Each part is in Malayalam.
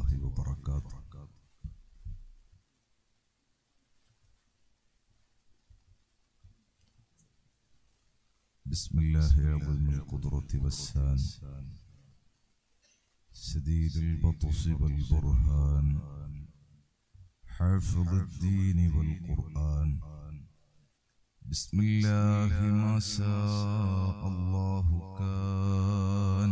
الله وبركاته بسم الله عظيم القدرة والسان شديد البطش والبرهان حافظ الدين والقرآن بسم الله ما شاء الله كان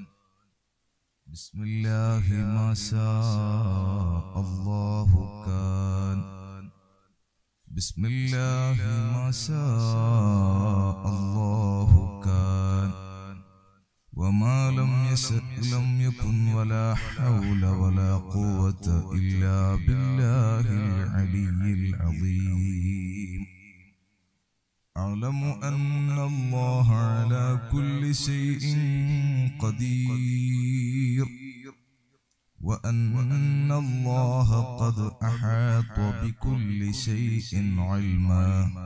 بسم الله ما شاء الله كان بسم الله ما شاء الله كان وما لم يشأ لم يكن ولا حول ولا قوة إلا بالله العلي العظيم أعلم أن الله على كل شيء قدير وأن الله قد أحاط بكل شيء علما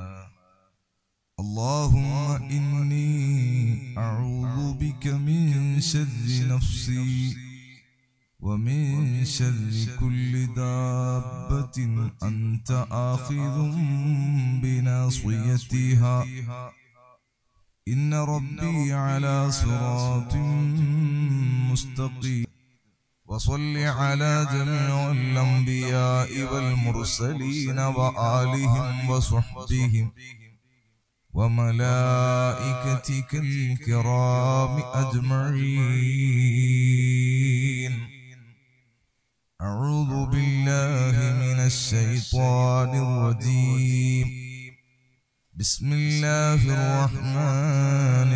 اللهم إني أعوذ بك من شر نفسي ومن شر كل دابة أنت آخذ بناصيتها إن ربي على صراط مستقيم وصل على جميع الأنبياء والمرسلين وآلهم وصحبهم وملائكتك الكرام أجمعين أعوذ بالله من الشيطان الرجيم بسم الله الرحمن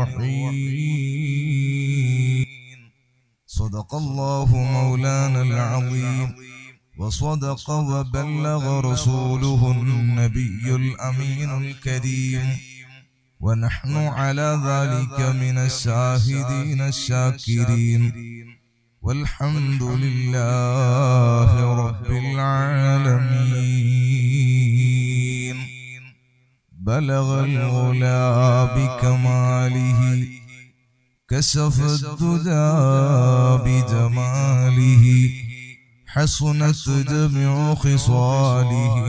الرحيم صدق الله مولانا العظيم وصدق وبلغ رسوله النبي الأمين الكريم ونحن على ذلك من الشاهدين الشاكرين والحمد لله رب العالمين بلغ الغلا بكماله كشف الدجى بجماله حسنت جميع خصاله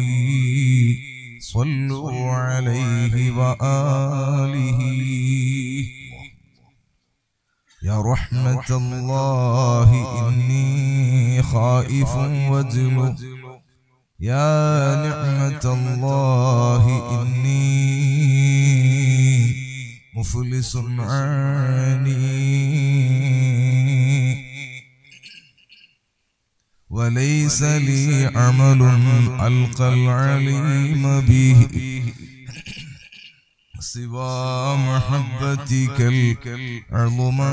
صلوا عليه وآله يا رحمة الله إني خائف وجل يا نعمة الله إني مفلس عاني وليس لي عمل ألقى العليم به سوى محبتك العظمى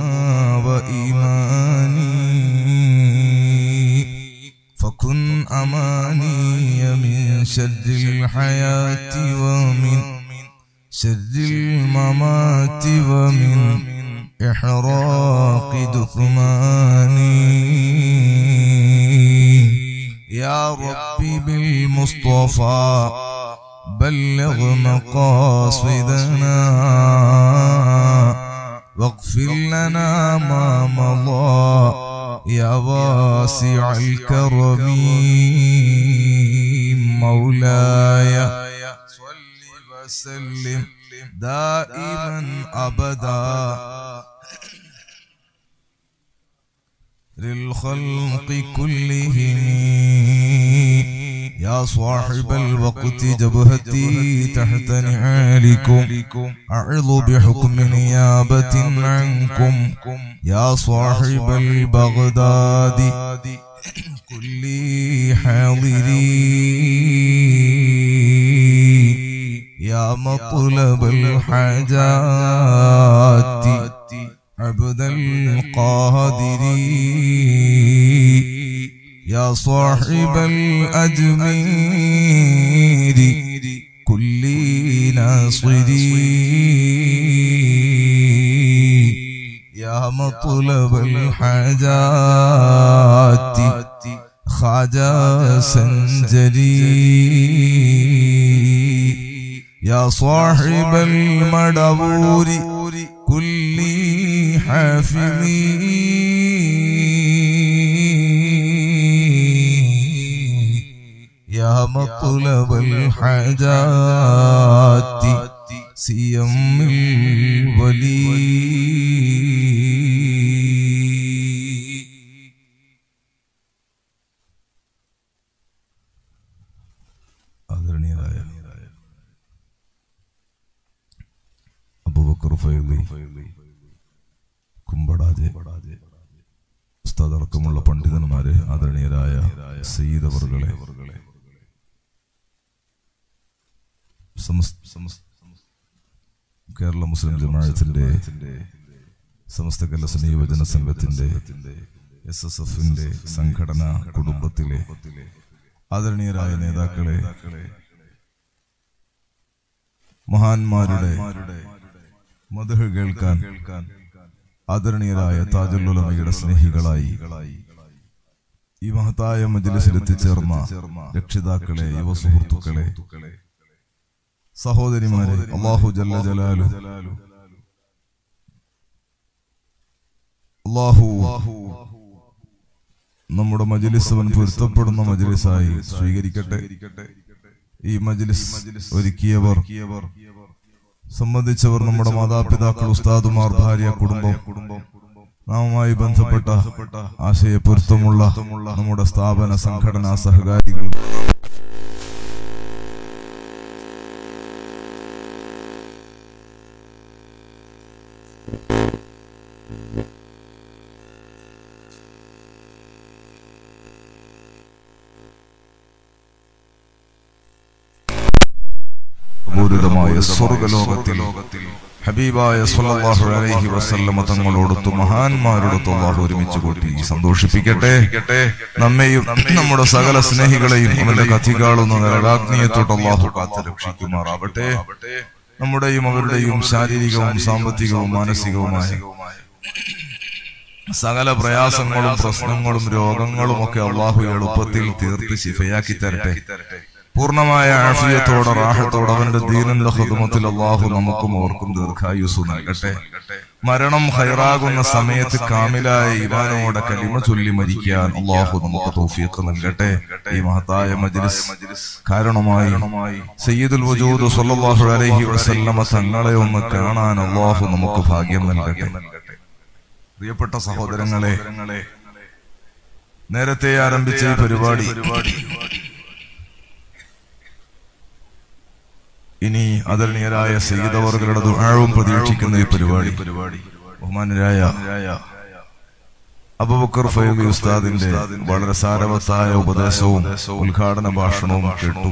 وإيماني فكن أماني من شر الحياة ومن شر الممات ومن إحراق دثماني يا ربي بالمصطفى بلغ مقاصدنا واغفر لنا ما مضى يا واسع الكرم مولاي صل وسلم دائما ابدا للخلق كلهم يا صاحب الوقت جبهتي تحت نعالكم أعظ بحكم نيابة عنكم يا صاحب البغداد كل حاضري يا مطلب الحاجات عبد القادر يا صاحب الأجمير كل ناصري يا مطلب الحاجات خواجة سنجري يا صاحب المدبور كل حافظي مطلب الحاجات سيم الولي ആദരണീയരായ അബൂബക്കർ ഫൈലി കുമ്പടാജെ ഉസ്താദ് അടക്കമുള്ള പണ്ഡിതന്മാരെ ആദരണീയരായ സയ്യിദ് അവർകളെ സമസ്- സമസ്- കേരള മുസ്ലിം ജമാഅത്തിന്റെ സമസ്ത കലസന യുവജന സംഘത്തിന്റെ എസ് എസ് എഫിന്റെ സംഘടനാ കുടുംബത്തിലെ ആദരണീയരായ നേതാക്കളെ മഹാന്മാരുടെ മധുഹ കേൾക്കാൻ ആദരണീയരായ താജുല്ലുലമയുടെ സ്നേഹികളായി ഈ മഹത്തായ മജ്ലിസിൽ എത്തിച്ചേർന്ന രക്ഷിതാക്കളെ യുവ സുഹൃത്തുക്കളെ സഹോദരിമാരെ അള്ളാഹു ജല്ല ജലാലു അള്ളാഹു നമ്മുടെ മജ്ലിസ് അവൻ പൊരുത്തപ്പെടുന്ന മജ്ലിസായി സ്വീകരിക്കട്ടെ ഈ മജ്ലിസ് ഒരുക്കിയവർ സംബന്ധിച്ചവർ നമ്മുടെ മാതാപിതാക്കൾ ഉസ്താദുമാർ ഭാര്യ കുടുംബം നാമുമായി ബന്ധപ്പെട്ട ആശയ പൊരുത്തമുള്ള നമ്മുടെ സ്ഥാപന സംഘടനാ സഹകാരികൾ പൂരിതമായ സ്വർഗലോകത്തിൽ ഹബീബായ സല്ലല്ലാഹു അലൈഹി വസല്ലമ തങ്ങളോടൊത്ത് മഹാന്മാരോടൊത്ത് അള്ളാഹു ഒരുമിച്ച് കൂട്ടി സന്തോഷിപ്പിക്കട്ടെ നമ്മെയും നമ്മുടെ സകല സ്നേഹികളെയും അവന്റെ കഥികാളുന്ന നരകാഗ്നിയത്തോട്ട് അള്ളാഹു കാത്ത് രക്ഷിക്കുമാറാവട്ടെ നമ്മുടെയും അവരുടെയും ശാരീരികവും സാമ്പത്തികവും മാനസികവുമായ സകല പ്രയാസങ്ങളും പ്രശ്നങ്ങളും രോഗങ്ങളും ഒക്കെ അള്ളാഹു എളുപ്പത്തിൽ തീർത്ത് ശിഫയാക്കി തരട്ടെ പൂർണ്ണമായ ആഫിയത്തോടെ റാഹത്തോടെ അവന്റെ ദീനന്റെ ഹൃദമത്തിൽ അള്ളാഹു നമുക്കും ഓർക്കും ദീർഘായുസ് നൽകട്ടെ മരണം ഹൈറാകുന്ന സമയത്ത് കാമിലായ ഇവാനോടെ കലിമ ചൊല്ലി മരിക്കാൻ അള്ളാഹു നമുക്ക് തൗഫീഖ് നൽകട്ടെ ഈ മഹത്തായ മജ്ലിസ് കാരണമായി സയ്യിദുൽ വജൂദ് സല്ലല്ലാഹു അലൈഹി വസല്ലമ തങ്ങളെ ഒന്ന് കാണാൻ അള്ളാഹു നമുക്ക് ഭാഗ്യം നൽകട്ടെ പ്രിയപ്പെട്ട സഹോദരങ്ങളെ നേരത്തെ ആരംഭിച്ച ഈ പരിപാടി ഇനി ആദരണീയരായ സയ്യിദവറുകളുടെ ദുആവും പ്രതീക്ഷിക്കുന്ന ഈ പരിപാടി ബഹുമാനരായ അബൂബക്കർ ഫൈബി ഉസ്താദിന്റെ വളരെ സാരവത്തായ ഉപദേശവും ഉദ്ഘാടന ഭാഷണവും കേട്ടു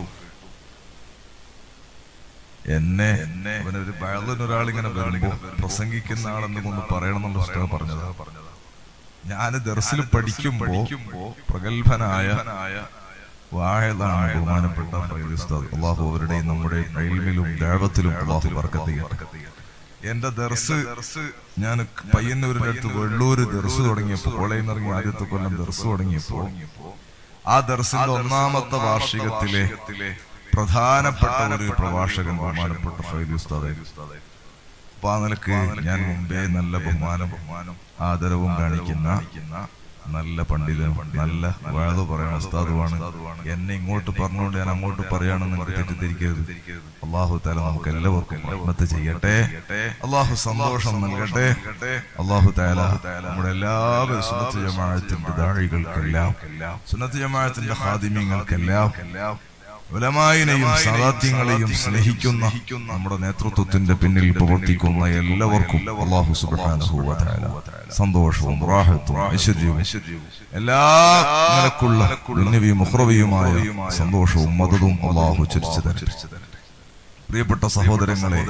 എന്നെ അവനൊരു വയലിനൊരാൾ ഇങ്ങനെ വരുമ്പോ പ്രസംഗിക്കുന്ന ആളെന്ന് ഒന്ന് പറയണമെന്ന് ഉസ്താദ് പറഞ്ഞതാ ഞാൻ ദർസിൽ പഠിക്കുമ്പോ പ്രഗത്ഭനായ വാഴതാണ് ബഹുമാനപ്പെട്ട ഫൈദി ഉസ്താദ് അള്ളാഹു അവരുടെയും നമ്മുടെ ഇൽമിലും ദൈവത്തിലും അള്ളാഹു ബർക്കത്ത് ചെയ്യട്ടെ എന്റെ ദർസ് ഞാൻ പയ്യന്നൂരിന്റെ അടുത്ത് വെള്ളൂര് ദർസ് തുടങ്ങിയപ്പോ കോളേജിൽ നിന്ന് ഇറങ്ങി ആദ്യത്തെ കൊല്ലം ദർസ് തുടങ്ങിയപ്പോ ആ ദർസിന്റെ ഒന്നാമത്തെ വാർഷികത്തിലെ പ്രധാനപ്പെട്ട ഒരു പ്രഭാഷകൻ ബഹുമാനപ്പെട്ട ഫൈദി ഉസ്താദ് അപ്പൊ ആ നിലക്ക് ഞാൻ മുമ്പേ നല്ല ബഹുമാനം ബഹുമാനം ആദരവും കാണിക്കുന്ന നല്ല പണ്ഡിതൻ നല്ല വാഴ പറയണ ഉസ്താദുമാണ് എന്നെ ഇങ്ങോട്ട് പറഞ്ഞുകൊണ്ട് ഞാൻ അങ്ങോട്ട് പറയാണെന്ന് എനിക്ക് തെറ്റിദ്ധരിക്കരുത് അള്ളാഹു താല നമുക്ക് എല്ലാവർക്കും റഹ്മത്ത് ചെയ്യട്ടെ അള്ളാഹു സന്തോഷം നൽകട്ടെ അള്ളാഹു താല നമ്മുടെ എല്ലാവരും സുന്നത്ത് ജമാഅത്തിന്റെ ദാഴികൾക്കെല്ലാം സുന്നത്ത് ജമാഅത്തിന്റെ ഹാദിമ്യങ്ങൾക്കെല്ലാം ഉലമായിനെയും സാദാത്യങ്ങളെയും സ്നേഹിക്കുന്ന നമ്മുടെ നേതൃത്വത്തിന്റെ പിന്നിൽ പ്രവർത്തിക്കുന്ന എല്ലാവർക്കും അള്ളാഹു സുബ്ഹാനഹു വ തആല സന്തോഷവും റാഹത്തും ഐശ്വര്യവും എല്ലാ നിലക്കുള്ള ദുന്യവിയും ഉഖ്റവിയുമായ സന്തോഷവും മതവും അള്ളാഹു ചരിച്ചു തരട്ടെ പ്രിയപ്പെട്ട സഹോദരങ്ങളെ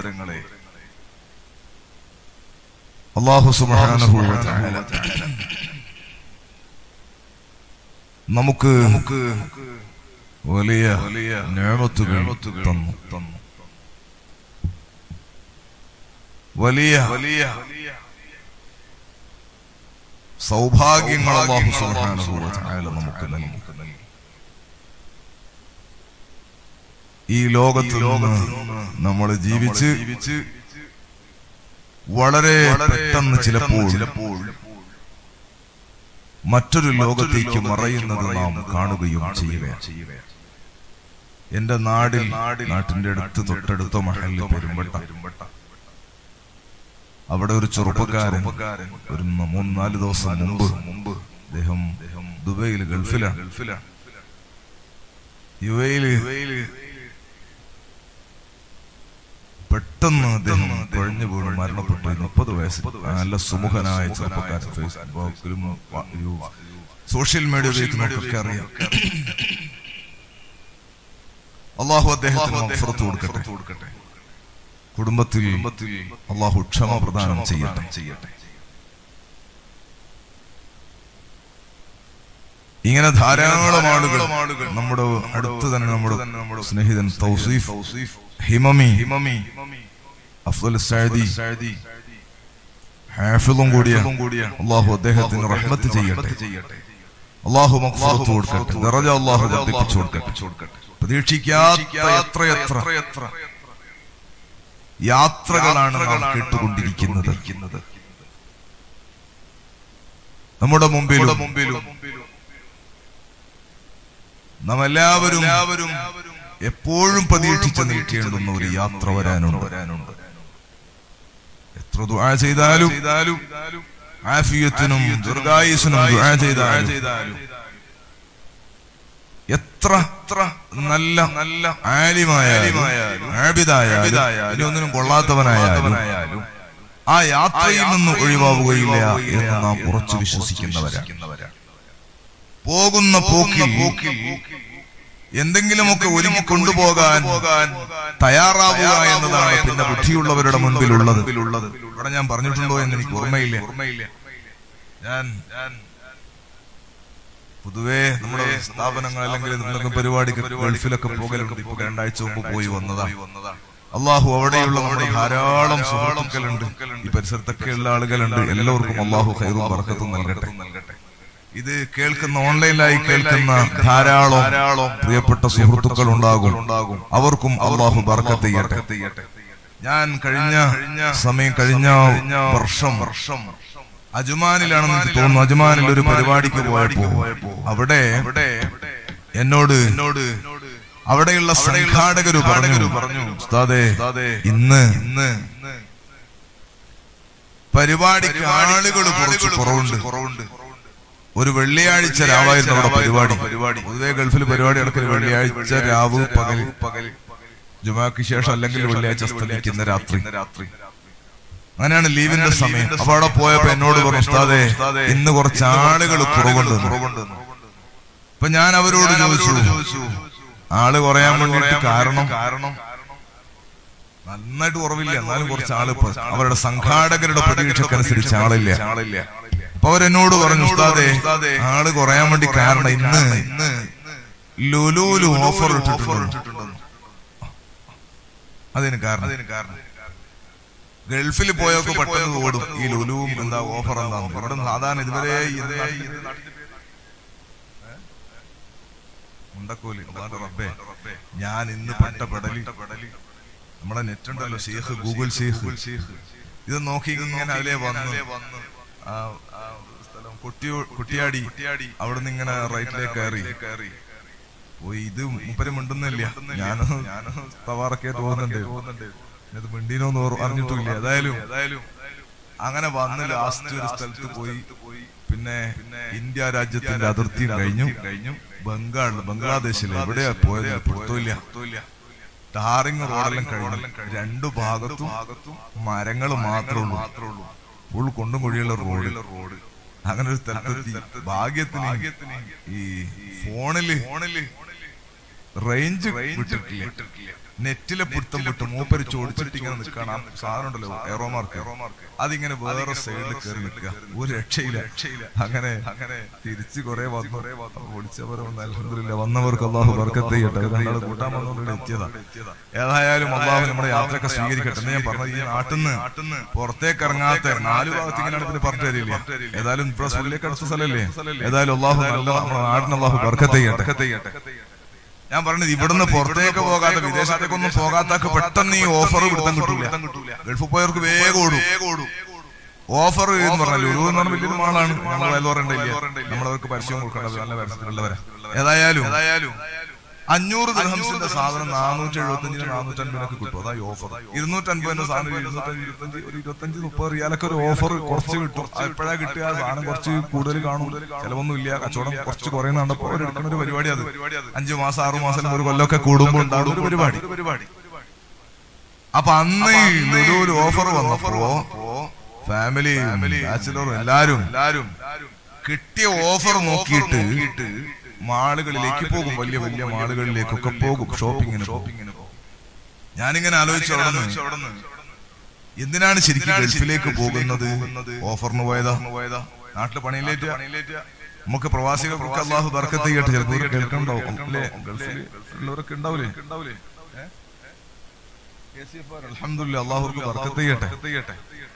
അള്ളാഹു സുബ്ഹാനഹു വ തആല നമുക്ക് നമുക്ക് വലിയ വലിയ നേമത്തുകൾ തന്നു തന്നു വലിയ വലിയ സൗഭാഗ്യങ്ങൾ അല്ലാഹു സുബ്ഹാനഹു വ തആല നമുക്ക് നൽകി ഈ ലോകത്ത് നിന്ന് നമ്മൾ ജീവിച്ച് വളരെ പെട്ടെന്ന് ചിലപ്പോൾ ചിലപ്പോൾ മറ്റൊരു ലോകത്തേക്ക് മറയുന്നത് നാം കാണുകയും ചെയ്യുകയാണ് എന്റെ നാടിൽ നാട്ടിന്റെ അടുത്ത് തൊട്ടടുത്ത മഹലിൽ പെരുമ്പട്ട അവിടെ ഒരു ചെറുപ്പക്കാരൻ ഒരു ന- മൂന്ന് നാല് ദിവസം മുമ്പ് മുമ്പ് അദ്ദേഹം ദുബൈയിൽ ഗൾഫിലാണ് ഗൾഫിലാണ് യു എയില് പെട്ടെന്ന് അദ്ദേഹം കുഴഞ്ഞു വീണു മരണപ്പെട്ടു മുപ്പത് വയസ്സ് നല്ല സുമുഖനായ ചെറുപ്പക്കാരൻ ഫേസ്ബുക്കിലും വ- യു- സോഷ്യൽ മീഡിയ ഉപയോഗിക്കുന്നവർക്കൊക്കെ അറിയാം അള്ളാഹു അദ്ദേഹത്തിന് മഗ്ഫിറത്ത് കൊടുക്കട്ടെ കുടുംബത്തിൽ അള്ളാഹു ക്ഷമ പ്രദാനം ചെയ്യട്ടെ ചെയ്യട്ടെ ഇങ്ങനെ ധാരാളം ആളുകൾ നമ്മുടെ അടുത്ത് തന്നെ നമ്മുടെ സ്നേഹിതൻ തൗസീഫ് ഹിമമി ഹിമമി അഫ്ദൽ സഅദി ഹാഫിളും കൂടിയ അള്ളാഹു അദ്ദേഹത്തിന് റഹ്മത്ത് ചെയ്യട്ടെ അള്ളാഹു മഗ്ഫിറത്ത് കൊടുക്കട്ടെ ദറജ അള്ളാഹു വർദ്ധിപ്പിച്ചു കൊടുക്കട്ടെ പ്രതീക്ഷിക്കാത്ത എത്രയെത്ര യാത്രകളാണ് നാം കേട്ടുകൊണ്ടിരിക്കുന്നത് നമ്മുടെ മുമ്പിലും മുമ്പിലും നാം എല്ലാവരും എപ്പോഴും പ്രതീക്ഷിച്ച് നിൽക്കേണ്ടുന്ന ഒരു യാത്ര വരാനുണ്ട് വരാനുണ്ട് എത്ര ദുആ ചെയ്താലും ആഫിയത്തിനും ദീർഘായുസിനും ദുആ ചെയ്താലും എത്ര നല്ല നല്ല ആലിമായാലും ആബിദായാലും ഇനി ഒന്നിനും കൊള്ളാത്തവനായാലും ആ യാത്രയിൽ നിന്ന് ഒഴിവാവുകയില്ല എന്ന് നാം ഉറച്ചു വിശ്വസിക്കുന്നവരാണ് പോകുന്ന പോക്കിൽ എന്തെങ്കിലുമൊക്കെ ഒരുങ്ങി കൊണ്ടുപോകാൻ തയ്യാറാവുക എന്നതാണ് പിന്നെ ബുദ്ധിയുള്ളവരുടെ മുൻപിലുള്ളത് ഇവിടെ ഞാൻ പറഞ്ഞിട്ടുണ്ടോ എന്ന് എനിക്ക് ഓർമ്മയില്ല ഓർമ്മയില്ല ഞാൻ ഞാൻ പൊതുവേ നമ്മുടെ സ്ഥാപനങ്ങൾ അല്ലെങ്കിൽ എന്തെങ്കിലും പരിപാടിക്ക് ഗൾഫിലൊക്കെ പോകലുണ്ട് ഇപ്പൊ രണ്ടാഴ്ച മുമ്പ് പോയി വന്നതാ അള്ളാഹു അവിടെയുള്ള നമ്മുടെ ധാരാളം സുഹൃത്തുക്കളുണ്ട് ഈ പരിസരത്തൊക്കെ ഉള്ള ആളുകളുണ്ട് എല്ലാവർക്കും അള്ളാഹു ഹൈറും ബർക്കത്തും നൽകട്ടെ ഇത് കേൾക്കുന്ന ഓൺലൈനിലായി കേൾക്കുന്ന ധാരാളം പ്രിയപ്പെട്ട സുഹൃത്തുക്കൾ ഉണ്ടാകും അവർക്കും അള്ളാഹു ബർക്കത്ത് ചെയ്യട്ടെ ഞാൻ കഴിഞ്ഞ സമയം കഴിഞ്ഞ വർഷം വർഷം അജുമാനിലാണെന്ന് എനിക്ക് തോന്നുന്നു അജുമാനിൽ ഒരു പരിപാടിക്ക് പോയപ്പോ അവിടെ എന്നോട് എന്നോട് അവിടെയുള്ള സംഘാടകര് പറഞ്ഞു പറഞ്ഞു ഉസ്താദേ ഇന്ന് ഇന്ന് പരിപാടിക്ക് ആളുകൾ കുറച്ച് കുറവുണ്ട് കുറവുണ്ട് ഒരു വെള്ളിയാഴ്ച രാവായിരുന്നു അവിടെ പരിപാടി പരിപാടി പൊതുവെ ഗൾഫിൽ പരിപാടി നടക്കൽ വെള്ളിയാഴ്ച രാവ് പകൽ പകൽ ജുമാക്ക് ശേഷം അല്ലെങ്കിൽ വെള്ളിയാഴ്ച സ്ഥലിക്കുന്ന രാത്രി രാത്രി അങ്ങനെയാണ് ലീവിന്റെ സമയം അപ്പൊ അവിടെ പോയപ്പോ എന്നോട് പറഞ്ഞു ഉസ്താദേ ഇന്ന് കുറച്ച് ആളുകൾ കുറവുണ്ട് അപ്പൊ ഞാൻ അവരോട് ചോദിച്ചു ആള് കുറയാൻ വേണ്ടിയിട്ട് കാരണം കാരണം നന്നായിട്ട് കുറവില്ല എന്നാലും കുറച്ച് ആള് ഇപ്പൊ അവരുടെ സംഘാടകരുടെ പ്രതീക്ഷക്കനുസരിച്ച് ആളില്ല ആളില്ല അപ്പൊ അവരെന്നോട് പറഞ്ഞു ഉസ്താദേ ആള് കുറയാൻ വേണ്ടി കാരണം ഇന്ന് ഇന്ന് ലുലൂലു ഓഫർ ഇട്ടിട്ടുണ്ട് അതിന് കാരണം അതിന് കാരണം ഗൾഫിൽ പോയൊക്കെ പെട്ടെന്ന് ഓടും ഈ ലുലുവും എന്താ ഓഫർ എന്താ ഇവിടെ സാധാരണ ഇതുവരെ ഇത് മുണ്ടക്കോലി അള്ളാന്റെ റബ്ബേ ഞാൻ ഇന്ന് പെട്ട പെടലി നമ്മളെ നെറ്റ് ഉണ്ടല്ലോ ഷെയ്ഖ് ഗൂഗിൾ ഷെയ്ഖ് ഇത് നോക്കി ഇങ്ങനെ അതിലെ വന്ന് ആ ആ സ്ഥലം കുട്ടി കുട്ടിയാടി അവിടുന്ന് ഇങ്ങനെ റൈറ്റിലേക്ക് കയറി പോയി ഇത് മുപ്പര് മിണ്ടുന്നില്ല ഞാൻ ഞാൻ തവാറൊക്കെ തോന്നുന്നുണ്ട് ഇത് മിണ്ടീനോന്ന് ഓർ- അറിഞ്ഞിട്ടില്ല ഏതായാലും ഏതായാലും അങ്ങനെ വന്ന് ലാസ്റ്റ് ഒരു സ്ഥലത്ത് പോയി പിന്നെ ഇന്ത്യ രാജ്യത്തിന്റെ അതിർത്തിയും കഴിഞ്ഞു കഴിഞ്ഞു ബംഗാൾ ബംഗ്ലാദേശിൽ എവിടെയാ പോയത് പിടുത്തമില്ല ടാറിങ് റോഡെല്ലാം കഴിഞ്ഞു രണ്ടു ഭാഗത്തും മരങ്ങൾ മാത്രമേ ഉള്ളൂ ഫുൾ കൊണ്ടും കുഴിയുള്ള റോഡ് റോഡ് അങ്ങനെ ഒരു സ്ഥലത്തെത്തി ഭാഗ്യത്തിന് ഈ ഫോണില് ഫോണില് റേഞ്ച് വിട്ടിട്ടില്ല നെറ്റിലെ പിടുത്തം വിട്ട് മൂപ്പര് ചോദിച്ചിട്ട് ഇങ്ങനെ നിൽക്കണം ആ സാധനം ഉണ്ടല്ലോ എറോമാർക്ക് അതിങ്ങനെ വേറെ സൈഡിൽ കയറി നിൽക്കുക ഒരു രക്ഷയില്ല അങ്ങനെ അങ്ങനെ തിരിച്ച് കുറെ വന്നു ഓടിച്ചവരെ അലഹദില്ല വന്നവർക്ക് അള്ളാഹു ബർക്കത്ത് ചെയ്യട്ടെ അവർ രണ്ടാൾ കൂട്ടാൻ വന്നുകൊണ്ട് എത്തിയതാ ഏതായാലും അള്ളാഹു നമ്മുടെ യാത്രയൊക്കെ സ്വീകരിക്കട്ടെ എന്ന് ഞാൻ പറഞ്ഞത് ഈ നാട്ടിൽ നിന്ന് പുറത്തേക്ക് ഇറങ്ങാത്ത നാല് ഭാഗത്ത് ഇങ്ങനെയാണ് പിന്നെ പറഞ്ഞു തരില്ലേ ഏതായാലും ഇപ്പൊ സുല്ലേക്ക് അടുത്ത സ്ഥലല്ലേ ഏതായാലും അള്ളാഹു നല്ല നമ്മുടെ നാടിന് അള്ളാഹു ബർക്കത്ത് ചെയ്യട്ടെ ഞാൻ പറഞ്ഞത് ഇവിടുന്ന് പുറത്തേക്ക് പോകാത്ത വിദേശത്തേക്കൊന്നും പോകാത്തൊക്കെ പെട്ടെന്ന് ഈ ഓഫർ പിടുത്തം കിട്ടൂല ഗൾഫിൽ പോയവർക്ക് വേഗം ഓടും ഓഫർ എന്ന് പറഞ്ഞാൽ ഒരു എന്ന് പറഞ്ഞാൽ വലിയൊരു മാളാണ് നമ്മൾ വയലോറണ്ടില്ല നമ്മളവർക്ക് പരസ്യം കൊടുക്കേണ്ടത് നല്ല പരസ്യത്തിലുള്ളവരാ ഏതായാലും ഏതായാലും അഞ്ഞൂറ് ദിർഹംസിന്റെ സാധനം നാനൂറ്റി എഴുപത്തഞ്ചിന് നാനൂറ്റി അൻപതിനൊക്കെ കിട്ടും അതാ ഈ ഓഫർ ഇരുന്നൂറ്റി അൻപതിന്റെ സാധനം ഇരുന്നൂറ്റഞ്ച് ഇരുപത്തഞ്ച് ഒരു ഇരുപത്തഞ്ച് മുപ്പത് റിയാലൊക്കെ ഒരു ഓഫർ കുറച്ച് കിട്ടും എപ്പോഴാ കിട്ടുക ആ സാധനം കുറച്ച് കൂടുതൽ കാണും ചിലവൊന്നും ഇല്ല കച്ചവടം കുറച്ച് കുറയുന്ന കണ്ടപ്പോ അവർ എടുക്കുന്ന ഒരു പരിപാടി അത് അഞ്ചു മാസം ആറു മാസം ഒരു കൊല്ലമൊക്കെ കൂടുമ്പോൾ ഉണ്ടാകുന്ന ഒരു പരിപാടി പരിപാടി അപ്പൊ അന്ന് ഈ ഒരു ഓഫർ വന്നപ്പോ ഫാമിലി ബാച്ചിലറും എല്ലാരും എല്ലാരും കിട്ടിയ ഓഫർ നോക്കിയിട്ട് മാളുകളിലേക്ക് പോകും വലിയ വലിയ മാളുകളിലേക്കൊക്കെ പോകും ഷോപ്പിങ്ങിന് ഷോപ്പിങ്ങിന് പോകും ഞാനിങ്ങനെ ആലോചിച്ചു അവിടെ നിന്ന് അവിടെ നിന്ന് എന്തിനാണ് ശരിക്കും ഗൾഫിലേക്ക് പോകുന്നത് ഓഫറിന് പോയതാ പോയതാ നാട്ടില് പണിയിലേറ്റ് പണിയിലേറ്റ നമുക്ക് പ്രവാസികൾക്ക് അള്ളാഹു ബർക്കത്ത് ചെയ്യട്ടെ ചിലപ്പോൾ കേൾക്കണ്ടാവും അല്ലേ ഗൾഫിൽ ഉള്ളവരൊക്കെ ഉണ്ടാവില്ലേ ഉണ്ടാവൂലേ അൽഹംദുലില്ലാ അള്ളാഹുർക്ക് ബർക്കത്ത് ചെയ്യട്ടെ ചെയ്യട്ടെ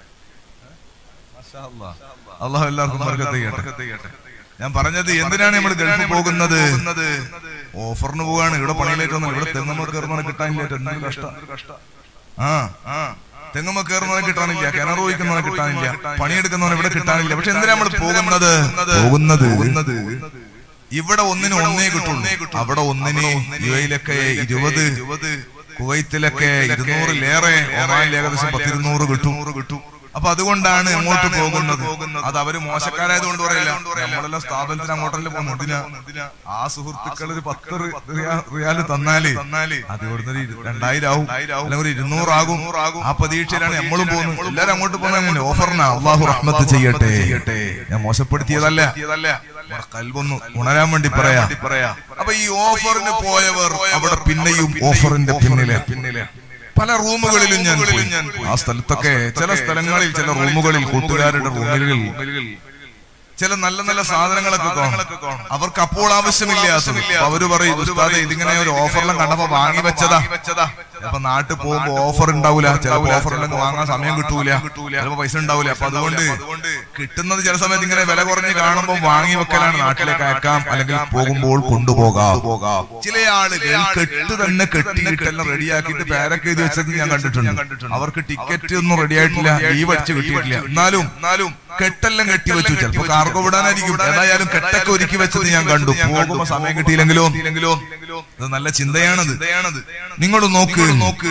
അള്ളാഹു എല്ലാവർക്കും ബർക്കത്ത് ചെയ്യട്ടെ ബർക്കത്ത് ചെയ്യട്ടെ ഞാൻ പറഞ്ഞത് എന്തിനാണ് നമ്മൾ ഗൾഫിൽ പോകുന്നത് പോകുന്നത് ഓഫറിന് പോവാണ് ഇവിടെ പണിയിലേറ്റൊന്നും ഇവിടെ തെങ്ങമ്മ കയറുന്നവനെ കിട്ടാനില്ല എന്തൊരു കഷ്ടം ആ ആ തെങ്ങമ്മ കയറുന്നവനെ കിട്ടാനില്ല കിണർ ഒഴിക്കുന്നവനെ കിട്ടാനില്ല പണിയെടുക്കുന്നവനെ ഇവിടെ കിട്ടാനില്ല പക്ഷെ എന്തിനാ നമ്മൾ പോകുന്നത് പോകുന്നത് ഇവിടെ ഒന്നിന് ഒന്നേ കിട്ടുള്ളൂ അവിടെ ഒന്നിന് യു എയിലൊക്കെ ഇരുപത് കുവൈത്തിലൊക്കെ ഇരുന്നൂറിലേറെ ഒമാനിൽ ഏകദേശം പത്തിരുന്നൂറ് കിട്ടും കിട്ടും അപ്പൊ അതുകൊണ്ടാണ് അങ്ങോട്ട് പോകുന്നത് അത് അവര് മോശക്കാരായതുകൊണ്ട് പറയില്ല നമ്മളെല്ലാം സ്ഥാപനത്തിന് അങ്ങോട്ടല്ലേ പോകുന്നത് എന്തിനാ ആ സുഹൃത്തുക്കൾ ഒരു പത്ത് റി- റിയാ- റിയാല് തന്നാല് തന്നാല് അത് ഇവിടുന്ന് ഒരു ഇരു- രണ്ടായിരം ആവും അല്ലെങ്കിൽ ഒരു ഇരുന്നൂറാകും ആ പ്രതീക്ഷയിലാണ് നമ്മളും പോകുന്നത് എല്ലാരും അങ്ങോട്ട് പോകുന്ന ഓഫറിനാ അള്ളാഹു റഹ്മത്ത് ചെയ്യട്ടെ ഞാൻ മോശപ്പെടുത്തിയതല്ല ഇതല്ല നമ്മുടെ കൽവൊന്ന് ഉണരാൻ വേണ്ടി പറയാ പറയാ അപ്പൊ ഈ ഓഫറിന് പോയവർ അവിടെ പിന്നെയും ഓഫറിന്റെ പിന്നിലെ പിന്നിലെ പല റൂമുകളിലും ഞാൻ പോയി. ഞാൻ പോയി. ആ സ്ഥലത്തൊക്കെ ചില സ്ഥലങ്ങളിൽ ചില റൂമുകളിൽ കൂട്ടുകാരുടെ റൂമുകളിൽ ചില നല്ല നല്ല സാധനങ്ങളൊക്കെ കാണും അവർക്ക് അപ്പോൾ ആവശ്യമില്ലാത്തത് അപ്പൊ അവര് പറയും ഉസ്താദെ ഇതിങ്ങനെ ഒരു ഓഫറിലും കണ്ടപ്പോ വാങ്ങി വെച്ചതാ വെച്ചതാ അപ്പൊ നാട്ടിൽ പോകുമ്പോ ഓഫർ ഉണ്ടാവില്ല ചിലപ്പോ ഓഫർ ഉണ്ടെങ്കിൽ വാങ്ങാൻ സമയം കിട്ടൂല ചിലപ്പോ പൈസ ഉണ്ടാവില്ല അപ്പൊ അതുകൊണ്ട് കിട്ടുന്നത് ചില സമയത്ത് ഇങ്ങനെ വില കുറഞ്ഞ് കാണുമ്പോൾ വാങ്ങി വെക്കലാണ് നാട്ടിലേക്ക് അയക്കാം അല്ലെങ്കിൽ പോകുമ്പോൾ കൊണ്ടുപോകാം ചില ആളുകൾ കെട്ട് തന്നെ കെട്ടിയിട്ടെല്ലാം റെഡിയാക്കിയിട്ട് പേരൊക്കെ എഴുതി വെച്ചത് ഞാൻ കണ്ടിട്ടുണ്ട് അവർക്ക് ടിക്കറ്റ് ഒന്നും റെഡി ആയിട്ടില്ല ലീവ് അടിച്ച് കിട്ടിയിട്ടില്ല എന്നാലും എന്നാലും കെട്ടെല്ലാം കെട്ടി വെച്ചു ചിലപ്പോ കാർഗോ വിടാനായിരിക്കും ഏതായാലും കെട്ടൊക്കെ ഒരുക്കി വെച്ചത് ഞാൻ കണ്ടു പോകുമ്പോ സമയം കിട്ടിയില്ലെങ്കിലോ ഇല്ലെങ്കിലോ ഇത് നല്ല ചിന്തയാണത് ഇതയാണത് നിങ്ങൾ നോക്ക് നോക്ക്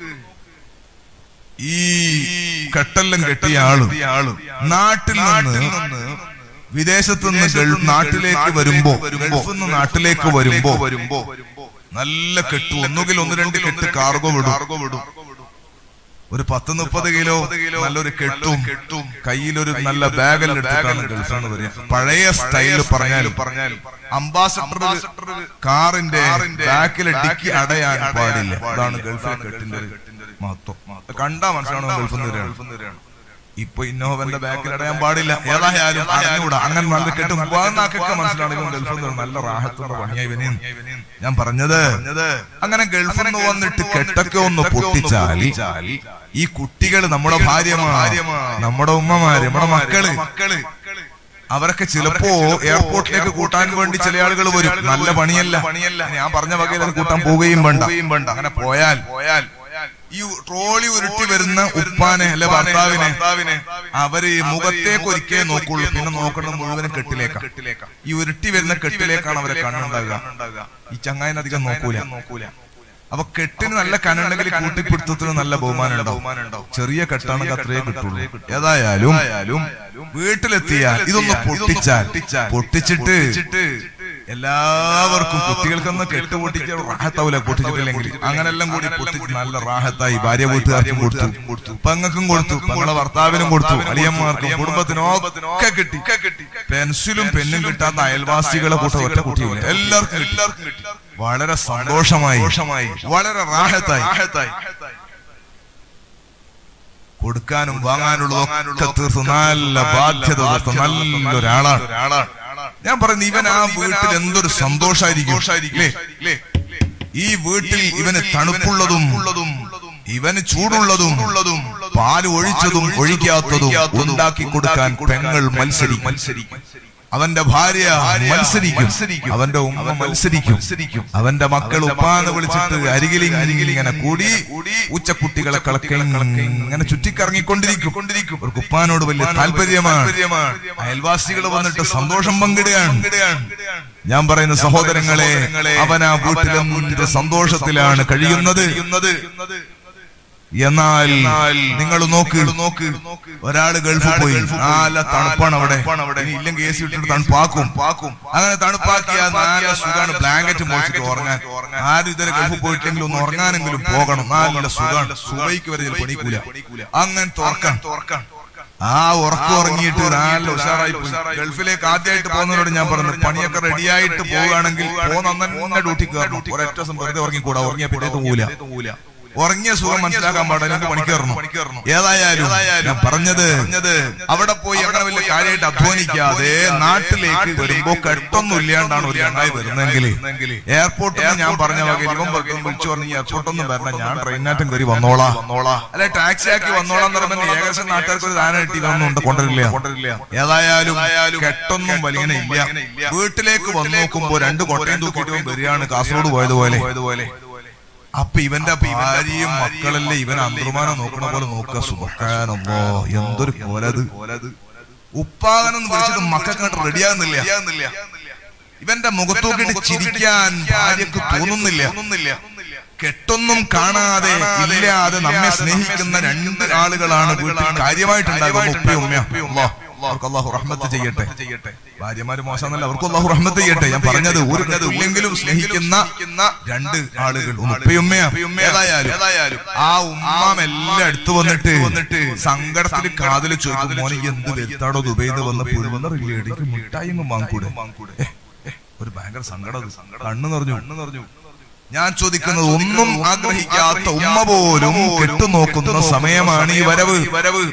ഈ കെട്ടെല്ലാം കെട്ടിയ ആള് ഈ ആളും നാട്ടിൽ നിന്ന് വിദേശത്ത് നിന്ന് ഗൾ- നാട്ടിലേക്ക് വരുമ്പോ ഗൾഫിൽ നിന്ന് നാട്ടിലേക്ക് വരുമ്പോ വരുമ്പോ നല്ല കെട്ടു ഒന്നുകിൽ ഒന്ന് രണ്ട് കെട്ട് കാർഗോ വിടും കാർഗോ വിടും ഒരു പത്ത് മുപ്പത് കിലോ നല്ലൊരു കെട്ടും കെട്ടും കയ്യിലൊരു നല്ല ബാഗെല്ലാം എടുത്തിട്ടാണ് ഗൾഫാണ് വരിക പഴയ സ്റ്റൈല് പറഞ്ഞാലും പറഞ്ഞാലും അംബാസഡർ കാറിന്റെ ബാക്കിലെ ഡിക്കി അടയാൻ പാടില്ല അതാണ് ഗൾഫിലെ കെട്ടിന്റെ ഒരു മഹത്വം കണ്ടാ മനസ്സിലാണോ ഗൾഫിൽ നിന്ന് വരികയാണ് ഇപ്പൊ ഇന്നോവന്റെ ബാക്കിൽ അടയാൻ പാടില്ല ഏതായാലും അറിഞ്ഞൂടാ അങ്ങനെ നല്ല കെട്ടും പോകുന്നൊക്കെ മനസ്സിലാണ് ഇവൻ ഗൾഫിൽ നിന്ന് നല്ല റാഹത്തുള്ള പണിയായി ഇവനെയും ഞാൻ പറഞ്ഞത് അങ്ങനെ ഗൾഫിൽ നിന്ന് വന്നിട്ട് കെട്ടൊക്കെ ഒന്ന് പൊട്ടിച്ചാൽ ഈ കുട്ടികൾ നമ്മുടെ ഭാര്യമാർ നമ്മുടെ ഉമ്മമാര് നമ്മുടെ മക്കള് മക്കള് അവരൊക്കെ ചിലപ്പോ എയർപോർട്ടിലേക്ക് കൂട്ടാൻ വേണ്ടി ചില ആളുകൾ വരും നല്ല പണിയല്ല പണിയല്ല. ഞാൻ പറഞ്ഞ വകയിൽ അത് കൂട്ടാൻ പോവുകയും വേണ്ട പോവുകയും വേണ്ട. അങ്ങനെ പോയാൽ പോയാൽ ഈ ട്രോളി ഉരുട്ടി വരുന്ന ഉപ്പാനെ അല്ലെ ഭർത്താവിനെ ഭർത്താവിനെ അവര് മുഖത്തേക്ക് ഒരിക്കേ നോക്കുള്ളൂ പിന്നെ നോക്കുന്നത് മുഴുവനും കെട്ടിലേക്കാണ് കെട്ടിലേക്കാ ഈ ഉരുട്ടി വരുന്ന കെട്ടിലേക്കാണ് അവരെ കണ്ണുണ്ടാകുക ഈ ചങ്ങായിനെ അധികം നോക്കൂല നോക്കൂല അപ്പൊ കെട്ടിന് നല്ല കണ്ണുണ്ടെങ്കിൽ കൂട്ടിപ്പിടുത്തത്തിന് നല്ല ബഹുമാനം ഉണ്ടാവും ബഹുമാനം ഉണ്ടാവും ചെറിയ കെട്ടാണെങ്കിൽ അത്രേ കിട്ടുള്ളൂ ഏതായാലും ആയാലും വീട്ടിലെത്തിയാൽ ഇതൊന്ന് പൊട്ടിച്ചാൽ പൊട്ടിച്ചിട്ട് എല്ലാവർക്കും കുട്ടികൾക്കൊന്ന് കെട്ട് പൊട്ടിച്ച് റാഹത്താവൂല പൊട്ടിച്ചിട്ടില്ലെങ്കിൽ അങ്ങനെല്ലാം കൂടി പൊട്ടിച്ച് നല്ല റാഹത്തായി ഭാര്യ വീട്ടുകാർക്കും കൊടുത്തു പെങ്ങൾക്കും കൊടുത്തു പെങ്ങളെ ഭർത്താവിനും കൊടുത്തു അളിയന്മാർക്കും കുടുംബത്തിനും ഒക്കെ കിട്ടി കിട്ടി പെൻസിലും പെന്നും കിട്ടാത്ത അയൽവാസികളെ കൂട്ട ഒറ്റ കുട്ടിയില്ല എല്ലാവർക്കും കിട്ടി. എല്ലാവർക്കും കിട്ടി വളരെ സന്തോഷമായി സന്തോഷമായി. വളരെ റാഹത്തായി റാഹത്തായി. കൊടുക്കാനും വാങ്ങാനുള്ളതൊക്കെ തീർത്ത് നല്ല ബാധ്യത തീർത്ത് നല്ലൊരാളാണ് ഒരാളാണ് ഞാൻ പറയുന്നു ഇവൻ ആ വീട്ടിൽ എന്തൊരു സന്തോഷായിരിക്കും സന്തോഷായിരിക്കും. ഇല്ലേ? ഈ വീട്ടിൽ ഇവന് തണുപ്പുള്ളതും ഇവന് ചൂടുള്ളതും പാല് ഒഴിച്ചതും ഒഴിക്കാത്തതും ഉണ്ടാക്കി കൊടുക്കാൻ പെങ്ങൾ മത്സരിക്കും മത്സരിക്കും അവന്റെ ഭാര്യ മത്സരിക്കും അവന്റെ ഉമ്മ മത്സരിക്കും അവന്റെ മക്കൾ ഉപ്പാന്ന് വിളിച്ചിട്ട് അരികിൽ ഇങ്ങനെ കൂടി ഉച്ചക്കുട്ടികളെ കളക്കെ ഇങ്ങനെ ചുറ്റിക്കറങ്ങിക്കൊണ്ടിരിക്കും ഒരു ഉപ്പാനോട് വലിയ താല്പര്യമാണ് അയൽവാസികൾ വന്നിട്ട് സന്തോഷം പങ്കിടുകയാണ് ഞാൻ പറയുന്ന സഹോദരങ്ങളെ അവൻ ആ വീട്ടിലെന്ത് സന്തോഷത്തിലാണ് കഴിയുന്നത് എന്നാൽ നിങ്ങൾ നോക്ക് നോക്ക് ഒരാള് ഗൾഫിൽ പോയി നല്ല തണുപ്പാണ് അവിടെ ഇനി ഇല്ലെങ്കിൽ എ സി ഇട്ടിട്ട് തണുപ്പാക്കും അങ്ങനെ തണുപ്പാക്കിയ നല്ല സുഖാണ് ബ്ലാങ്കറ്റ് മോഷിട്ട് ഉറങ്ങാൻ ആരും ഇതുവരെ ഗൾഫിൽ പോയിട്ടെങ്കിലും ഒന്ന് ഉറങ്ങാനെങ്കിലും പോകണം നല്ല സുഖാണ് സുബൈക്ക് വരെ ചിലപ്പോൾ പണിക്കൂല അങ്ങനെ തുറക്കാൻ ആ ഉറക്കം ഉറങ്ങിയിട്ട് നല്ല ഉഷാറായി പോയി ഗൾഫിലേക്ക് ആദ്യമായിട്ട് പോകുന്നവരോട് ഞാൻ പറഞ്ഞു പണിയൊക്കെ റെഡിയായിട്ട് പോവുകയാണെങ്കിൽ പോകുന്ന തന്നെ ഡ്യൂട്ടി കയറണം ഒരൊറ്റ ദിവസം വെറുതെ ഉറങ്ങിക്കൂടാ ഉറങ്ങിയ പിന്നെ തൂല ഉറങ്ങിയ സുഖം മനസ്സിലാക്കാൻ പാടില്ല എനിക്ക് പണിക്കേറണം ഏതായാലും ഞാൻ പറഞ്ഞത് അവിടെ പോയി അങ്ങനെ വലിയ കാര്യമായിട്ട് അധ്വാനിക്കാതെ നാട്ടിലേക്ക് വരുമ്പോ കെട്ടൊന്നും ഇല്ലാണ്ടാണ് ഒരു രണ്ടായി വരുന്നെങ്കിൽ എയർപോർട്ടിൽ ഞാൻ പറഞ്ഞ വകയിൽ ഇവൻ പറഞ്ഞു വിളിച്ചു പറഞ്ഞു എയർപോർട്ടൊന്നും വരണം ഞാൻ ട്രെയിനാറ്റം കയറി വന്നോളാ അല്ലെ ടാക്സി ആക്കി വന്നോളാം എന്ന് പറയുമ്പോൾ ഏകദേശം നാട്ടുകാർക്ക് ഒരു ധാരണ കിട്ടി ഇതൊന്നും ഉണ്ട് കൊണ്ടുവരില്ല ഏതായാലും കെട്ടൊന്നും വലിങ്ങനെ ഇല്ല വീട്ടിലേക്ക് വന്നു നോക്കുമ്പോ രണ്ട് കൊട്ടയും തൂക്കിയിട്ട് ഇവൻ വരികയാണ് കാസർഗോഡ് പോയതുപോലെ അപ്പൊ ഇവന്റെ ഭാര്യയും മക്കളല്ലേ ഇവൻ അന്തർമാനം നോക്കണ പോലെ നോക്ക സുബഹാനല്ലോ എന്തൊരു കോലത് ഉപ്പാകനം വിളിച്ചിട്ട് മക്കൾക്ക് റെഡിയാകുന്നില്ല ഇവന്റെ മുഖത്തോക്കിട്ട് ചിരിക്കാൻ ഭാര്യക്ക് തോന്നുന്നില്ല കെട്ടൊന്നും കാണാതെ ഇല്ലാതെ നമ്മെ സ്നേഹിക്കുന്ന രണ്ട് ആളുകളാണ് വീട്ടിൽ കാര്യമായിട്ടുണ്ടാകും ഉപ്പയും ഉമ്മയും അവർക്ക് അള്ളാഹു റഹ്മത്ത് ചെയ്യട്ടെ ഭാര്യമാര് മോശമെന്നല്ല അവർക്ക് അള്ളാഹു റഹ്മത്ത് ചെയ്യട്ടെ ഞാൻ പറഞ്ഞത് ഒരു ഇല്ലെങ്കിലും സ്നേഹിക്കുന്ന രണ്ട് ആളുകൾ ഉപ്പയുമ്മയും ഏതായാലും ആ ഉമ്മാം എല്ലാം എടുത്തു വന്നിട്ട് വന്നിട്ട് സങ്കടത്തിൽ കാതിൽ ചോദിക്കും മോനെ എന്ത് വരുത്താടോ ദുബൈന്ന് വന്ന പുഴുവന്നറിയിലേക്ക് മിഠായിങ്ങും വാങ്ങിക്കൂടെ ഏ, ഏ, ഒരു ഭയങ്കര സങ്കടം കണ്ണു നിറഞ്ഞു കണ്ണു നിറഞ്ഞു ഞാൻ ചോദിക്കുന്നത് ഒന്നും ആഗ്രഹിക്കാത്ത ഉമ്മ പോലും കെട്ടുനോക്കുന്ന സമയമാണ് ഈ വരവ് വരവ്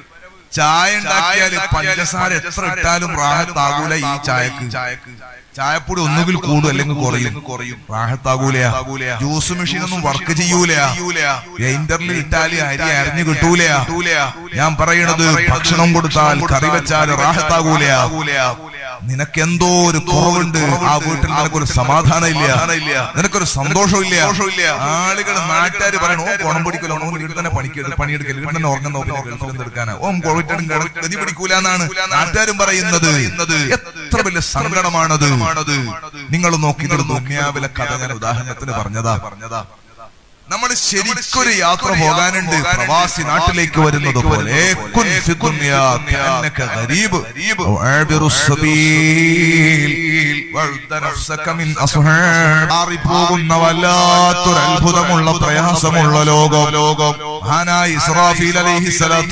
ചായ ഉണ്ടാക്കിയാൽ പഞ്ചസാര എത്ര ഇട്ടാലും റാഹത്താകൂല ഈ ചായക്ക് ചായപ്പൊടി ഒന്നുകിൽ കൂടും അല്ലെങ്കിൽ കുറയും കുറയും റാഹത്താകൂല ജ്യൂസ് മെഷീൻ ഒന്നും വർക്ക് ചെയ്യൂല ഗ്രൈൻഡറിൽ ഇട്ടാൽ അരി അരിഞ്ഞു കിട്ടൂല ഞാൻ പറയണത് ഭക്ഷണം കൊടുത്താൽ കറി വെച്ചാൽ റാഹത്താകൂല നിനക്കെന്തോ ഒരു കുറവുണ്ട് ആ വീട്ടിൽ നിനക്കൊരു സമാധാനം ഇല്ല നിനക്കൊരു സന്തോഷമില്ല ആളുകൾ നാട്ടുകാർ പറയണോ ഓണം പിടിക്കലോ ഓൻ വീട്ടിൽ തന്നെ പണിക്ക് പണിയെടുക്കൽ വീട്ടിൽ തന്നെ ഉറങ്ങുന്ന പിന്നെ ഗൾഫിൽ നിന്ന് എടുക്കാനാ ഓം കോവിറ്റും ഗതി പിടിക്കൂല എന്നാണ് നാട്ടുകാരും പറയുന്നത് എത്ര വലിയ സങ്കടമാണത് നിങ്ങൾ നോക്കി ഇതൊരു ദുന്യാവിലെ കഥ ഞാൻ ഉദാഹരണത്തിന് പറഞ്ഞതാ പറഞ്ഞതാ നമ്മൾ ശരിക്കൊരു യാത്ര പോകാനുണ്ട് പ്രവാസി നാട്ടിലേക്ക് വരുന്നത് പോലെ കുൻ ഫി ദുനിയാ കഅന്നക ഗരീബ് ഔ ആബിറു സബീൽ വഅ്ദ നഫ്സക മിൻ അസ്ഹാബ് മാറി പോകുന്ന വല്ലാത്തൊരു അത്ഭുതമുള്ള പ്രയാസമുള്ള ലോകം ലോകം മഹാനായ ഇസ്രാഫീൽ അലൈഹി സ്വലാത്തു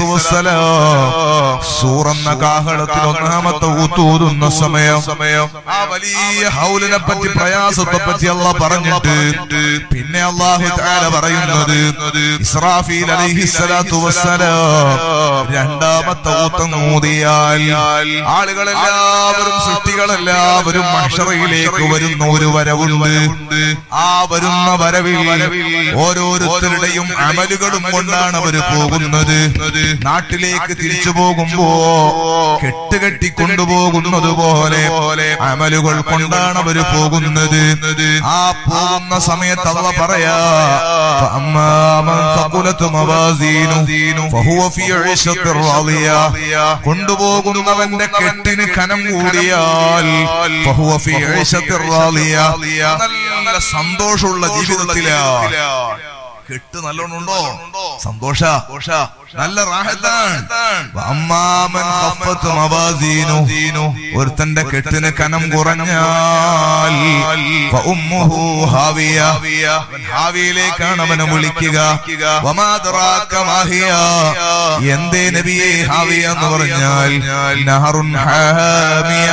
വസ്സലാം സൂറന്ന കാഹളത്തിൽ ഒന്നാമത്തെ ഊത്തൂതുന്ന സമയം സമയം ആ വലിയ ഹൗലിനെ പറ്റി പ്രയാസത്തെ പറ്റി അല്ല പറഞ്ഞിട്ട് പിന്നെ അള്ളാഹു താല പറയുന്നത് ഇസ്രാഫീൽ അലൈഹി സ്വലാത്തു വസ്സലാം രണ്ടാമത്തെ ഊത്തം ഊതിയാൽ ആളുകളെല്ലാവരും സൃഷ്ടികളെല്ലാവരും മഷറയിലേക്ക് വരുന്ന ഒരു വരവുണ്ട് ആ വരുന്ന വരവിൽ ഓരോരുത്തരുടെയും അമലുകളും കൊണ്ടാണ് അവര് പോകുന്നത് നാട്ടിലേക്ക് തിരിച്ചു പോകുമ്പോ കെട്ടുകെട്ടി കൊണ്ടുപോകുന്നത് പോലെ അമലുകൾ കൊണ്ടാണ് അവര് പോകുന്നത് ആ പോകുന്ന സമയത്ത് അള്ള പറയാ فأما من ثقلت موازينه فهو في عيشة راضية കൊണ്ടുപോകുന്നവന്റെ കെട്ടിന് കനം കൂടിയാൽ فهو في عيشة راضية നല്ല സന്തോഷമുള്ള ജീവിതത്തിലാണ് കെട്ട് നല്ലോണം ഉണ്ടോ സന്തോഷ നല്ല റാഹത്താണ് അമ്മാമൻ ഖഫത്ത് മവാസീനു ഒരുത്തന്റെ കെട്ടിന് കനം കുറഞ്ഞാൽ ഫഉമ്മുഹു ഹാവിയ അവൻ ഹാവിയിലേക്കാണ് അവനെ വിളിക്കുക വമാ ദറാക മാഹിയ എന്തേ നബിയെ ഹാവിയ എന്ന് പറഞ്ഞാൽ നഹറുൻ ഹാമിയ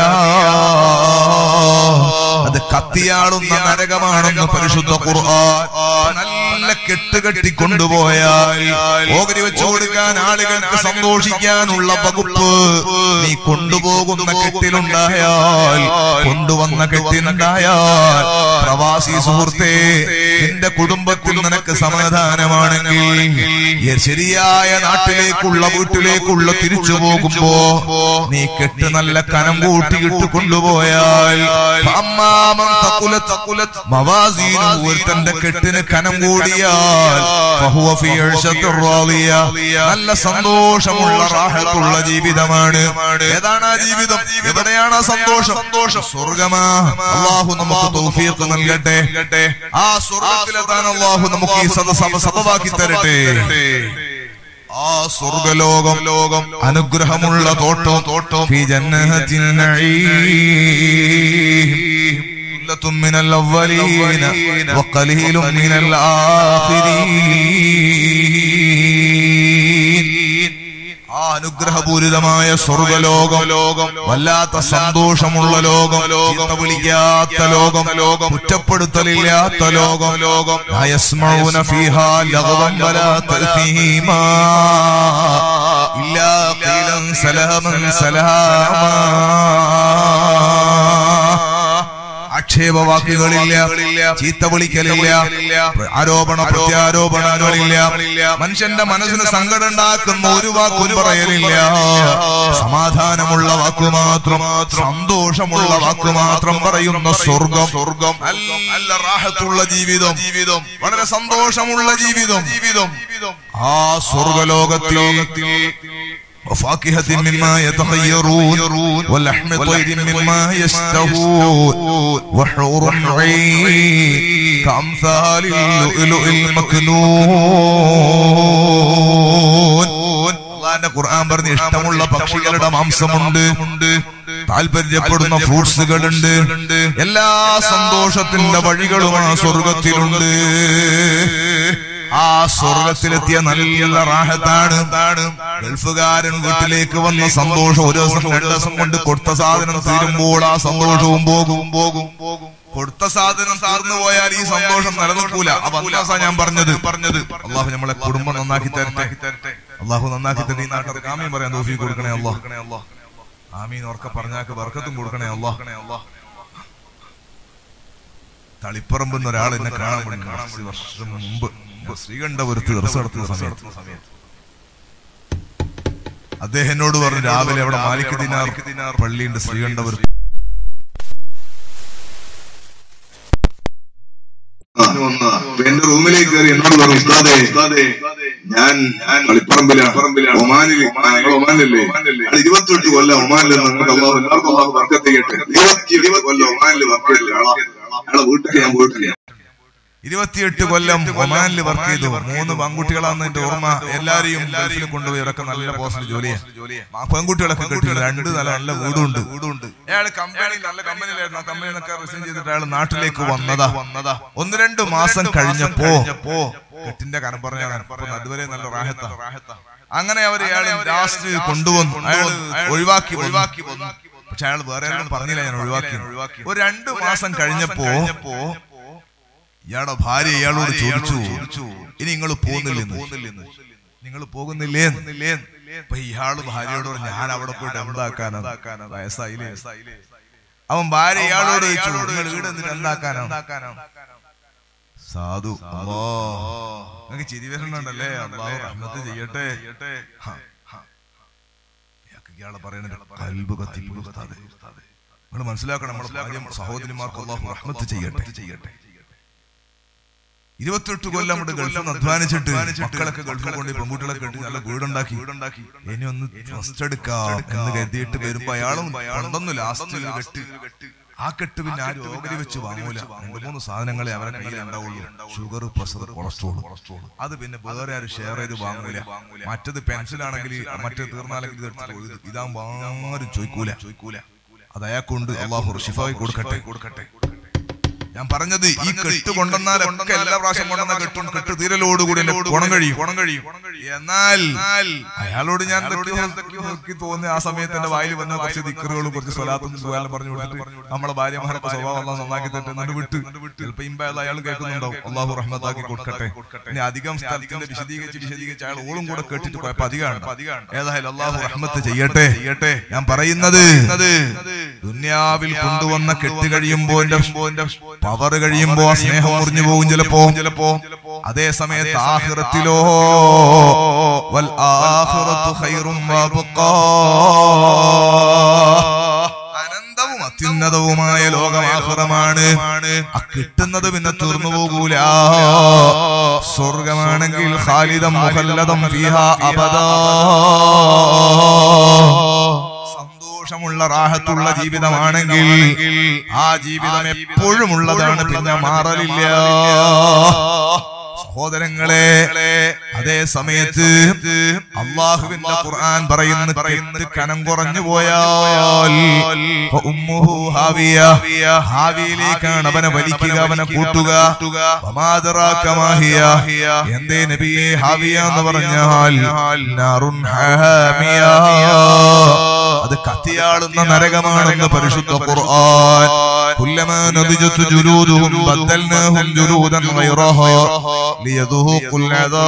അത് കത്തിയാളുന്ന നരകമാണെന്ന് പരിശുദ്ധ ഖുർആൻ നല്ല കെട്ടുകെട്ടി കൊണ്ടുപോയാൽ ഓഹരി വെച്ചു കൊടുക്കാൻ ആളുകൾക്ക് സന്തോഷിക്കാനുള്ള വകുപ്പ് നീ കൊണ്ടുപോകുന്ന കെട്ടിലുണ്ടായാൽ കൊണ്ടുവന്ന കെട്ടിലുണ്ടായാൽ പ്രവാസി സുഹൃത്തെ നിന്റെ കുടുംബത്തിൽ നിനക്ക് സമാധാനമാണെങ്കിൽ ഈ ശരിയായ നാട്ടിലേക്കുള്ള വീട്ടിലേക്കുള്ള തിരിച്ചു പോകുമ്പോ നീ കെട്ട് നല്ല കനം കൂട്ടിയിട്ട് കൊണ്ടുപോയാൽ ഫഅമ്മാമൻ തഖുലത് മവാസീനു ഒരുത്തന്റെ കെട്ടിന് കനം കൂടിയാൽ ഫഹുവ ഫീ ഇഴ്ശത്തിർ റാളിയ നല്ല സന്തോഷമുള്ള റാഹത്തുള്ള ജീവിതമാണ് ഏതാണ് ആ ജീവിതം എവിടെയാണ് ആ സന്തോഷം സന്തോഷം സ്വർഗമാ അള്ളാഹു നമുക്ക് തൗഫീഖ് നൽകട്ടെ ആ സ്വർഗത്തിലെത്താൻ അള്ളാഹു നമുക്ക് ഈ സദ സബവാക്കി തരട്ടെ ആ സ്വർഗലോകം ലോകം അനുഗ്രഹമുള്ള തോട്ടം തോട്ടം ഫി ജന്നത്തിൻ നഈം ثلة من الأولين وقليل من الآخرين ആ അനുഗ്രഹപൂരിതമായ സ്വർഗലോകം ലോകം വല്ലാത്ത സന്തോഷമുള്ള ലോകം ചീത്ത വിളിക്കാത്ത ലോകം ലോകം കുറ്റപ്പെടുത്തലില്ലാത്ത ലോകം ലോകം لا يسمعون فيها لغوا ولا تأثيما إلا قيلا سلاما سلاما ആക്ഷേപവാക്കുകളില്ല ചീത്ത വിളിക്കലില്ല ആരോപണ പ്രത്യാരോപണങ്ങളില്ല മനുഷ്യന്റെ മനസ്സിന് സങ്കടം ഉണ്ടാക്കുന്ന ഒരു വാക്കും പറയലില്ല സമാധാനമുള്ള വാക്കു മാത്രം സന്തോഷമുള്ള വാക്കു മാത്രം പറയുന്ന സ്വർഗം സ്വർഗം നല്ല റാഹത്തുള്ള ജീവിതം ജീവിതം വളരെ സന്തോഷമുള്ള ജീവിതം ജീവിതം ആ സ്വർഗലോകത്തിൽ وفاكهة مما يتخيرون ولحم طير مما يشتهون وحور عين كأمثال اللؤلؤ المكنون അള്ളാന്റെ ഖുർആൻ പറഞ്ഞ് ഇഷ്ടമുള്ള പക്ഷികളുടെ മാംസമുണ്ട് താല്പര്യപ്പെടുന്ന ഫ്രൂട്ട്സുകളുണ്ട് എല്ലാ സന്തോഷത്തിന്റെ വഴികളും ആ സ്വർഗത്തിലുണ്ട് ആ സ്വർഗത്തിലെത്തിയ നല്ല റാഹത്താണ് ഗൾഫുകാരൻ വീട്ടിലേക്ക് വന്ന സന്തോഷം ഒരു ദിവസം രണ്ടു ദിവസം കൊണ്ട് കൊടുത്ത സാധനം തീരുമ്പോൾ ആ സന്തോഷവും പോകും പോകും പോകും കൊടുത്ത സാധനം തീർന്നു പോയാൽ ഈ സന്തോഷം നിലനിൽക്കൂല അപ്പൊ അല്ലാസാ ഞാൻ പറഞ്ഞത് പറഞ്ഞത് അള്ളാഹു നമ്മളെ കുടുംബം നന്നാക്കി തരട്ടെ അള്ളാഹു നന്നാക്കി തരട്ടെ ഈ നാട്ടിൽ ആമീൻ പറയാൻ തോഫി കൊടുക്കണേ അള്ളാഹ് ആമീൻ ഉറക്കെ പറഞ്ഞാക്ക് വർക്കത്തും കൊടുക്കണേ അള്ളാഹ് തളിപ്പറമ്പ് ഒരാൾ എന്നെ കാണാൻ വേണ്ടി കുറച്ച് വർഷം മുമ്പ് ശ്രീകണ്ഠപുരത്ത് റിസർച്ച് നടത്തുന്ന സമയത്ത് അദ്ദേഹം എന്നോട് പറഞ്ഞു രാവിലെ അവിടെ മാലിക് ദിനാർ പള്ളിയുണ്ട് ശ്രീകണ്ഠപുരത്ത് എന്റെ റൂമിലേക്ക് കയറി എന്നോട് പറഞ്ഞു ഉസ്താദേ ഞാൻ ഞാൻ കളിപ്പറമ്പിലാണ് ഒമാനിൽ ഞങ്ങൾ ഒമാനിലല്ലേ അത് ഇരുപത്തെട്ട് കൊല്ലം ഒമാനിൽ നിങ്ങൾക്ക് അള്ളാഹു എല്ലാവർക്കും അള്ളാഹു വർക്കത്ത് ചെയ്യട്ടെ ഇരുപത്തി കൊല്ലം ഒമാനിൽ വർക്ക് ചെയ്തില്ല ആളാ അയാളെ വീട്ടിൽ ഞാൻ പോയിട്ടില്ല ഇരുപത്തിയെട്ട് കൊല്ലം ഒമാനിൽ വർക്ക് ചെയ്തു മൂന്ന് പെൺകുട്ടികളാന്ന് എന്റെ ഓർമ്മ എല്ലാരെയും ഗൾഫിൽ കൊണ്ടുപോയി ഇവരൊക്കെ നല്ല പോസ്റ്റിൽ ജോലിയാ ആ പെൺകുട്ടികളൊക്കെ കിട്ടി രണ്ട് നല്ല നല്ല വീടുണ്ട് വീടുണ്ട് അയാൾ കമ്പനി നല്ല കമ്പനിയിലായിരുന്നു ആ കമ്പനിയിൽ നിന്നൊക്കെ റിസൈൻ ചെയ്തിട്ട് അയാൾ നാട്ടിലേക്ക് വന്നതാ വന്നതാ ഒന്ന് രണ്ട് മാസം കഴിഞ്ഞപ്പോ കെട്ടിന്റെ കനം പറഞ്ഞ അതുവരെ നല്ല റാഹത്ത അങ്ങനെ അവർ അയാൾ ലാസ്റ്റ് കൊണ്ടുവന്നു അയാൾ ഒഴിവാക്കി ഒഴിവാക്കി വന്നു പക്ഷെ അയാൾ വേറെ ആരും പറഞ്ഞില്ല ഞാൻ ഒഴിവാക്കി ഒരു രണ്ടു മാസം കഴിഞ്ഞപ്പോ ഇയാളുടെ ഭാര്യ ഇയാളോട് ചോദിച്ചു ഇനി നിങ്ങൾ പോകുന്നില്ലെന്ന് നിങ്ങൾ പോകുന്നില്ലേ അപ്പൊ ഇയാള് ഭാര്യയോട് പറഞ്ഞു ഞാൻ അവിടെ പോയിട്ട് എന്താക്കാനോ വയസ്സായില്ലേ അവൻ ഭാര്യ ഇയാളോട് ചോദിച്ചു നിങ്ങൾ വീട് എന്നിട്ട് എന്താക്കാനോ സാധു അല്ലോ നിങ്ങൾക്ക് ചിരി വരുന്നുണ്ടല്ലേ അള്ളാഹു റഹ്മത്ത് ചെയ്യട്ടെ ഹ, ഹ. ഇയാൾക്ക് ഇയാളെ പറയുന്നത് കൽബ് കത്തിപ്പോയി നിങ്ങൾ മനസ്സിലാക്കണം നമ്മുടെ ഭാര്യ സഹോദരിമാർക്ക് അള്ളാഹു റഹ്മത്ത് ചെയ്യട്ടെ ചെയ്യട്ടെ ഇരുപത്തെട്ട് കൊല്ലം കൊണ്ട് ഗൾഫിൽ നിന്ന് അധ്വാനിച്ചിട്ട് മക്കളൊക്കെ ഗൾഫിൽ കൊണ്ട് പെൺകുട്ടികളൊക്കെ കെട്ടി നല്ല വീടുണ്ടാക്കി വീടുണ്ടാക്കി ഇനി ഒന്ന് റെസ്റ്റ് എടുക്കാം എന്ന് കരുതിയിട്ട് വരുമ്പോ അയാളും കൊണ്ടൊന്നും ലാസ്റ്റ് കെട്ട് ആ കെട്ട് പിന്നെ ആരും ഓഹരി വെച്ച് വാങ്ങൂല രണ്ട് മൂന്ന് സാധനങ്ങളെ അവരെ കയ്യിൽ ഉണ്ടാവുള്ളൂ ഷുഗർ പ്രഷർ കൊളസ്ട്രോൾ അത് പിന്നെ വേറെ ആരും ഷെയർ ചെയ്ത് വാങ്ങൂല മറ്റത് പെൻസിലാണെങ്കിൽ മറ്റേ തീർന്നാലെങ്കിൽ ഇത് എടുത്തിട്ട് പോയി. ഇതാകുമ്പോ ആരും ചോദിക്കൂല ചോദിക്കൂല അത് അയാൾക്കുണ്ട് അള്ളാഹു ഷിഫായി കൊടുക്കട്ടെ കൊടുക്കട്ടെ ഞാൻ പറഞ്ഞത് ഈ കെട്ട് കൊണ്ടുവന്നാലൊക്കെ എല്ലാ പ്രാവശ്യം കൊണ്ടുവന്ന കെട്ടും കെട്ട് തീരലോടുകൂടി എന്റെ ഗുണം കഴിയും ഗുണം കഴിയും എന്നാൽ അയാളോട് ഞാൻ എന്തൊക്കെയോ നോക്കി തോന്നി ആ സമയത്ത് എന്റെ വായിൽ വന്ന കുറച്ച് ദിക്കറുകളും കുറച്ച് സ്വലാത്തും സുഖാലും പറഞ്ഞു കൊടുത്തിട്ട് നമ്മളെ ഭാര്യമാരൊക്കെ സ്വഭാവം അള്ളാഹ് നന്നാക്കി തട്ടെ എന്നിട്ട് വിട്ട് ചിലപ്പോ ഇമ്പായത് അയാൾ കേൾക്കുന്നുണ്ടാവും അള്ളാഹു റഹ്മത്താക്കി കൊടുക്കട്ടെ ഇനി അധികം സ്ഥലത്തിന്റെ വിശദീകരിച്ച് വിശദീകരിച്ച് അയാൾ ഓളും കൂടെ കേട്ടിട്ട് പോയപ്പോ അധികമാണ് ഏതായാലും അള്ളാഹു റഹ്മത്ത് ചെയ്യട്ടെ ചെയ്യട്ടെ ഞാൻ പറയുന്നത് ദുന്യാവിൽ കൊണ്ടുവന്ന കെട്ട് കഴിയുമ്പോ എന്റെ പവർ കഴിയുമ്പോ ആ സ്നേഹം മുറിഞ്ഞു പോകും ചിലപ്പോ ചിലപ്പോ അതേ സമയത്ത് ആഹ്റത്തിലോ വൽ ആഖിറത്തു ഖൈറും വഅബ്ഖാ അനന്തവും അത്യുന്നതവുമായ ലോകമാഹുറമാണ് ആ കിട്ടുന്നത് പിന്നെ തീർന്നു പോകൂല സ്വർഗമാണെങ്കിൽ ഖാലിദം മുഖല്ലദം ഫീഹാ അബദാ സന്തോഷമുള്ള റാഹത്തുള്ള ജീവിതമാണെങ്കിൽ ആ ജീവിതം എപ്പോഴും ഉള്ളതാണ് പിന്നെ മാറലില്ല സഹോദരങ്ങളെ അതേ സമയത്ത് അള്ളാഹുവിന്റെ ഖുർആൻ പറയുന്ന പറയുന്നത് കനം കുറഞ്ഞു പോയാൽ ഫഉമ്മുഹു ഹാവിയ. ഹാവിയിലേക്കാണ് അവനെ വലിക്കുക അവനെ കൂട്ടുക വമാദറാക മാഹിയ. എന്തേ നബിയെ ഹാവിയ എന്ന് പറഞ്ഞാൽ നാറുൻ ഹാമിയ. അത് കത്തിയാളുന്ന നരകമാണെന്ന് പരിശുദ്ധ ഖുർആൻ കുല്ലമാ നദിജത്ത് ജുലൂദുഹും ബദ്ദൽനാഹും ജുലൂദൻ ഗൈറഹാ ലിയദൂഖുൽ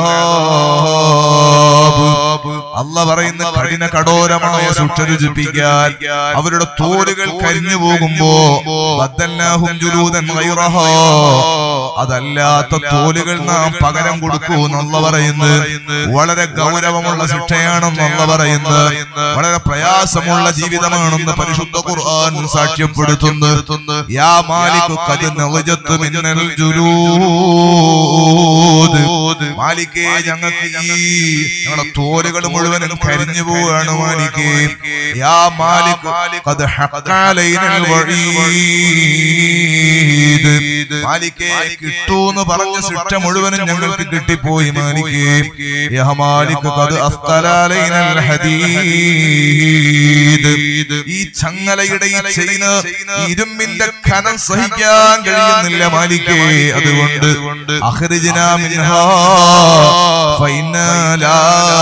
അദാബ് അല്ല പറയുന്ന കഠിന കഠോരമായ ശിക്ഷ രുചിപ്പിക്കാൻ അവരുടെ തോലുകൾ കരിഞ്ഞു പോകുമ്പോ ബദ്ദൽനാഹും ജുലൂദൻ ഗൈറഹാ അതല്ലാത്ത തോലുകൾ നാം പകരം കൊടുക്കൂ എന്നുള്ള പറയുന്നത് വളരെ ഗൗരവമുള്ള ശിക്ഷയാണെന്നുള്ള പറയുന്നത് വളരെ പ്രയാസമുള്ള ജീവിതമാണെന്ന് പരിശുദ്ധ ഖുർആൻ സാക്ഷ്യപ്പെടുത്തുന്നു യാ മാലിക് ഖദ് നവജത്ത് മിന്നൽ ജുലൂദ് മാലിക്കേ ഞങ്ങൾക്ക് ഈ ഞങ്ങളുടെ തോലുകൾ മുഴുവനും കരിഞ്ഞു പോവുകയാണ് മാലിക്കേ യാ മാലിക് ഖദ് ഹഖാലൈനൽ വഈദ് മാലിക്കേ കിട്ടൂന്ന് പറഞ്ഞ ശിക്ഷ മുഴുവനും ഞങ്ങൾക്ക് കിട്ടിപ്പോയി മാലിക്കേ യാ മാലിക് ഖദ് അസ്തലാലൈനൽ ഹദീദ് ഈ ചങ്ങലയുടെ ഈ ചെയിന് ഇരുമ്പിന്റെ ഖനം സഹിക്കാൻ കഴിയുന്നില്ല മാലിക്കേ അതുകൊണ്ട് അഖ്രിജ്ന മിൻഹാ ഫൈനാ ലാ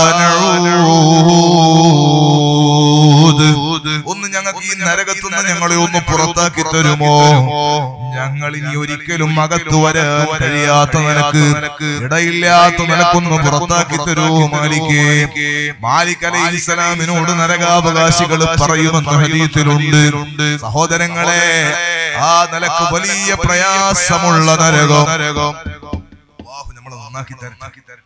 നഊദ് ഒന്ന് ഞങ്ങൾക്ക് ഈ നരകത്തുനിന്ന് ഞങ്ങളെ ഒന്ന് പുറത്താക്കി തരുമോ ഞങ്ങൾ ഇനി ഒരിക്കലും അകത്തു വരാൻ കഴിയാത്ത നിനക്ക് ഇടയില്ലാത്ത നിനക്കൊന്ന് പുറത്താക്കി തരൂ മാലിക്കേ മാലിക് അലൈഹി ഇസ്ലാമിനോട് നരകാവകാശികൾ പറയുമെന്ന് ഹദീത്തിലുണ്ട് സഹോദരങ്ങളെ ആ നിലക്ക് വലിയ പ്രയാസമുള്ള നരകം അല്ലാഹു നമ്മളെ നന്നാക്കി തരട്ടെ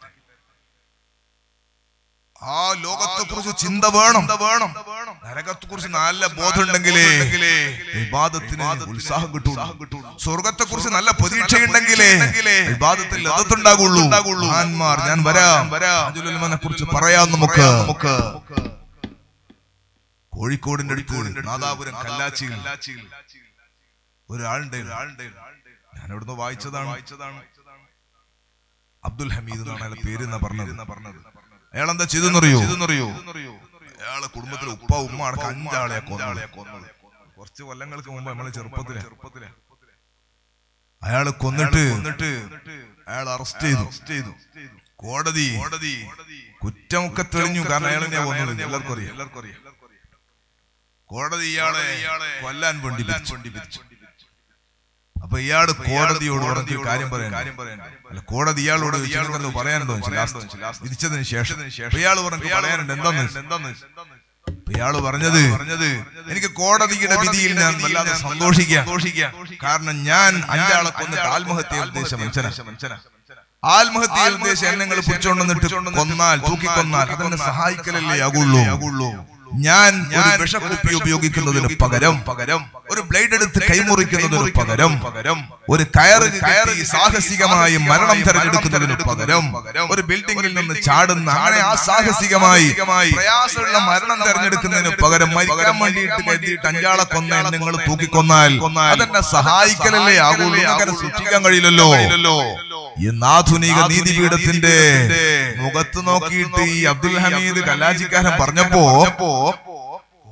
ആ ലോകത്തെ കുറിച്ച് ചിന്ത വേണം വേണം നരകത്തെ കുറിച്ച് നല്ല ബോധം ഉണ്ടെങ്കിലേ വിവാദത്തിന് ഉത്സാഹം കിട്ടും സ്വർഗത്തെ കുറിച്ച് നല്ല പ്രതീക്ഷയുണ്ടെങ്കിലേ വിവാദത്തിൽ ലതത്തുണ്ടാകുള്ളൂ മഹാന്മാർ ഞാൻ വരാം വരാം കുറിച്ച് പറയാം നമുക്ക് നമുക്ക് കോഴിക്കോടിന്റെ അടുത്ത് നാദാപുരം കല്ലാച്ചിയിൽ ഒരാളുണ്ട് ഞാൻ ഇവിടുന്ന് വായിച്ചതാണ് വായിച്ചതാണ് അബ്ദുൽ ഹമീദ് എന്നാണ് അയാളെ പേര് എന്നാ പറഞ്ഞത് പറഞ്ഞത് അയാൾ എന്താ ചെയ്തെന്നറിയോ ചെയ്തെന്നറിയോ അയാളെ കുടുംബത്തിലെ ഉപ്പ ഉമ്മ അടക്കം അഞ്ചാളെ കൊന്നാളെ കൊന്നത് കുറച്ച് കൊല്ലങ്ങൾക്ക് മുമ്പ് നമ്മളെ ചെറുപ്പത്തിലെ ചെറുപ്പത്തിലെ അയാള് കൊന്നിട്ട് കൊന്നിട്ട് അയാൾ അറസ്റ്റ് ചെയ്തു ചെയ്തു കോടതി കോടതി കുറ്റമൊക്കെ തെളിഞ്ഞു കാരണം അയാൾ ഞാൻ കൊന്നത് എല്ലാവർക്കും അറിയാം എല്ലാവർക്കും അറിയാം കോടതി ഇയാളെ കൊല്ലാൻ വേണ്ടി വേണ്ടി വിധിച്ചു അപ്പൊ ഇയാള് കോടതിയോട് പറഞ്ഞ ഒരു കാര്യം പറയാൻ കാര്യം പറയാൻ അല്ല കോടതി ഇയാളോട് ഇയാളോട് പറയാനുണ്ടോ വിധിച്ചതിന് ശേഷം അപ്പൊ ഇയാള് പറഞ്ഞു പറയാനുണ്ട് എന്താന്ന് എന്താന്ന് അപ്പൊ ഇയാള് പറഞ്ഞത് പറഞ്ഞത് എനിക്ക് കോടതിയുടെ വിധിയിൽ ഞാൻ വല്ലാതെ സന്തോഷിക്കാം കാരണം ഞാൻ അഞ്ചാളെ കൊന്നിട്ട് ആത്മഹത്യ ഉദ്ദേശ മനുഷ്യനാ മനുഷ്യനാ ആത്മഹത്യ ഉദ്ദേശം എന്നെ നിങ്ങൾ പിടിച്ചോണ്ടെന്നിട്ട് കൊന്നാൽ തൂക്കിക്കൊന്നാൽ അതെന്നെ സഹായിക്കലല്ലേ ആകുള്ളൂ ആകുള്ളൂ ഞാൻ ഒരു വിഷക്കുപ്പി ഉപയോഗിക്കുന്നതിന് പകരം പകരം ഒരു ബ്ലേഡ് എടുത്ത് കൈമുറിക്കുന്നതിന് പകരം പകരം ഒരു കയറ് കയറി സാഹസികമായി മരണം തെരഞ്ഞെടുക്കുന്നതിന് പകരം ഒരു ബിൽഡിംഗിൽ നിന്ന് ചാടുന്ന അങ്ങനെ ആ സാഹസികമായി പ്രയാസമുള്ള മരണം തെരഞ്ഞെടുക്കുന്നതിന് പകരം മരിക്കാൻ വേണ്ടിയിട്ട് കരുതിയിട്ട് അഞ്ചാളെ കൊന്ന നിങ്ങൾ തൂക്കിക്കൊന്നാൽ അതെന്നെ സഹായിക്കലല്ലേ ആകുള്ളൂ അങ്ങനെ സൂക്ഷിക്കാൻ കഴിയില്ലല്ലോ ഇന്ന് ആധുനിക നീതിപീഠത്തിന്റെ മുഖത്ത് നോക്കിയിട്ട് ഈ അബ്ദുൽ ഹമീദ് കലാചിക്കാരൻ പറഞ്ഞപ്പോ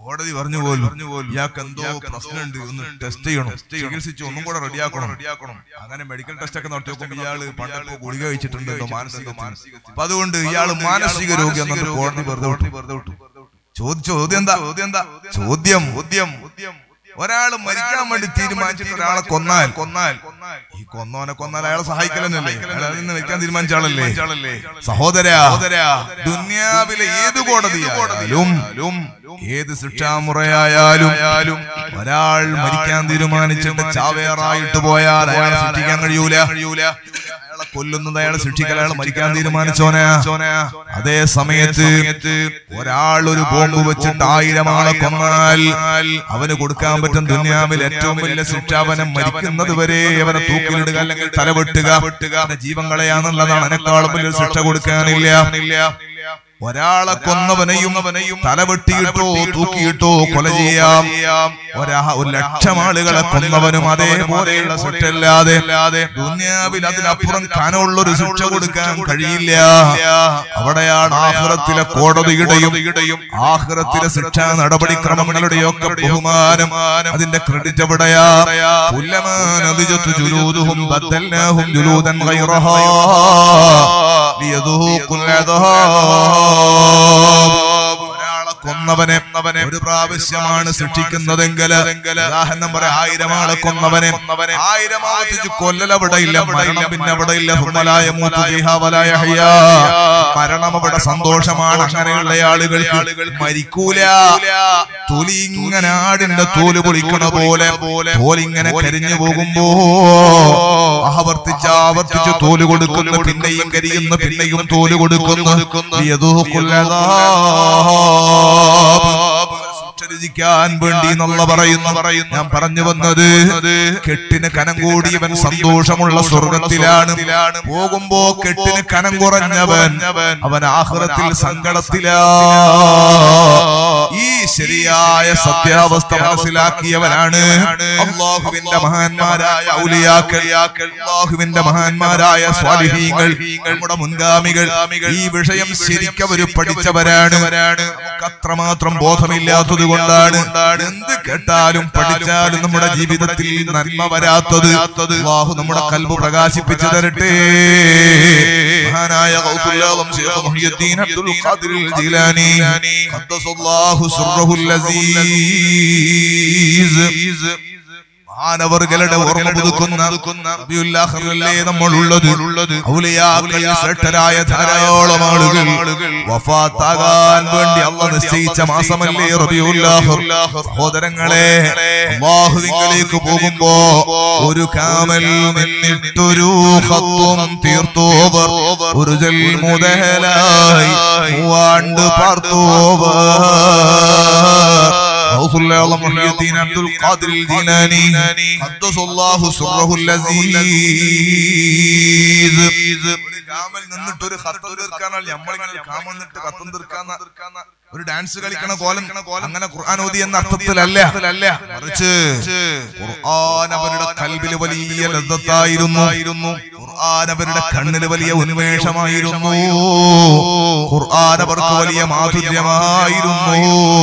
കോടതി പറഞ്ഞു പോലും ഇയാൾക്ക് എന്തോ പ്രശ്നമുണ്ട് ഒന്ന് ടെസ്റ്റ് ചെയ്യണം ചികിത്സിച്ച് ഒന്നും കൂടെ റെഡിയാക്കണം അങ്ങനെ മെഡിക്കൽ ടെസ്റ്റ് ഒക്കെ നടത്തി നോക്കുമ്പോൾ ഇയാള് പണ്ടൊക്കെ ഗുളിക കഴിച്ചിട്ടുണ്ട് എന്തോ മാനസിക അപ്പൊ അതുകൊണ്ട് ഇയാള് മാനസിക രോഗി എന്നിട്ട് കോടതി വെറുതെ വിട്ടു വെറുതെ വിട്ടു ചോദിച്ചു ചോദ്യം എന്താ ചോദ്യം എന്താ ചോദ്യം ചോദ്യം ഒരാള് മരിക്കാൻ വേണ്ടി തീരുമാനിച്ചിട്ട് ഒരാളെ കൊന്നാൽ കൊന്നാൽ ഈ കൊന്നോനെ കൊന്നാൽ അയാളെ സഹായിക്കലെന്നല്ലേ അയാൾ അതിൽ നിന്ന് മരിക്കാൻ തീരുമാനിച്ച ആളല്ലേ സഹോദര ദുന്യാവിലെ ഏത് കോടതിയായാലും ഏത് ശിക്ഷാമുറയായാലും ഒരാൾ മരിക്കാൻ തീരുമാനിച്ചിട്ട് ചാവേറായിട്ട് പോയാൽ അയാളെ സൃഷ്ടിക്കാൻ കഴിയൂല അയാളെ കൊല്ലുന്നത് അയാളെ ശിക്ഷിക്കൽ അയാൾ മരിക്കാൻ തീരുമാനിച്ചോനെ അതേ സമയത്ത് ഒരാൾ ഒരു ബോംബ് വെച്ചിട്ട് ആയിരം ആളെ കൊന്നാൽ അവന് കൊടുക്കാൻ പറ്റും ദുന്യാവിൽ ഏറ്റവും വലിയ ശിക്ഷ അവനെ മരിക്കുന്നത് വരെ അവനെ തൂക്കിലിടുക അല്ലെങ്കിൽ തലവെട്ടുക അവന്റെ ജീവൻ കളയാന്നുള്ളതാണ് അതിനേക്കാളും വലിയ ശിക്ഷ കൊടുക്കാനില്ല ഒരാളെ കൊന്നവനെയും അവനെയും തലവെട്ടിയിട്ടോ തൂക്കിയിട്ടോ കൊല ചെയ്യാം ഒരാ ഒരു ലക്ഷം ആളുകളെ കൊന്നവനും അതേപോലെയുള്ള ശിക്ഷല്ലാതെ ദുന്യാവിൽ അതിനപ്പുറം കനമുള്ള ഒരു ശിക്ഷ കൊടുക്കാൻ കഴിയില്ല അവിടെയാണ് ആഹ്റത്തിലെ കോടതിയുടെയും ആഹ്റത്തിലെ ശിക്ഷാ നടപടിക്രമങ്ങളുടെയും ഒക്കെ ബഹുമാനം അതിന്റെ ക്രെഡിറ്റ് എവിടെയാ പുല്ലമാനദിജത്തു ജുലൂദുഹും ബദ്ദൽനാഹും ജുലൂദൻ ഗൈറഹാ ലിയദൂഖുൽ അദാബ് ഒരാളെ കൊന്നവനെ ഒരു പ്രാവശ്യമാണ് ശിക്ഷിക്കുന്നതെങ്കിൽ ഉദാഹരണം പറയാം ആയിരം ആളെ കൊന്നവനെ ആയിരം ആവർത്തിച്ച് കൊല്ലൽ അവിടെ ഇല്ല മരണം പിന്നെ അവിടെ ഇല്ല ഹുമ്മലായ മൂത്തു ഫീഹാ വലാ യഹ്യാ. മരണം അവിടെ സന്തോഷമാണ് അങ്ങനെയുള്ള ആളുകൾക്ക് മരിക്കൂല തൊലി ഇങ്ങനെ ആടിന്റെ തോല് പൊളിക്കണ പോലെ തോലിങ്ങനെ കരിഞ്ഞു പോകുമ്പോ ആവർത്തിച്ച് ആവർത്തിച്ച് തോല് കൊടുക്കുന്നു പിന്നെയും കരിയുന്നു പിന്നെയും തോല് കൊടുക്കുന്നു ലിയദൂഖുൽ അദാബ്. ശിക്ഷ രുചിക്കാൻ വേണ്ടി എന്നുള്ള പറയുന്നു ഞാൻ പറഞ്ഞു വന്നത് കെട്ടിന് കനം കൂടിയവൻ സന്തോഷമുള്ള സ്വർഗത്തിലാണ് പോകുമ്പോ കെട്ടിന് കനം കുറഞ്ഞവൻ അവൻ ആഹ്റത്തിൽ സങ്കടത്തിലാ ഈ ശരിയായ സത്യാവസ്ഥ മനസ്സിലാക്കിയവനാണ് അള്ളാഹുവിന്റെ മഹാന്മാരായ ഔലിയാക്കൾ അള്ളാഹുവിന്റെ മഹാന്മാരായ സ്വാലിഹീങ്ങൾ നമ്മുടെ മുൻഗാമികൾ ഈ വിഷയം ശരിക്കും അവർ പഠിച്ചവരാണ് നമുക്ക് അത്രമാത്രം ബോധമില്ലാത്തത് കൊണ്ടാണ് എന്ത് കേട്ടാലും പഠിച്ചാലും നമ്മുടെ ജീവിതത്തിൽ നന്മ വരാത്തത് അള്ളാഹു നമ്മുടെ കൽബ് പ്രകാശിപ്പിച്ചു തരട്ടെ മഹാനായ ഗൗസുല്ലാഹും ശൈഖ് മുഹിയുദ്ദീൻ അബ്ദുൽ ഖാദിർ ജീലാനി ഖദ്ദസല്ലാഹു സിർറഹുൽ അസീസ് മാനവർകളുടെ ഓർമ്മ പുതുക്കുന്ന റബിയുല്ലാഹിറിലല്ലേ നമ്മളുള്ളത് ഔലിയാക്കൾ ശ്രേഷ്ഠരായ ധാരാളം ആളുകൾ വഫാത്താകാൻ വേണ്ടി അള്ള നിശ്ചയിച്ച മാസമല്ലേ റബിയുല്ലാഹിർ സഹോദരങ്ങളെ അള്ളാഹുവിങ്കലേക്ക് പോകുമ്പോ ഒരു കാമൽ നിന്നിട്ടൊരു ഹത്തും തീർത്തോവർ ഒരു ജൽ മുതലായി മൂവാണ്ട് പാർത്തോവർ غوث الله الله محي الدين عبد القادر الجيلاني قدس الله سره العزيز ഒരു കാമൽ നിന്നിട്ട് ഒരു കത്ത് തീർക്കാനാൽ നമ്മളിങ്ങനെ കാമൽ നിന്നിട്ട് കത്തും തീർക്കാന്ന ഒരു ഡാൻസ് കളിക്കണ കോലം അങ്ങനെ ഖുർആൻ ഓതി എന്ന അർത്ഥത്തിലല്ല മറിച്ച് ഖുർആൻ അവരുടെ കൽബില് വലിയ ലദ്ദത്തായിരുന്നു ഖുർആൻ അവരുടെ കണ്ണില് വലിയ ഉന്മേഷമായിരുന്നു ഖുർആൻ അവർക്ക് വലിയ മാധുര്യമായിരുന്നു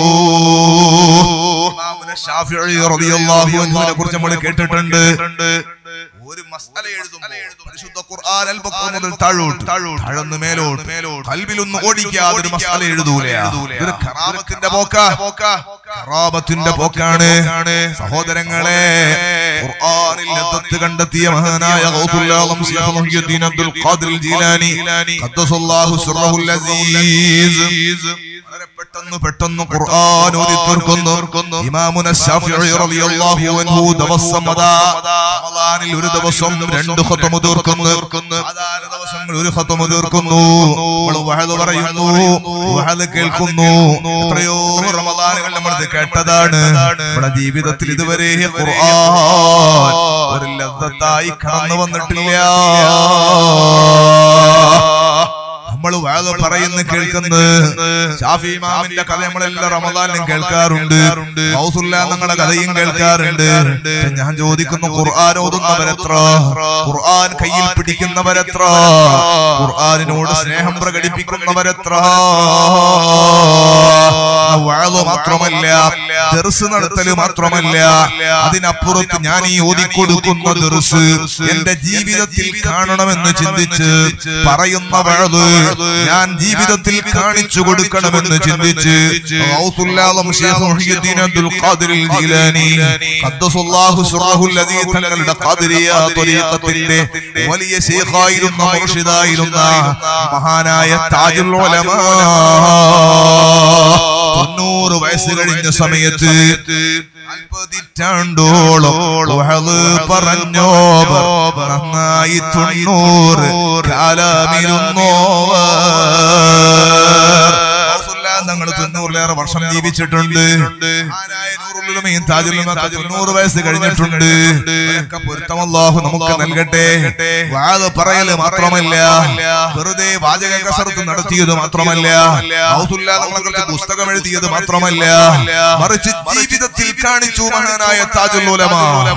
ഇമാമുന ഷാഫിഈ റളിയല്ലാഹു അൻഹുവിനെ കുറിച്ച് നമ്മൾ കേട്ടിട്ടുണ്ട് ഒരു മസ്അല എഴുതുമ്പോൾ പരിശുദ്ധ ഖുർആൻ അൽബക്കർ മുതൽ താഴോട്ട് താഴന്ന് മേലോട്ട് കൽബിലൊന്നും ഓടിക്കാതെ ഒരു മസ്അല എഴുതൂല ഇതൊരു കറാമത്തിന്റെ പോക്ക കറാമത്തിന്റെ പോക്കാണ് സഹോദരങ്ങളെ ഖുർആനിൽ ലദ്ദത്ത് കണ്ടെത്തിയ മഹാനായ ഗൗസുല്ലാഹും ശൈഖ് മുഹിയുദ്ദീൻ അബ്ദുൽ ഖാദിർ ജീലാനി ഖദ്ദസല്ലാഹു സിർറഹുൽ അസീസ് വളരെ പെട്ടെന്ന് പെട്ടെന്ന് ഖുർആൻ ഓതി തീർക്കുന്നു ഇമാമുന ശാഫിഈ റളിയല്ലാഹു അൻഹു ദിവസം അതാ റമളാനിൽ ഒരു ദിവസം രണ്ട് ഖത്മ തീർക്കുന്നു സാധാരണ ദിവസങ്ങൾ ഒരു ഖത്മ തീർക്കുന്നു നമ്മൾ വഹദ് പറയുന്നു വഹദ് കേൾക്കുന്നു എത്രയോ റമളാനുകൾ നമ്മൾ ഇത് കേട്ടതാണ് നമ്മുടെ ജീവിതത്തിൽ ഇതുവരെ ഖുർആൻ ഒരു ലദ്ദത്തായി കടന്നു വന്നിട്ടില്ല നമ്മൾ വേദ പറയുന്ന കേൾക്കുന്നത് ഷാഫി ഇമാമിന്റെ കഥ നമ്മളെല്ലാം റമദാനിലും കേൾക്കാറുണ്ട് ഹൗസുല്ല നിങ്ങളുടെ കഥയും കേൾക്കാറുണ്ട് പക്ഷെ ഞാൻ ചോദിക്കുന്നു ഖുർആൻ ഓതുന്നവരെത്ര ഖുർആൻ കയ്യിൽ പിടിക്കുന്നവരെത്ര ഖുർആനിനോട് സ്നേഹം പ്രകടിപ്പിക്കുന്നവരെത്ര വാഴ മാത്രമല്ല ദർസ് നടത്തല് മാത്രമല്ല അതിനപ്പുറത്ത് ഞാൻ ഈ ഓതിക്കൊടുക്കുന്ന ദർസ് എന്റെ ജീവിതത്തിൽ കാണണമെന്ന് ചിന്തിച്ച് പറയുന്ന വാഴ് ഞാൻ ജീവിതത്തിൽ കാണിച്ചു കൊടുക്കണമെന്ന് ചിന്തിച്ച് ഗൗസുല്ലാദം ശൈഖ് മുഹ്യിദ്ദീൻ അബ്ദുൽ ഖാദിർ ജീലാനി ഖദ്ദസുല്ലാഹു സിറഹുൽ ലദീ തങ്ങളുടെ ഖാദിരിയ ത്വരീഖത്തിന്റെ വലിയ ശൈഖായിരുന്ന മുർഷിദായിരുന്ന മഹാനായ താജുൽ ഉലമാ തൊണ്ണൂറ് വയസ്സ് കഴിഞ്ഞ സമയത്ത് പതിറ്റാണ്ടോളം വഹള് പറഞ്ഞോവർ നന്നായി തൊണ്ണൂറ് കാലമിരുന്നോവർ ഞങ്ങൾ തൊണ്ണൂറിലേറെ വർഷം ജീവിച്ചിട്ടുണ്ട് മഹാനായ നൂറുലുലമയും താജുലുമൊക്കെ തൊണ്ണൂറ് വയസ്സ് കഴിഞ്ഞിട്ടുണ്ട് ഇവരൊക്കെ പൊരുത്തമല്ലാഹു നമുക്ക് നൽകട്ടെ വാഴ പറയല് മാത്രമല്ല വെറുതെ വാചക കസർത്ത് നടത്തിയത് മാത്രമല്ല ഔസുല്ല നമ്മളെ കുറിച്ച് പുസ്തകം എഴുതിയത് മാത്രമല്ല മറിച്ച് ജീവിതത്തിൽ കാണിച്ചു മഹാനായ താജുലുലമ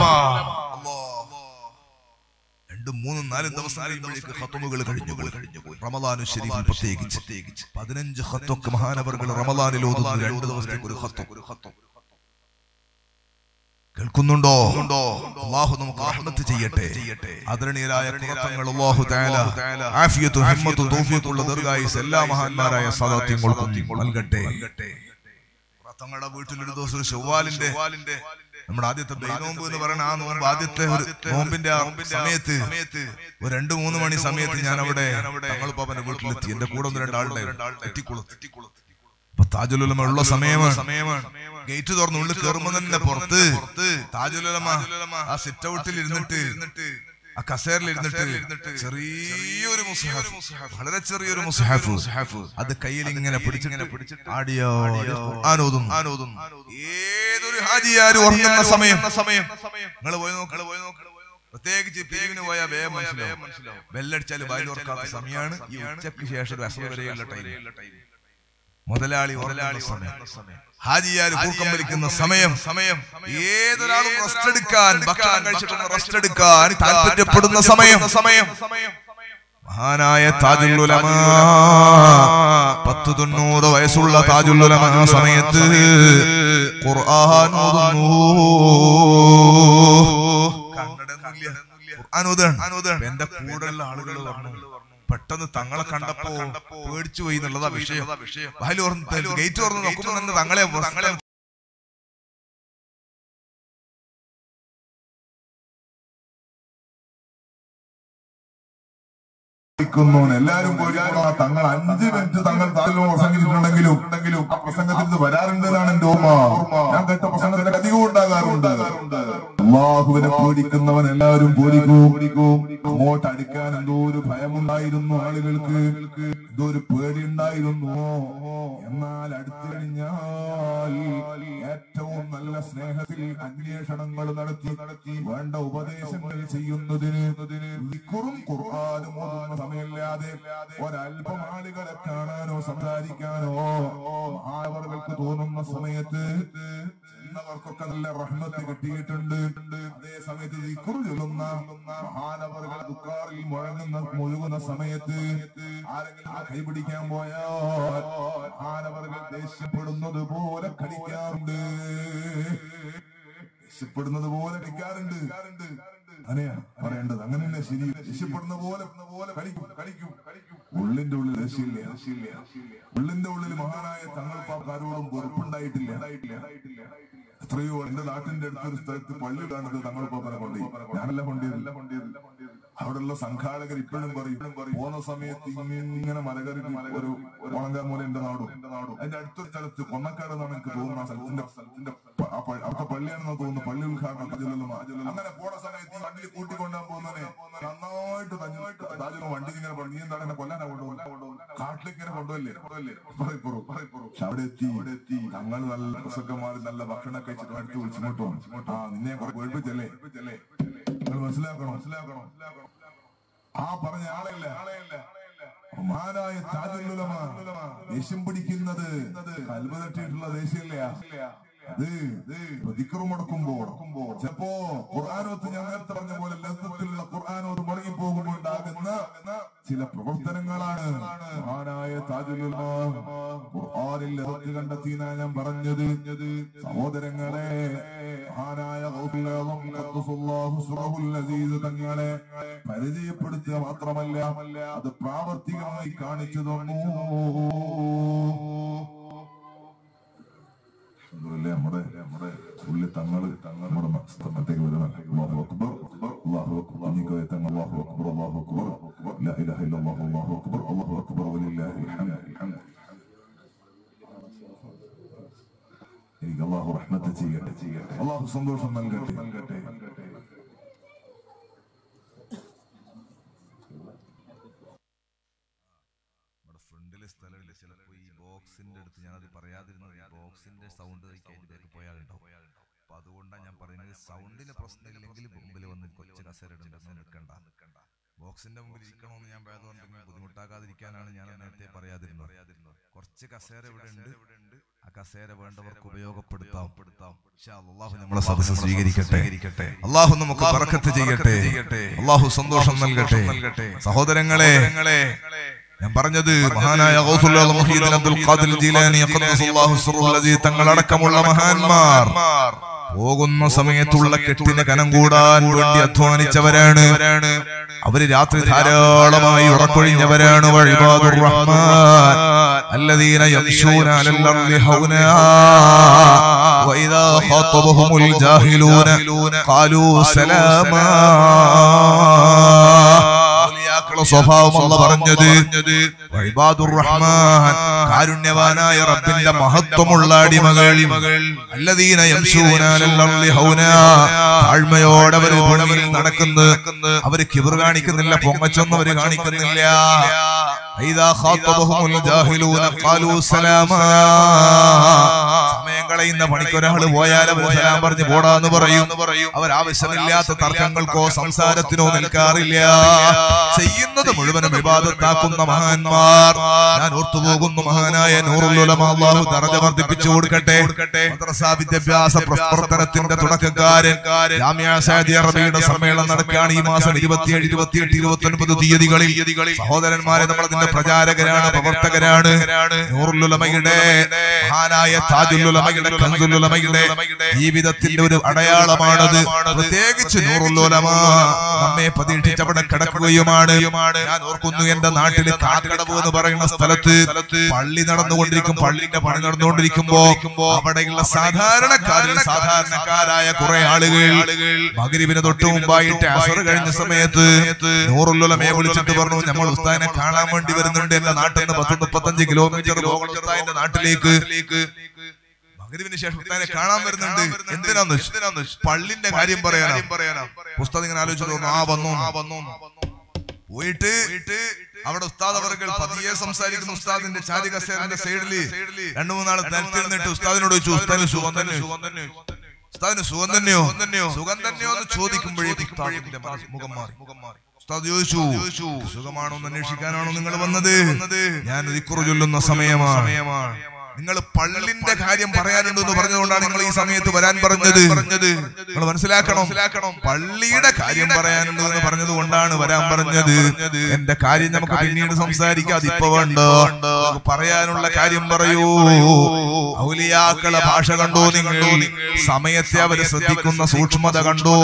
രണ്ടും മൂന്നും നാലും ദിവസം കഴിയുമ്പോഴേക്ക് ഹത്തുമുകൾ കഴിഞ്ഞു പോയി കഴിഞ്ഞു പോയി റമദാനു ശരീഫിൽ പ്രത്യേകിച്ച് പ്രത്യേകിച്ച് പതിനഞ്ച് ഹത്തൊക്കെ മഹാനവറുകൾ റമദാനിൽ ഓതുന്നു രണ്ട് ദിവസത്തേക്ക് ഒരു ഹത്തും ഒരു ഹത്തും കേൾക്കുന്നുണ്ടോ അള്ളാഹു നമുക്ക് റഹ്മത്ത് ചെയ്യട്ടെ ആദരണീയരായ കുറത്തങ്ങൾ അള്ളാഹു തആല ആഫിയത്തും ഹിമ്മത്തും തൗഫീഖുള്ള ദീർഘായുസ് എല്ലാ മഹാന്മാരായ സദാത്യങ്ങൾക്കും നൽകട്ടെ തങ്ങളുടെ വീട്ടിൽ ഒരു ദിവസം ഒരു ചൊവ്വാലിന്റെ നമ്മുടെ ആദ്യത്തെ ബൈനോമ്പ് എന്ന് പറയുന്ന ആ നോമ്പ് ആദ്യത്തെ ഒരു നോമ്പിന്റെ ആ സമയത്ത് ഒരു രണ്ടു മൂന്ന് മണി സമയത്ത് ഞാൻ അവിടെ തങ്ങളിപ്പാപ്പന്റെ വീട്ടിലെത്തി എന്റെ കൂടെ ഒന്ന് രണ്ടാളുടെ തെറ്റിക്കുളത്ത് അപ്പൊ താജുലുലമ ഉള്ള സമയമാണ് ഗേറ്റ് തുറന്ന് ഉള്ളിൽ കയറുമ്പോ തന്നെ പുറത്ത് താജുലുലമ ആ സിറ്റ് ഔട്ടിൽ ഇരുന്നിട്ട് ആ കസേരയിൽ ഇരുന്നിട്ട് ചെറിയൊരു മുസ്ഹഫ് വളരെ ചെറിയൊരു മുസ്ഹഫ് അത് കയ്യിൽ ഇങ്ങനെ പിടിച്ചിങ്ങനെ പിടിച്ചിട്ട് ആടിയോ ആനോതും ആനോതും ഏതൊരു ഹാജിയാരും ഉറങ്ങുന്ന സമയം സമയം നിങ്ങൾ പോയി നോക്ക് പോയി നോക്ക് പ്രത്യേകിച്ച് പിരിവിന് പോയാൽ വേഗം മനസ്സിലാവും ബെല്ലടിച്ചാൽ വായിൽ ഓർക്കാത്ത സമയമാണ് ഈ ഉച്ചയ്ക്ക് ശേഷം ഒരു അസർ വരെയുള്ള ടൈം മുതലാളി മുതലാളി സമയം ഹാജിയാർ കൂർക്കം വലിക്കുന്ന സമയം സമയം ഏതൊരാളും റെസ്റ്റ് എടുക്കാൻ ഭക്ഷണം കഴിച്ചിട്ടൊന്ന് റെസ്റ്റ് എടുക്കാൻ താല്പര്യപ്പെടുന്ന സമയം സമയം മഹാനായ താജുൽ ഉലമ പത്ത് തൊണ്ണൂറ് വയസ്സുള്ള താജുൽ ഉലമ ആ സമയത്ത് ഖുർആൻ ഓതുന്നു ഖുർആൻ ഓതുകയാണ്. എന്റെ കൂടെയുള്ള ആളുകൾ പറഞ്ഞു പെട്ടെന്ന് തങ്ങളെ കണ്ടപ്പോ പേടിച്ചു പോയി എന്നുള്ളതാ വിഷയം വായിൽ ഓർന്ന് ഗേറ്റ് തുറന്ന് നോക്കുമ്പോ തന്നെ തങ്ങളെ തങ്ങളെ ിക്കുന്നു എല്ലാരും പോയിക്കോളാ തങ്ങൾ അഞ്ച് മിനിറ്റ് തങ്ങൾ താലിലോ പ്രസംഗിച്ചിട്ടുണ്ടെങ്കിലും ഉണ്ടെങ്കിലും ആ പ്രസംഗത്തിൽ നിന്ന് വരാറുണ്ട് എന്നാണ് എന്റെ ഓർമ്മ ഞാൻ കേട്ട പ്രസംഗത്തിൽ അധികവും ഉണ്ടാകാറുണ്ട് അള്ളാഹുവിനെ പേടിക്കുന്നവൻ എല്ലാവരും പേടിക്കൂ അങ്ങോട്ട് അടുക്കാൻ എന്തോ ഒരു ഭയമുണ്ടായിരുന്നു ആളുകൾക്ക് എന്തോ ഒരു പേടിയുണ്ടായിരുന്നു എന്നാൽ അടുത്തു കഴിഞ്ഞാൽ ഏറ്റവും നല്ല സ്നേഹത്തിൽ അന്വേഷണങ്ങൾ നടത്തി നടത്തി വേണ്ട ഉപദേശങ്ങൾ ചെയ്യുന്നതിന് ദിക്റും ഖുർആനും ഓതുന്ന സമയമില്ലാതെ ഒരല്പം ആളുകളെ കാണാനോ സംസാരിക്കാനോ മഹാനവറുകൾക്ക് തോന്നുന്ന സമയത്ത് ചെന്നവർക്കൊക്കെ നല്ല റഹ്മത്ത് കിട്ടിയിട്ടുണ്ട് അതേ സമയത്ത് ദിക്റു ചൊല്ലുന്ന മഹാനവറുകൾ ദുഃഖാറിൽ മുഴങ്ങുന്ന മുഴുകുന്ന സമയത്ത് ആരെങ്കിലും കൈപിടിക്കാൻ പോയാൽ മഹാനവറുകൾ ദേഷ്യപ്പെടുന്നത് പോലെ കളിക്കാറുണ്ട് ദേഷ്യപ്പെടുന്നത് പോലെ കളിക്കാറുണ്ട് അങ്ങനെയാ പറയേണ്ടത് അങ്ങനെ തന്നെ ശരി ദേഷ്യപ്പെടുന്ന പോലെ പോലെ കളിക്കും കളിക്കും കളിക്കും ഉള്ളിന്റെ ഉള്ളിൽ ദേഷ്യമില്ല ദേഷ്യമില്ല ഉള്ളിന്റെ ഉള്ളിൽ മഹാനായ തങ്ങൾപ്പാക്കാരോടും വെറുപ്പുണ്ടായിട്ടില്ല എത്രയോ എന്റെ നാട്ടിന്റെ അടുത്തൊരു സ്ഥലത്ത് പള്ളി കാണുന്നത് തങ്ങൾപ്പാപ്പനെ കൊണ്ടുപോയി ഞാനല്ല കൊണ്ടിരുന്നില്ല കൊണ്ടിരുന്നില്ല അവിടെയുള്ള സംഘാടകർ ഇപ്പോഴും പറയും പോകുന്ന സമയത്ത് ഇങ്ങനെ മലകറി ഒരു മുളങ്കാമൂല എന്റെ നാടും അതിന്റെ അടുത്തൊരു സ്ഥലത്ത് കൊന്നക്കാട് എന്നാണ് എനിക്ക് തോന്നുന്നത് ആ സ്ഥലത്തിന്റെ സ്ഥലത്തിന്റെ പ- ആ പ- അവിടുത്തെ പള്ളിയാണെന്ന് തോന്നുന്നു പള്ളി ഉദ്ഘാടനം താജുലുലമ. അങ്ങനെ പോണ സമയത്ത് ഈ വണ്ടി കൂട്ടിക്കൊണ്ടാൻ പോകുന്നവനെ നന്നായിട്ട് താജു- താജുലമ വണ്ടി ഇങ്ങനെ പറഞ്ഞു നീ എന്താണ് എന്നെ കൊല്ലാനാ കൊണ്ടുപോകുന്നത് കാട്ടിലേക്ക് ഇങ്ങനെ കൊണ്ടുപോയില്ലേ കൊണ്ടുപോയില്ലേ പറയപ്പുറം പറയപ്പുറം പക്ഷെ അവിടെ എത്തി അവിടെ എത്തി ഞങ്ങൾ നല്ല പ്രസംഗന്മാർ നല്ല ഭക്ഷണം കഴിച്ചിട്ട് അടുത്ത് വിളിച്ചിങ്ങോട്ട് വന്നു ആ നിന്നെ കുറെ പേടിപ്പിച്ചല്ലേ നിങ്ങൾ മനസ്സിലാക്കണം മനസ്സിലാക്കണം ആ പറഞ്ഞ ആളല്ല മഹാനായ താജുലുലമ ദേഷ്യം പിടിക്കുന്നത് കൽബ തട്ടിയിട്ടുള്ള ദേഷ്യമില്ല അത് ദിക്കറ് മുടക്കുമ്പോ ചിലപ്പോ ഖുർആാനോത്ത് ഞാൻ നേരത്തെ പറഞ്ഞ പോലെ ലബ്ധത്തിലുള്ള ഖുർആാനോത്ത് മുടങ്ങി പോകുമ്പോൾ ഉണ്ടാകുന്ന ചില പ്രവർത്തനങ്ങളാണ് മഹാനായ താജുലുലമ ഖുർആാനിൽ ലബ്ധത്ത് കണ്ടെത്തിന ഞാൻ പറഞ്ഞത് സഹോദരങ്ങളെ മഹാനായ ഗൗസുൽ ആദം ഖദ്ദസുല്ലാഹു സിറഹുൽ അസീസ് തങ്ങളെ പരിചയപ്പെടുത്തുക മാത്രമല്ല അത് പ്രാവർത്തികമായി കാണിച്ചു തന്നു അൽഹംദുലില്ലാ, നമ്മുടെ നമ്മുടെ ഉള്ളിൽ തങ്ങള് നമ്മുടെ മത്തേക്ക് വരുന്ന അല്ലാഹു അക്ബർ അല്ലാഹു അക്ബർ കുഞ്ഞിക്കോയ തങ്ങൾ അല്ലാഹു അക്ബർ അല്ലാഹു അക്ബർ ലാ ഇലാഹ ഇല്ലല്ലാഹു അല്ലാഹു അക്ബർ അല്ലാഹു അക്ബർ വലില്ലാഹിൽ ഹംദ് എനിക്ക് അള്ളാഹു റഹ്മത്ത് ചെയ്യട്ടെ ചെയ്യട്ടെ അള്ളാഹു സന്തോഷം നൽകട്ടെ നൽകട്ടെ നമ്മുടെ ഫ്രണ്ടിലെ സ്ഥലമില്ല ചിലപ്പോ ഈ ബോക്സിന്റെ അടുത്ത് ഞാനത് പറയാതിരുന്നത് ഈ ബോക്സിന്റെ സൗണ്ട് അതിലേക്ക് പോയാലുണ്ടാവും അപ്പൊ അതുകൊണ്ടാണ് ഞാൻ പറയുന്നത് സൗണ്ടിന് പ്രശ്നമില്ലെങ്കിൽ മുമ്പിൽ വന്ന് കൊച്ചു കസേര ഇടുണ്ടെന്ന് നിൽക്കണ്ട നിൽക്കണ്ട ബോക്സിന്റെ മുമ്പിൽ ഇരിക്കണമെന്ന് ഞാൻ ഭേദമുണ്ടെങ്കിൽ ബുദ്ധിമുട്ടാക്കാതിരിക്കാനാണ് ഞാൻ നേരത്തെ പറയാതിരുന്നത് കുറച്ച് കസേര ഇവിടെ ഉണ്ട് ആ കസേര വേണ്ടവർക്ക് ഉപയോഗപ്പെടുത്താം ഇൻഷാ അല്ലാഹ് അള്ളാഹു നമ്മളെ സദസ്സ് സ്വീകരിക്കട്ടെ അള്ളാഹു നമുക്ക് ബർക്കത്ത് ചെയ്യട്ടെ അള്ളാഹു സന്തോഷം നൽകട്ടെ സഹോദരങ്ങളെ ഞാൻ പറഞ്ഞത് മഹാനായ ഗൗസുൽ ആലം മുഹീദ്ദീൻ അബ്ദുൽ ഖാദിർ ജീലാനി ഖദ്ദസല്ലാഹു സിർറുൽ അസീസ് തങ്ങളടക്കമുള്ള മഹാന്മാർ പോകുന്ന സമയത്തുള്ള കെട്ടിന് കനം കൂടാൻ വേണ്ടി അധ്വാനിച്ചവരാണ് അവര് രാത്രി ധാരാളമായി ഉറക്കൊഴിഞ്ഞവരാണ് വഴിബാദുർ റഹ്മാൻ الذين يمشون على الأرض هونا وإذا خاطبهم الجاهلون قالوا سلاما ഔലിയാക്കളെ സ്വഭാവം അല്ല പറഞ്ഞത് വൈബാദുർ റഹ്മാൻ കാരുണ്യവാനായ റബ്ബിന്റെ മഹത്വമുള്ള അടിമകൾ അല്ലദീന യംശൂന അലൽ അർളി ഹൗനാ താഴ്മയോടെ അവർ ഭൂമിയിൽ നടക്കുന്നു അവര് കിബർ കാണിക്കുന്നില്ല പൊങ്ങച്ചൊന്നും അവര് കാണിക്കുന്നില്ല إذا خاطبهم الجاهلون قالوا سلاما സമയം കളയുന്ന പണിക്കൊരാള് പോയാൽ അവർ സലാം പറഞ്ഞു പോടാന്ന് പറയും അവർ ആവശ്യമില്ലാത്ത തർക്കങ്ങൾക്കോ സംസാരത്തിനോ നിൽക്കാറില്ല ചെയ്യുന്നത് മുഴുവനും വിവാദത്താക്കുന്ന മഹാന്മാർ ഞാൻ ഓർത്തുപോകുന്നു മഹാനായ നൂറുലുലമ അള്ളാഹു ദറജ വർദ്ധിപ്പിച്ചു കൊടുക്കട്ടെ മദ്രസാ വിദ്യാഭ്യാസ പ്രവർത്തനത്തിന്റെ തുടക്കക്കാരൻ ജാമ്യ സഅദിയ അറബിയുടെ സമ്മേളനം നടക്കുകയാണ് ഈ മാസം ഇരുപത്തിയേഴ് ഇരുപത്തിയെട്ട് ഇരുപത്തി ഒൻപത് തീയതികളിൽ സഹോദരന്മാരെ നമ്മൾ അതിന്റെ പ്രചാരകരാണ് പ്രവർത്തകരാണ് നൂറുലുലമയുടെ മഹാനായ താജുലുലമയുടെ കൻസുലുലമയുടെ ജീവിതത്തിന്റെ ഒരു അടയാളമാണത് പ്രത്യേകിച്ച് നൂറുലുലമ നമ്മെ പ്രതീക്ഷിച്ച് അവിടെ കിടക്കുകയുമാണ് ഞാൻ ഓർക്കുന്നു എന്റെ നാട്ടിൽ കാക്കടവ് എന്ന് പറയുന്ന സ്ഥലത്ത് പള്ളി നടന്നുകൊണ്ടിരിക്കും പള്ളിന്റെ പണി നടന്നുകൊണ്ടിരിക്കുമ്പോ അവിടെയുള്ള സാധാരണക്കാരിൽ സാധാരണക്കാരായ കുറെ ആളുകൾ മകരിവിന് തൊട്ട് മുമ്പായിട്ട് അസർ കഴിഞ്ഞ സമയത്ത് നൂറുല്ലുലമയെ വിളിച്ചിട്ട് പറഞ്ഞു നമ്മൾ ഉസ്താദിനെ കാണാൻ വേണ്ടി വരുന്നുണ്ട് എന്റെ നാട്ടിൽ നിന്ന് പത്ത് മുപ്പത്തഞ്ച് കിലോമീറ്റർ പോകണം ഉസ്താദിന്റെ നാട്ടിലേക്ക് മകരിവിന് ശേഷം ഉസ്താദിനെ കാണാൻ വരുന്നുണ്ട് എന്തിനാന്ന് എന്തിനാന്ന് പള്ളിന്റെ കാര്യം പറയാനാ ഉസ്താദ് ഇങ്ങനെ ആലോചിച്ചു തോന്നുന്നു ആ വന്നു ആ വന്നു പോയിട്ട് അവിടെ ഉസ്താദ് അവർകൾ പതിയെ സംസാരിക്കുന്ന ഉസ്താദിന്റെ ചാരി കസേരന്റെ സൈഡില് രണ്ടു മൂന്നാൾ നിലത്തിരുന്നിട്ട് ഉസ്താദിനോട് ചോദിച്ചു ഉസ്താദിന് സുഖം തന്നെ ഉസ്താദിന് സുഖം തന്നെയോ സുഖം തന്നെയോ എന്ന് ചോദിക്കുമ്പോഴേക്കും ഉസ്താദിന്റെ മനസ്സ് മുഖം മാറി മുഖം മാറി ഉസ്താദ് ചോദിച്ചു സുഖമാണോ എന്ന് അന്വേഷിക്കാനാണോ നിങ്ങൾ വന്നത് ഞാൻ ദിക്കുറു ചൊല്ലുന്ന സമയമാണ് നിങ്ങൾ പള്ളിന്റെ കാര്യം പറയാനുണ്ട് എന്ന് പറഞ്ഞതുകൊണ്ടാണ് നിങ്ങൾ ഈ സമയത്ത് വരാൻ പറഞ്ഞത് നിങ്ങൾ മനസ്സിലാക്കണം പള്ളിയുടെ കാര്യം പറയാനുണ്ട് എന്ന് പറഞ്ഞത് കൊണ്ടാണ് വരാൻ പറഞ്ഞത് എന്റെ കാര്യം നമുക്ക് പിന്നീട് സംസാരിക്കാം അതിപ്പോ വേണ്ട നമുക്ക് പറയാനുള്ള കാര്യം പറയൂ ഔലിയാക്കളെ ഭാഷ കണ്ടോ നിങ്ങൾ സമയത്തെ അവര് ശ്രദ്ധിക്കുന്ന സൂക്ഷ്മത കണ്ടോ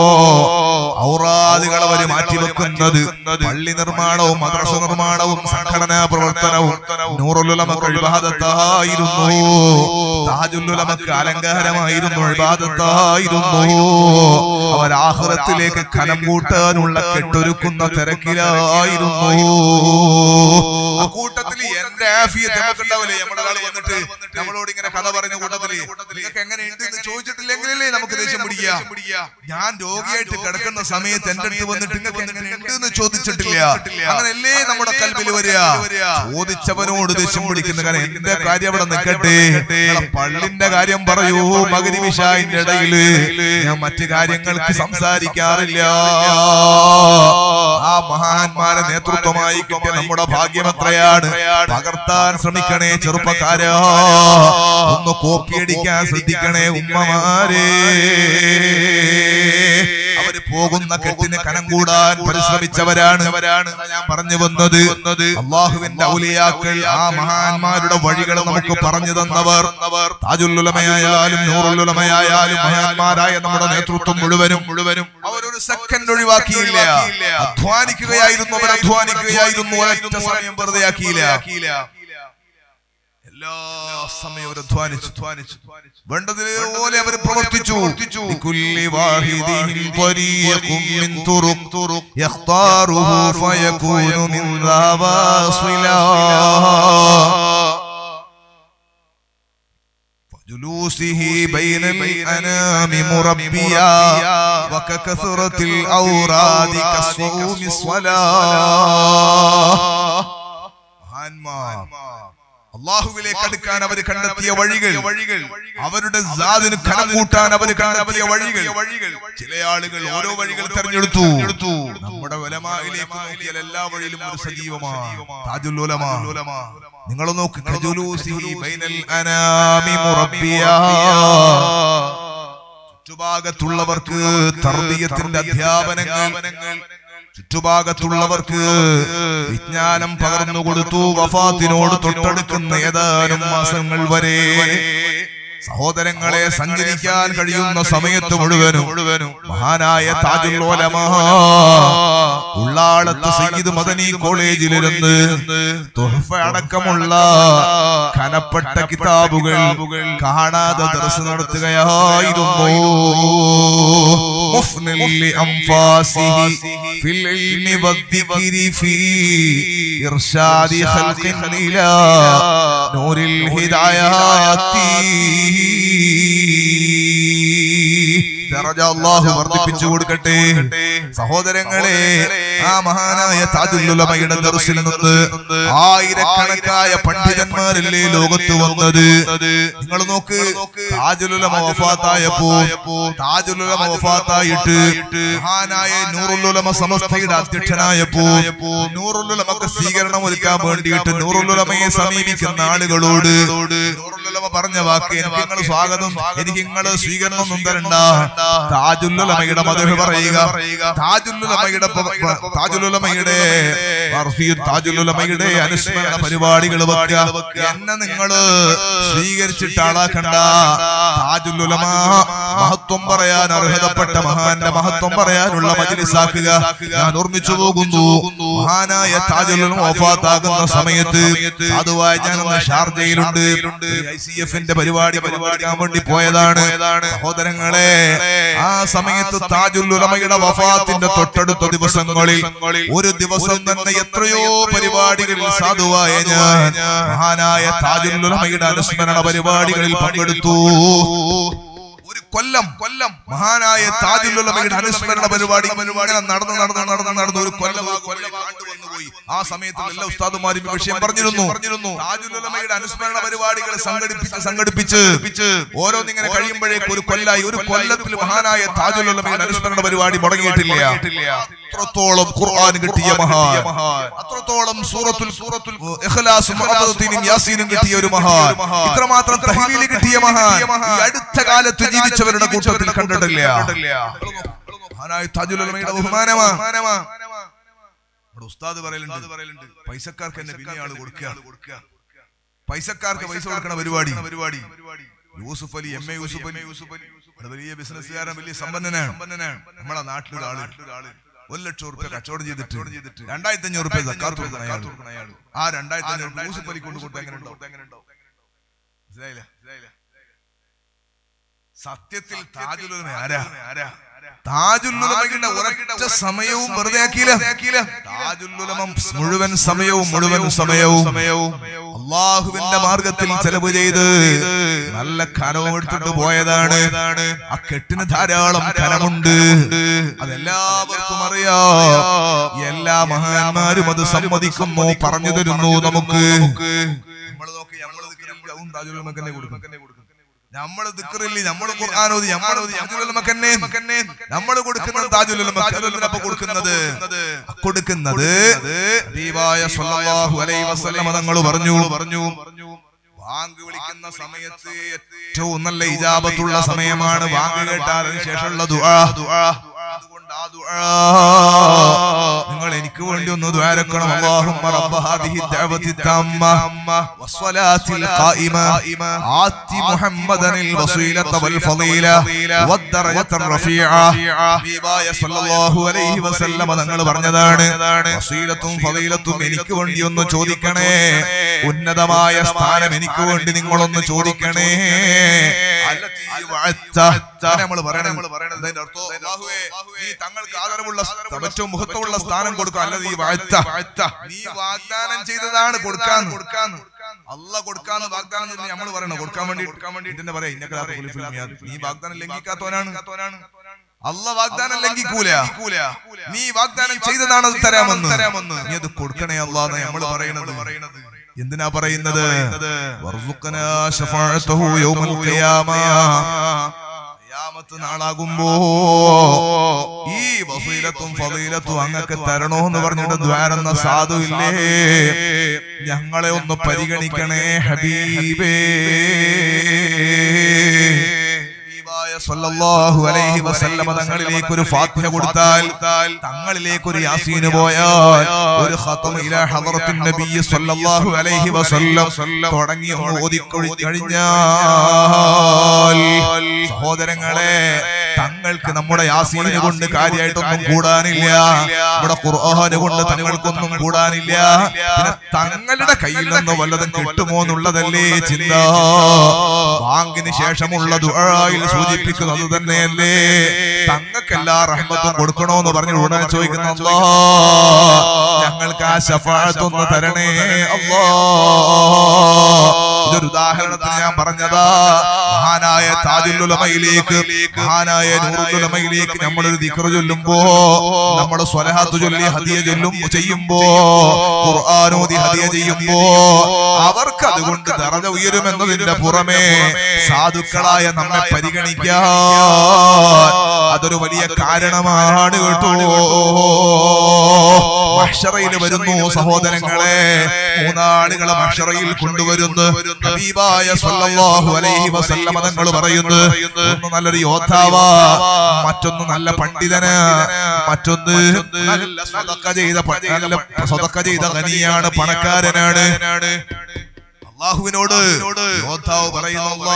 ഔറാദികൾ അവര് മാറ്റിവെക്കുന്നത് പള്ളി നിർമ്മാണവും മദ്രസ നിർമ്മാണവും സംഘടനാ പ്രവർത്തനവും നൂറുലുലമക്ക് ഇബാദത്തായിരുന്നു താജുല്ലുലമക്ക് അലങ്കാരമായിരുന്നു ഇബാദത്തായിരുന്നു അവർ ആഹ്റത്തിലേക്ക് കനം കൂട്ടാനുള്ള കെട്ടൊരുക്കുന്ന തിരക്കിലായിരുന്നു ആ കൂട്ടത്തിൽ എന്റെ ആഫിയത്ത് നമുക്കുണ്ടാവില്ലേ നമ്മുടെ ആള് വന്നിട്ട് നമ്മളോട് ഇങ്ങനെ കഥ പറഞ്ഞ കൂട്ടത്തില് നിങ്ങൾക്ക് എങ്ങനെയുണ്ട് എന്ന് ചോദിച്ചിട്ടില്ലെങ്കിലല്ലേ നമുക്ക് ദേഷ്യം പിടിക്കാം ഞാൻ രോഗിയായിട്ട് കിടക്കുന്ന സമയത്ത് എന്റെ അടുത്ത് വന്നിട്ട് നിങ്ങൾക്ക് എങ്ങനെയുണ്ട് എന്ന് ചോദിച്ചിട്ടില്ല അങ്ങനല്ലേ നമ്മുടെ കൽബിൽ വരിക ചോദിച്ചവനോട് ദേഷ്യം പിടിക്കുന്ന കാരണം എന്റെ കാര്യം കാര്യം അവിടെ നിൽക്കട്ടെ നിങ്ങളെ പള്ളിന്റെ കാര്യം പറയൂ മകരി വിഷായിന്റെ ഇടയില് ഞാൻ മറ്റു കാര്യങ്ങൾക്ക് സംസാരിക്കാറില്ല ആ മഹാന്മാരെ നേതൃത്വമായി കിട്ടിയ നമ്മുടെ ഭാഗ്യം എത്രയാണ് പകർത്താൻ ശ്രമിക്കണേ ചെറുപ്പക്കാരാ ഒന്ന് കോപ്പിയടിക്കാൻ ശ്രദ്ധിക്കണേ ഉമ്മമാരെ അവര് പോകുന്ന കെട്ടിന് കനം കൂടാൻ പരിശ്രമിച്ചവരാണ് ഞാൻ പറഞ്ഞു വന്നത് അള്ളാഹുവിന്റെ ഔലിയാക്കൾ ആ മഹാന്മാരുടെ വഴികൾ നമുക്ക് പറഞ്ഞു തന്നവർ താജുല്ലുലമയായാലും നൂറുല്ലുലമയായാലും മഹാന്മാരായ നമ്മുടെ നേതൃത്വം മുഴുവനും മുഴുവനും അവരൊരു സെക്കൻഡ് ഒഴിവാക്കിയില്ല അധ്വാനിക്കുകയായിരുന്നു അവർ അധ്വാനിക്കുകയായിരുന്നു ഒരൊറ്റ സമയം വെറുതെ ആക്കിയില്ല എല്ലാ സമയവും അവർ അധ്വാനിച്ചു വേണ്ടതുപോലെ അവർ പ്രവർത്തിച്ചു لكل واحد طريق من طرق يختاره فيكون من ذا واصلا جلوسه بين الأنام مربيا وككثرة الأوراد كالصوم الصلاة മഹാന്മാർ അള്ളാഹുവിലേക്ക് അടുക്കാൻ അവർ കണ്ടെത്തിയ വഴികൾ വഴികൾ അവരുടെ സാദിന് കനം കൂട്ടാൻ അവർ കണ്ടെത്തിയ വഴികൾ ചില ആളുകൾ ഓരോ വഴികൾ തെരഞ്ഞെടുത്തു നമ്മുടെ വലമായിലേക്ക് നോക്കിയാൽ എല്ലാ വഴിയിലും ഒരു സജീവമാണ് താജുൽ ഉലമാ നിങ്ങൾ നോക്ക് ഖജുലൂസിഹി ബൈനൽ അനാമി മുറബ്ബിയാ ചുറ്റുഭാഗത്തുള്ളവർക്ക് തർബീയത്തിന്റെ അധ്യാപനങ്ങൾ ചുറ്റുഭാഗത്തുള്ളവർക്ക് വിജ്ഞാനം പകർന്നു കൊടുത്തു വഫാത്തിനോട് തൊട്ടടുക്കുന്ന ഏതാനും മാസങ്ങൾ വരെ സഹോദരങ്ങളെ സഞ്ചരിക്കാൻ കഴിയുന്ന സമയത്ത് മുഴുവനും മുഴുവനും മഹാനായ താജുൽ ഉലമാ ഉള്ളാളത്ത് സയ്യിദ് മദനി കോളേജിലിരുന്ന് തുഹഫ അടക്കമുള്ള കനപ്പെട്ട കിതാബുകൾ കാണാതെ ദർസ് നടത്തുകയായിരുന്നു മുഫ്നിൽ ലിഅൻഫാസിഹി ഫിൽ ഇൽമി വദ്ദിക്രി ഫീ ഇർശാദി ഖൽഖിൻ ഇലാ നൂറിൽ ഹിദായത്തി ദറജ അല്ലാഹു വർദ്ധിപ്പിച്ചു കൊടുക്കട്ടെ സഹോദരങ്ങളെ ആ മഹാനായ താജുല്ലുലമയുടെ ദർശിൽ നിന്ന് ആയിരക്കണക്കായ പണ്ഡിതന്മാരല്ലേ ലോകത്ത് വന്നത് നിങ്ങൾ നോക്ക് താജുലുലമ വഫാത്തായപ്പോ താജുലുലമ വഫാത്തായിട്ട് മഹാനായ നൂറുല്ലുലമ സമസ്തയുടെ അധ്യക്ഷനായപ്പോ നൂറുല്ലുലമക്ക് സ്വീകരണം ഒരുക്കാൻ വേണ്ടിയിട്ട് നൂറുല്ലുലമയെ സമീപിക്കുന്ന ആളുകളോട് നൂറുല്ലുലമ പറഞ്ഞ വാക്ക് എനിക്ക് നിങ്ങൾ സ്വാഗതം എനിക്ക് നിങ്ങൾ സ്വീകരണം ഒന്നും തരണ്ട താജുല്ലുലമയുടെ മധു പറയുക താജുല്ലുലമയുടെ പ- പ- താജുലുലമയുടെ വർഫീർ താജുലുലമയുടെ അനുസ്മരണ പരിപാടികൾ വെക്കുക എന്നെ നിങ്ങള് സ്വീകരിച്ചിട്ട് ആളാക്കണ്ട താജുലുലമ മഹത്വം പറയാൻ അർഹതപ്പെട്ട മഹാന്റെ മഹത്വം പറയാനുള്ള മജിലിസാക്കുക ഞാൻ ഓർമ്മിച്ചു പോകുന്നു മഹാനായ താജുലുലമ വഫാത്താകുന്ന സമയത്ത് സാധുവായ ഞാനൊന്ന് ഷാർജയിലുണ്ട് ഐ സി എഫിന്റെ പരിപാടി പരിപാടിക്കാൻ വേണ്ടി പോയതാണ് സഹോദരങ്ങളെ ആ സമയത്ത് താജുൽ ഉലമയുടെ വഫാത്തിന്റെ തൊട്ടടുത്ത ദിവസങ്ങളിൽ ഒരു ദിവസം തന്നെ എത്രയോ പരിപാടികളിൽ സാധുവായ ഞാൻ മഹാനായ താജുൽ ഉലമയുടെ അനുസ്മരണ പരിപാടികളിൽ പങ്കെടുത്തു ഒരു കൊല്ലം കൊല്ലം മഹാനായ താജുൽ ഉലമയുടെ അനുസ്മരണ പരിപാടി ഇങ്ങനെ നടന്ന് നടന്ന് നടന്ന് നടന്ന് ഒരു കൊല്ലം ആ കൊല്ലം ആണ്ടുവന്നുപോയി ആ സമയത്ത് എല്ലാ ഉസ്താദുമാരും ഈ വിഷയം പറഞ്ഞിരുന്നു പറഞ്ഞിരുന്നു താജുൽ ഉലമയുടെ അനുസ്മരണ പരിപാടികൾ സംഘടിപ്പിച്ച് സംഘടിപ്പിച്ച് ഓരോന്നിങ്ങനെ കഴിയുമ്പോഴേക്ക് ഒരു കൊല്ലായി ഒരു കൊല്ലത്തിൽ മഹാനായ താജുൽ ഉലമയുടെ അനുസ്മരണ പരിപാടി മുടങ്ങിയിട്ടില്ല അത്രത്തോളം ഖുർആൻ കിട്ടിയ മഹാൻ അത്രത്തോളം സൂറത്തുൽ സൂറത്തുൽ ഇഖ്ലാസും അബദത്തിനും യാസീനും കിട്ടിയ ഒരു മഹാൻ ഇത്രമാത്രം തഹ്ലീൽ കിട്ടിയ മഹാൻ ഈ അടുത്ത കാലത്ത് ജീവിച്ചവരുടെ കൂട്ടത്തിൽ കണ്ടിട്ടില്ല മഹാനായ താജുൽ ഉലമയുടെ ബഹുമാനമാ നമ്മുടെ ഉസ്താദ് പറയലുണ്ട് പൈസക്കാർക്ക് എന്നെ പിന്നെ ആള് കൊടുക്കുക പൈസക്കാർക്ക് പൈസ കൊടുക്കണ പരിപാടി പരിപാടി യൂസുഫ് അലി എം എ യൂസുഫ് അലി യൂസുഫ് അലി ഇവിടെ വലിയ ബിസിനസ്സുകാരൻ വലിയ സമ്പന്നനാണ് നമ്മളെ നാട്ടിലൊരു ആള് ഒരു ലക്ഷം റുപ്യ കച്ചവടം ചെയ്തിട്ട് രണ്ടായിരത്തി അഞ്ഞൂറ് റുപ്യ സക്കാത്ത് കൊടുക്കണം അയാൾ ആ രണ്ടായിരത്തി അഞ്ഞൂറ് റുപ്യ യൂസുഫ് അലി കൊണ്ട് കൊടുത്താൽ എങ്ങനെ ഉണ്ടാവും മനസ്സിലായില്ല സത്യത്തിൽ താജുലുലമ ആരാ താജുല്ലുലമയുടെ ഒരൊറ്റ സമയവും വെറുതെ ആക്കിയില്ല താജുല്ലുലമ മുഴുവൻ സമയവും മുഴുവൻ സമയവും അള്ളാഹുവിന്റെ മാർഗത്തിൽ ചെലവ് ചെയ്ത് നല്ല കനവും എടുത്തിട്ട് പോയതാണ് ആ കെട്ടിന് ധാരാളം കനമുണ്ട് അതെല്ലാവർക്കും അറിയാം എല്ലാ മഹാന്മാരും അത് സമ്മതിക്കുന്നു പറഞ്ഞു തരുന്നു നമുക്ക് നമ്മൾ നോക്കി നമ്മൾ അതും താജുൽ ഉലമക്കന്നെ കൊടുക്കും നമ്മള് ദിക്റില്ലേ നമ്മള് ഖുർആാനോദി നമ്മള് താജുൽ ഉലമക്കന്നെ നമ്മള് കൊടുക്കുന്ന താജുൽ ഉലമക്കപ്പൊ കൊടുക്കുന്നത് കൊടുക്കുന്നത് ഹബീബായ സ്വല്ലല്ലാഹു അലൈഹി വസല്ലമ തങ്ങൾ പറഞ്ഞു പറഞ്ഞു വാങ്ക് വിളിക്കുന്ന സമയത്ത് ഏറ്റവും നല്ല ഇജാബത്തുള്ള സമയമാണ് വാങ്ക് കേട്ടാൽ അതിന് ശേഷമുള്ള ദുആ അതുകൊണ്ട് ആ ദുആ നിങ്ങൾ എനിക്ക് വേണ്ടി ഒന്ന് ദ്വാരക്കണം അല്ലാഹുമ്മ റബ്ബ ഹാദിഹി ദഅവതി തമ്മ വസ്സലാത്തിൽ ഖായിമ ആതി മുഹമ്മദനിൽ വസീലത വൽ ഫളീല വദ്ദറജത റഫീഅ ഹബീബായ സല്ലല്ലാഹു അലൈഹി വസല്ലമ തങ്ങൾ പറഞ്ഞതാണ് വസീലത്തും ഫളീലത്തും എനിക്ക് വേണ്ടി ഒന്ന് ചോദിക്കണേ ഉന്നതമായ സ്ഥാനം എനിക്ക് വേണ്ടി നിങ്ങളൊന്ന് ചോദിക്കണേ അല്ലതീ വഅത്ത നമ്മൾ പറയണം നമ്മൾ പറയണത് അതിന്റെ അർത്ഥം അല്ലാഹുവേ നീ തങ്ങൾക്ക് ആദരവുള്ള ഏറ്റവും മുഖത്തുള്ള സ്ഥാനം കൊടുക്കുക അല്ല നീ വാഴ്ത്ത നീ വാഗ്ദാനം ചെയ്തതാണ് കൊടുക്കാൻ കൊടുക്കാൻ അല്ല കൊടുക്കാന്ന് വാഗ്ദാനം ചെയ്ത് നമ്മൾ പറയണം കൊടുക്കാൻ വേണ്ടി കൊടുക്കാൻ വേണ്ടി ഇതിന്റെ പറയാം ഇന്നൊക്കെ നീ വാഗ്ദാനം ലംഘിക്കാത്തവനാണ് അല്ല വാഗ്ദാനം ലംഘിക്കൂല നീ വാഗ്ദാനം ചെയ്തതാണ് അത് തരാമെന്ന് തരാമെന്ന് നീ അത് കൊടുക്കണേ അല്ലാന്ന് നമ്മൾ പറയണത് പറയണത് എന്തിനാ പറയുന്നത് വർസുക്കനാ ശഫാഅത്തഹു യൗമൽ ഖിയാമ ഖിയാമത്ത് നാളാകുമ്പോ ഈ വസീലത്തും ഫളീലത്തും അങ്ങക്ക് തരണോ എന്ന് പറഞ്ഞിട്ട് ദ്വാരെന്ന സാധു ഇല്ലേ ഞങ്ങളെ ഒന്ന് പരിഗണിക്കണേ ഹബീബേ ഹബീബായ സല്ലല്ലാഹു അലൈഹി വസല്ലമ തങ്ങളിലേക്ക് ഒരു ഫാത്തിഹ കൊടുത്താൽ തങ്ങളിലേക്ക് ഒരു യാസീന് പോയാൽ ഒരു ഖതം ഇലാ ഹദറത്തിൻ നബി സല്ലല്ലാഹു അലൈഹി വസല്ലം തുടങ്ങി അങ്ങ് ഓതിക്കൊഴി കഴിഞ്ഞാൽ സഹോദരങ്ങളെ തങ്ങൾക്ക് നമ്മുടെ യാസീന് കൊണ്ട് കാര്യമായിട്ടൊന്നും കൂടാനില്ല നമ്മുടെ ഖുർആന് കൊണ്ട് തങ്ങൾക്കൊന്നും കൂടാനില്ല പിന്നെ തങ്ങളുടെ കയ്യിൽ നിന്ന് വല്ലതും കിട്ടുമോ എന്നുള്ളതല്ലേ ചിന്ത ബാങ്കിന് ശേഷമുള്ള ദുആയിൽ സൂചിപ്പിക്കുന്നത് തന്നെയല്ലേ തങ്ങൾക്കെല്ലാ റഹ്മത്തും കൊടുക്കണോന്ന് പറഞ്ഞു ഉടനെ ചോദിക്കുന്ന അല്ലാ ഞങ്ങൾക്ക് ആ ശഫാഅത്തൊന്ന് തരണേ അല്ലാ ഇതൊരു ഉദാഹരണത്തിന് ഞാൻ പറഞ്ഞതാ മഹാനായ താജുല്ലുലമയിലേക്ക് മഹാനായ നൂറുലുലമയിലേക്ക് നമ്മളൊരു ദിക്ർ ചൊല്ലുമ്പോ നമ്മൾ സ്വലഹാത്ത് ചൊല്ലി ഹദിയ ചൊല്ലും ചെയ്യുമ്പോ ഖുർആാനോദി ഹദിയ ചെയ്യുമ്പോ അവർക്ക് അതുകൊണ്ട് ദറജ ഉയരുമെന്നതിന്റെ പുറമെ സാധുക്കളായ നമ്മെ പരിഗണിക്കാൻ അതൊരു വലിയ കാരണമാണ് കേട്ടോ മഹ്ഷറയിൽ വരുന്നു സഹോദരങ്ങളെ മൂന്നാളുകളെ മഹ്ഷറയിൽ കൊണ്ടുവരുന്നു ഹബീബായ സല്ലല്ലാഹു അലൈഹി വസല്ലമ തങ്ങൾ പറയുന്നു ഒന്ന് നല്ലൊരു യോദ്ധാവാ മറ്റൊന്ന് നല്ല പണ്ഡിതന് മറ്റൊന്ന് നല്ല സ്വതക്ക ചെയ്ത പ- നല്ല സ്വതക്ക ചെയ്ത ഖനിയാണ് പണക്കാരനാണ് അള്ളാഹുവിനോട് യോദ്ധാവ് പറയുന്നു "അല്ലാ,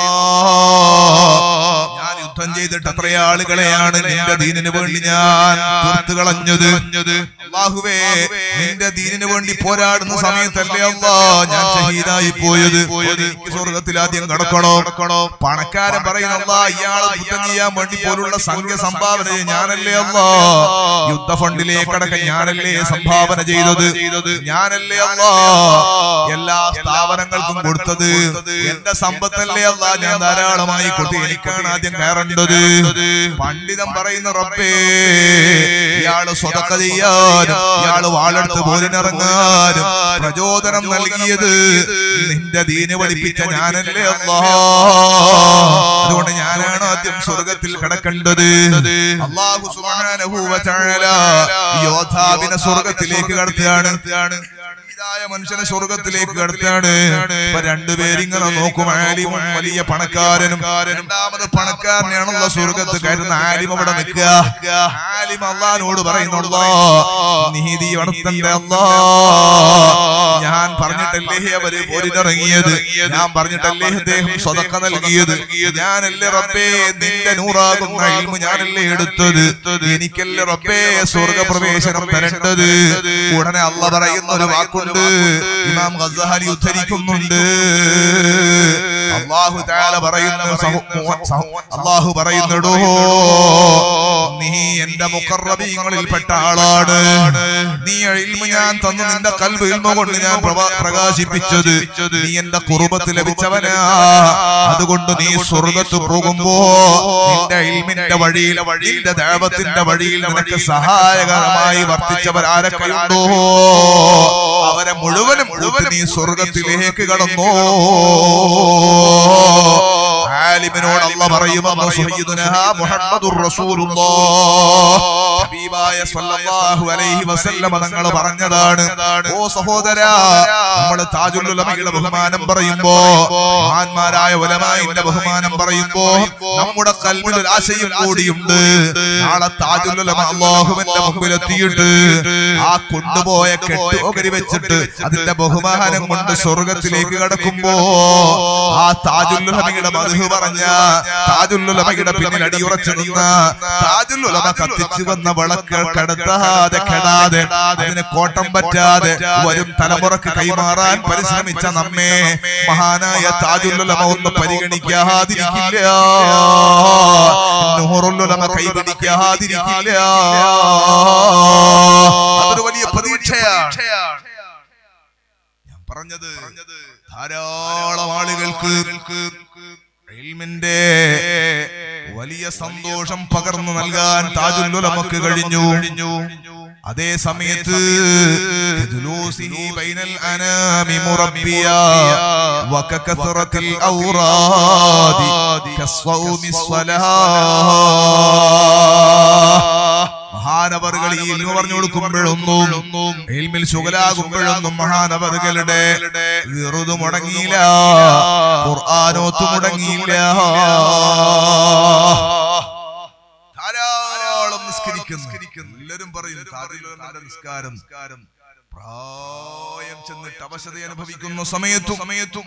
ഞാൻ യുദ്ധം ചെയ്തിട്ട് എത്ര ആളുകളെയാണ് നിന്റെ ദീനിന് വേണ്ടി ഞാൻ തീർത്ത് കളഞ്ഞത് അള്ളാഹുവേ നിന്റെ ദീനിന് വേണ്ടി പോരാടുന്ന സമയത്തല്ലേ അല്ലാ ഞാൻ ഷഹീദായി പോയത് എനിക്ക് സ്വർഗത്തിൽ ആദ്യം കടക്കണോ പണക്കാരൻ പറയുന്ന അല്ലാ ഇയാളെ യുദ്ധം ചെയ്യാൻ വേണ്ടി പോലുള്ള സംഖ്യ സംഭാവന ചെയ്ത് ഞാനല്ലേ അല്ലാ യുദ്ധ ഫണ്ടിലേക്ക് അടക്കം ഞാനല്ലേ സംഭാവന ചെയ്തത് ഞാനല്ലേ അല്ലാ എല്ലാ സ്ഥാപനങ്ങൾക്കും കൊടുത്തത് എന്റെ സമ്പത്തല്ലേ അല്ല ഞാൻ ധാരാളമായി കൊടുത്തു എനിക്കാണ് ആദ്യം കയറേണ്ടത് പണ്ഡിതൻ പറയുന്ന റബ്ബേ ഇയാള് സ്വതക്ക ചെയ്യാനും ഇയാള് വാളെടുത്ത് പോരിനിറങ്ങാനും പ്രചോദനം നൽകിയത് നിന്റെ ദീന് പഠിപ്പിച്ച ഞാനല്ലേ അല്ലാ അതുകൊണ്ട് ഞാനാണ് ആദ്യം സ്വർഗത്തിൽ കിടക്കേണ്ടത് അള്ളാഹു സുബ്ഹാനഹു വ തആല യോദ്ധാവിനെ സ്വർഗത്തിലേക്ക് കടത്തുകയാണ് ായ മനുഷ്യനെ സ്വർഗത്തിലേക്ക് കടത്താണ് ഇപ്പൊ രണ്ടുപേരിങ്ങനെ നോക്കും ആലിമും വലിയ പണക്കാരനും രണ്ടാമത് പണക്കാരനെയാണുള്ള സ്വർഗത്ത് കയറുന്ന ആലിം അവിടെ നിൽക്കുക ആലിം അള്ളഹാനോട് പറയുന്നുള്ള നീതി നടത്തണ്ട അല്ലാ ഞാൻ പറഞ്ഞിട്ടല്ലേ അവര് പോരിനിറങ്ങിയത് ഞാൻ പറഞ്ഞിട്ടല്ലേ അദ്ദേഹം സ്വതക്ക നൽകിയത് ഞാനല്ലേ റബ്ബേ നിന്റെ നൂറാകുന്ന ഇൽമു ഞാനല്ലേ എടുത്തത് എനിക്കല്ലേ റബ്ബേ സ്വർഗപ്രവേശനം തരേണ്ടത് ഉടനെ അള്ള പറയുന്ന ഒരു വാക്കുണ്ട് ഇമാം ഗസാലി ഉദ്ധരിക്കുന്നുണ്ട് അള്ളാഹു താല പറയുന്നു സഹോ- മോ- സഹോ- അള്ളാഹു പറയുന്നിടോ നീ എന്റെ മുഖറബീങ്ങളിൽപ്പെട്ട ആളാണ് നീ ഇൽമു ഞാൻ തന്നു നിന്റെ കൽബ് ഇൽമ കൊണ്ട് ഞാൻ പ്രവ- പ്രകാശിപ്പിച്ചത് നീ എന്റെ കുറുബത്ത് ലഭിച്ചവനാ അതുകൊണ്ട് നീ സ്വർഗത്ത് പോകുമ്പോ നിന്റെ ഇൽമിന്റെ വഴിയിൽ നിന്റെ ദേവത്തിന്റെ വഴിയിൽ നിനക്ക് സഹായകരമായി വർത്തിച്ചവർ ആരൊക്കെയുണ്ടോ അവരെ മുഴുവനും മുഴുവൻ നീ സ്വർഗത്തിലേക്ക് കടന്നോ ആലിമിനോട് അല്ല പറയുമെന്ന് സയ്യിദുനാ മുഹമ്മദുർ റസൂലുള്ളാഹ് ഹബീബായ സ്വല്ലല്ലാഹു അലൈഹി വസല്ലമ തങ്ങൾ പറഞ്ഞതാണ് ഓ സഹോദരാ നമ്മൾ താജുൽ ഉലമയുടെ ബഹുമാനം പറയുമ്പോ മഹാന്മാരായ ഉലമായിന്റെ ബഹുമാനം പറയുമ്പോ നമ്മുടെ കൽവിൽ ഒരു ആശയം കൂടിയുണ്ട് നാളെ താജുൽ ഉലമ അള്ളാഹുവിന്റെ മുമ്പിൽ എത്തിയിട്ട് ആ കൊണ്ടുപോയ കെട്ടുകരി വെച്ചിട്ട് അതിന്റെ ബഹുമാനം കൊണ്ട് സ്വർഗത്തിലേക്ക് കടക്കുമ്പോ ആ താജുല്ലുലമയുടെ മധു പറഞ്ഞ താജുല്ലുലമയുടെ പിന്നിൽ അടിയുറച്ചു നിന്ന താജുല്ലുലമ കത്തിച്ചു വന്ന വിളക്ക് കടത്താതെ കെടാതെ അതിന് കോട്ടം പറ്റാതെ വരും തലമുറക്ക് കൈമാറാൻ പരിശ്രമിച്ച നമ്മെ മഹാനായ താജുല്ലുലമ ഒന്ന് പരിഗണിക്കാതിരിക്കില്ല നൂറുല്ലുലമ കൈപിടിക്കാതിരിക്കില്ല അതൊരു വലിയ പ്രതീക്ഷയാണ് ഞാൻ പറഞ്ഞത് ധാരാളം ആളുകൾക്ക് ഇൽമിന്റെ വലിയ സന്തോഷം പകർന്നു നൽകാൻ താജുല്ലുലമക്ക് കഴിഞ്ഞു അതേ സമയത്ത് ജുലൂസിഹി ബൈനൽ അനാമി മുറബ്ബിയ വകകസറത്തിൽ ഔറാദി കസ്വൗമി സ്വലാഹ് മഹാനവറുകൾ ഈ ഇൽമ പറഞ്ഞു കൊടുക്കുമ്പോഴൊന്നും ഇൽമിൽ ശുഗലാകുമ്പോഴൊന്നും മഹാനവറുകളുടെ വെറുതു മുടങ്ങിയില്ല ഖുർആാനോത്ത് മുടങ്ങിയില്ല ധാരാളം നിസ്കരിക്കുന്നു എല്ലാവരും പറയും താജുലുലമയുടെ നിസ്കാരം പ്രായം ചെന്നിട്ട് അവശത അനുഭവിക്കുന്ന സമയത്തും സമയത്തും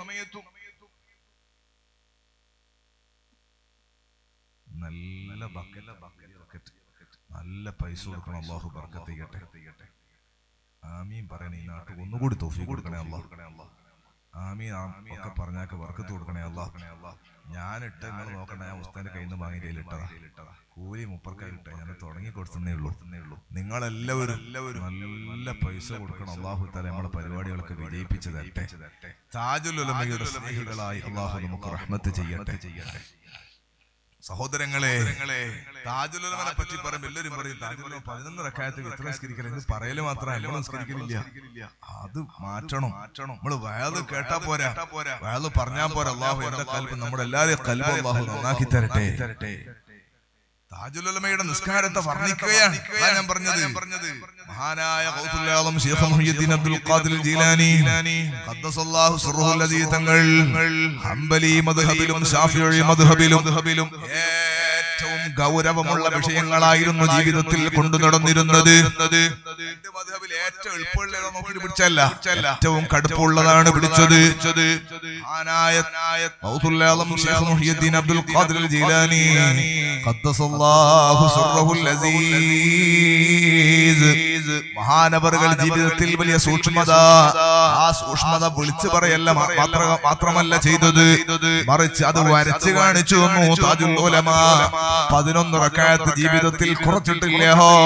നല്ല ബക്കല ബക്കറ്റ് നല്ല പൈസ കൊടുക്കണം അള്ളാഹു ബർക്കത്ത് ചെയ്യട്ടെ ആമീൻ പറയണേ ഈ നാട്ടിൽ ഒന്നുകൂടി തോഫി കൊടുക്കണേ അള്ളാഹു ആമീൻ ആമീൻ ഒക്കെ പറഞ്ഞാക്ക് വർക്കത്ത് കൊടുക്കണേ അള്ളാഹ് ഞാനിട്ട് നിങ്ങൾ നോക്കണ്ട ഞാൻ ഉസ്താന്റെ കയ്യിൽ നിന്ന് വാങ്ങി ഇട്ടതാ കൂലി മുപ്പർക്കായി ഇട്ട ഞാൻ തുടങ്ങി കൊടുത്തേ ഉള്ളൂ നിങ്ങളെല്ലാവരും നല്ല പൈസ കൊടുക്കണം അള്ളാഹു താല നമ്മളെ പരിപാടികളൊക്കെ വിജയിപ്പിച്ച് തരട്ടെ താജുൽ ഉലമയുടെ സ്നേഹികളായി അള്ളാഹു നമുക്ക് റഹ്മത്ത് ചെയ്യട്ടെ ചെയ്യട്ടെ സഹോദരങ്ങളെ താജുലുലമനെ പറ്റി പറയുമ്പോൾ എല്ലാവരും പറയും താജുലുലമ പതിനൊന്ന് റക്കായത്ത് വിത്ര നിസ്കരിക്കല ഇത് പറയല് മാത്രമേ നമ്മൾ നിസ്കരിക്കലില്ല അത് മാറ്റണം നമ്മള് വയത് കേട്ടാ പോരാ വയത് പറഞ്ഞാ പോരാ അള്ളാഹു എന്റെ കൽബ് നമ്മുടെ എല്ലാവരെയും കൽബ് അള്ളാഹു നന്നാക്കി തരട്ടെ താജുലുലമയുടെ നിസ്കാരത്തെ വർണ്ണിക്കുകയാണ് അതാ ഞാൻ പറഞ്ഞത് മഹാനായ ഗൗസുല്ലാദം ശൈഖ് മുഹ്യിദ്ദീൻ അബ്ദുൽ ഖാദിർ ജീലാനി ഖദ്ദസല്ലാഹു സിർറുൽ അദീ തങ്ങൾ ഹംബലി മദ്ഹബിലും ശാഫിഈ മദ്ഹബിലും ഏറ്റവും ഗൗരവമുള്ള വിഷയങ്ങളായിരുന്നു ജീവിതത്തിൽ കൊണ്ടു നടന്നിരുന്നത് രണ്ട് മദ്ഹബിൽ ഏറ്റവും എളുപ്പമുള്ള ഏതാ നോക്കിയിട്ട് പിടിച്ചല്ല ഏറ്റവും കടുപ്പമുള്ളതാണ് പിടിച്ചത് മഹാനായ ഗൗസുല്ലാദം ശൈഖ് മുഹ്യിദ്ദീൻ അബ്ദുൽ ഖാദിർ ജീലാനി ഖദ്ദസല്ലാഹു സിർറുൽ അസീസ് മഹാനവറുകൾ ജീവിതത്തിൽ വലിയ സൂക്ഷ്മത ആ സൂക്ഷ്മത വിളിച്ചു പറയല്ല മാ- മാത്ര- മാത്രമല്ല ചെയ്തത് മറിച്ച് അത് വരച്ച് കാണിച്ചു തന്നു താജുൽ ഉലമ പതിനൊന്ന് റക്കായത്ത് ജീവിതത്തിൽ കുറച്ചിട്ടില്ല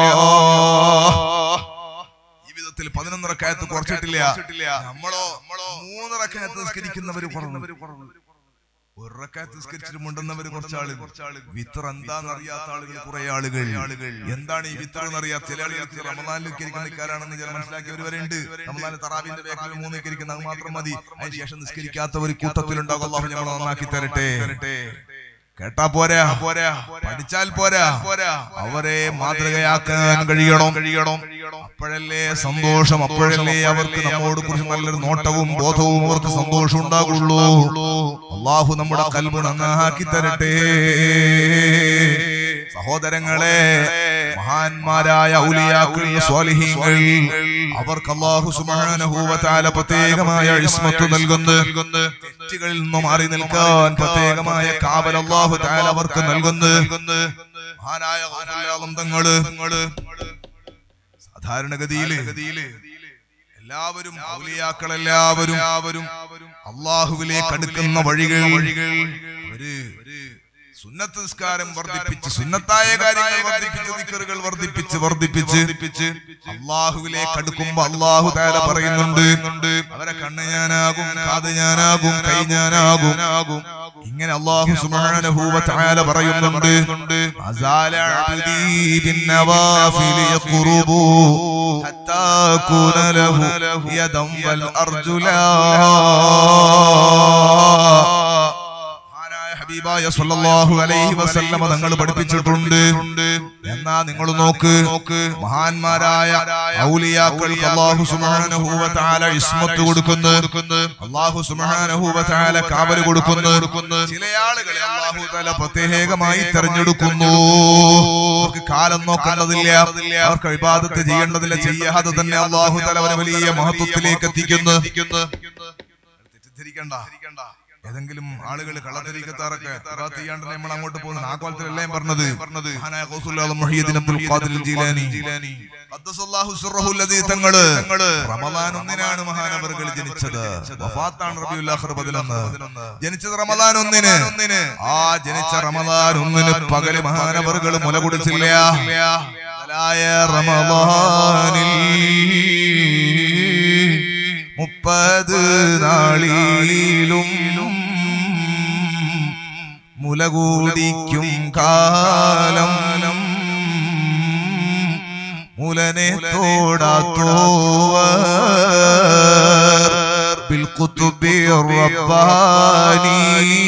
ജീവിതത്തിൽ പതിനൊന്ന് റക്കായത്ത് കുറച്ചിട്ടില്ല നമ്മളോ മൂന്ന് റക്കായത്ത് നിസ്കരിക്കുന്നവര് കുറവ് ഒരു റക്കാത്ത് നിസ്കരിച്ചിട്ട് മുണ്ടുന്നവര് കുറച്ചാള് വിത്തർ എന്താന്ന് അറിയാത്ത ആളുകൾ കുറെ ആളുകൾ എന്താണ് ഈ വിത്തർ എന്നറിയാത്ത ചില ആളുകൾക്ക് റമദാനിൽ ഇരിക്കുന്നക്കാരാണെന്ന് ചില മനസ്സിലാക്കിയവർ വരെ ഉണ്ട് റമദാനിൽ തറാബിന്റെ വേക്കിൽ മൂന്ന് ഇരിക്കുന്ന അത് മാത്രം മതി അതിന് ശേഷം നിസ്കരിക്കാത്തവർ കൂട്ടത്തിലുണ്ടാകും അള്ളാഹു നമ്മൾ നന്നാക്കി തരട്ടെ കേട്ടാ പോരാ പോരാ പഠിച്ചാൽ പോരാ അവരെ മാതൃകയാക്കാൻ കഴിയണം കഴിയണം അപ്പോഴല്ലേ സന്തോഷം അപ്പോഴല്ലേ അവർക്ക് നമ്മോട് കുറിച്ച് നല്ലൊരു നോട്ടവും ബോധവും അവർക്ക് സന്തോഷം ഉണ്ടാകുള്ളൂ അള്ളാഹു നമ്മുടെ കൽബ് നന്നാക്കി തരട്ടെ സഹോദരങ്ങളെ മഹാന്മാരായ ഔലിയാക്കൾ സ്വാലിഹീങ്ങൾ അവർക്ക് അള്ളാഹു സുബ്ഹാനഹു വ തആല പ്രത്യേകമായ ഇസ്മത്ത് നൽകുന്നു തെറ്റുകളിൽ നിന്ന് മാറി നിൽക്കാൻ പ്രത്യേകമായ കാവൽ അള്ളാഹു തആല അവർക്ക് നൽകുന്നു മഹാനായ ഗൗസുൽ തങ്ങള് സാധാരണഗതിയില് എല്ലാവരും ഔലിയാക്കൾ എല്ലാവരും അള്ളാഹുവിലേക്ക് അടുക്കുന്ന വഴികൾ ഒരു സുന്നത്ത് നിസ്കാരം വർദ്ധിപ്പിച്ച് സുന്നത്തായ കാര്യങ്ങൾ വർദ്ധിപ്പിച്ച് ദിക്കറുകൾ വർദ്ധിപ്പിച്ച് വർദ്ധിപ്പിച്ച് അള്ളാഹുവിലേക്ക് അടുക്കുമ്പോ അള്ളാഹു താര പറയുന്നുണ്ട് അവരെ കണ്ണ് ഞാനാകും കാത് ഞാനാകും കൈ ഞാനാകും ഇങ്ങനെ അള്ളാഹു സുബ്ഹാനഹു വ തആല പറയുന്നുണ്ട് അസാല അബ്ദി ബിന്നവാഫിൽ യഖ്റുബു ഹത്താ കൂന ലഹു യദം വൽ അർജുലാ മഹാനായ ഹബീബായ സല്ലല്ലാഹു അലൈഹി വസല്ലമ തങ്ങൾ പഠിപ്പിച്ചിട്ടുണ്ട് എന്നാ നിങ്ങൾ നോക്ക് മഹാന്മാരായ ഔലിയാക്കൾക്ക് അല്ലാഹു സുബ്ഹാനഹു വ തആല ഇസ്മത്ത് കൊടുക്കുന്നു അല്ലാഹു സുബ്ഹാനഹു വ തആല കാവൽ കൊടുക്കുന്നു ചില ആളുകളെ അല്ലാഹു തആല പ്രത്യേകമായി തെരഞ്ഞെടുക്കുന്നു അവർക്ക് കാലം നോക്കേണ്ടതില്ല അവർക്ക് ഇബാദത്ത് ചെയ്യേണ്ടതില്ല ചെയ്യാതെ തന്നെ അല്ലാഹു തആല അവരെ വലിയ മഹത്വത്തിലേക്ക് എത്തിക്കുന്നു തെറ്റിദ്ധരിക്കണ്ട ഏതെങ്കിലും ആളുകൾ കള്ളത്തരീക്കത്താറൊക്കെ ചെയ്യാണ്ട് നമ്മൾ അങ്ങോട്ട് പോകുന്നത് ആ കോലത്തിലല്ല ഞാൻ പറഞ്ഞത് പറഞ്ഞത് മഹാനായ ഖൗസുൽ മുഹയ്യദ്ദീൻ അബ്ദുൽ ഖാദിർ ജീലാനി ഖദ്ദസല്ലാഹു സിർറഹു അല്ലദീ തങ്ങള് റമദാൻ ഒന്നിനാണ് മഹാനവറുകൾ ജനിച്ചത് വഫാത്താണ് റബീഉൽ ആഖിർ പതിനൊന്ന് ജനിച്ചത് റമദാൻ ഒന്നിന് ആ ജനിച്ച റമദാൻ ഒന്നിന് പകല് മഹാനവറുകൾ മുല കുടിച്ചില്ല ായ റമദാനിൽ മുപ്പത് നാളിലും മുലകൂടിക്കും കാലം മുലനെ തോടാത്തോവർ ബിൽകുത്തുബി റബ്ബാനി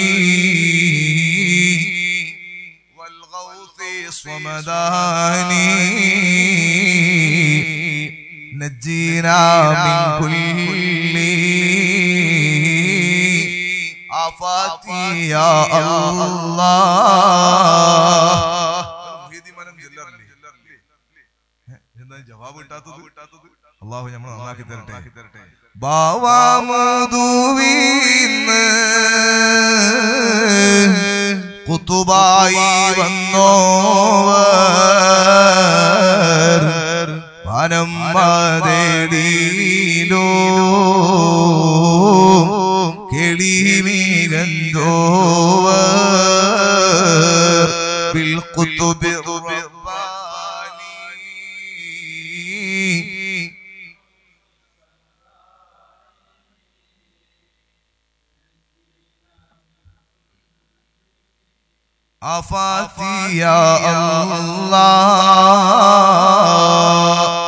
والغوث الصمداني نجينا من كل آفات يا الله ജവാബ് കിട്ടാത്തത് അള്ളാഹു നമ്മൾ നന്നാക്കി തരട്ടെ ബാവാമുദുവീന്ന് കുത്തുബായി വന്നോവർ വനം മതേടിയിലോ കെളിമികന്തോവർ بالقطب الرباني أفاتي يا الله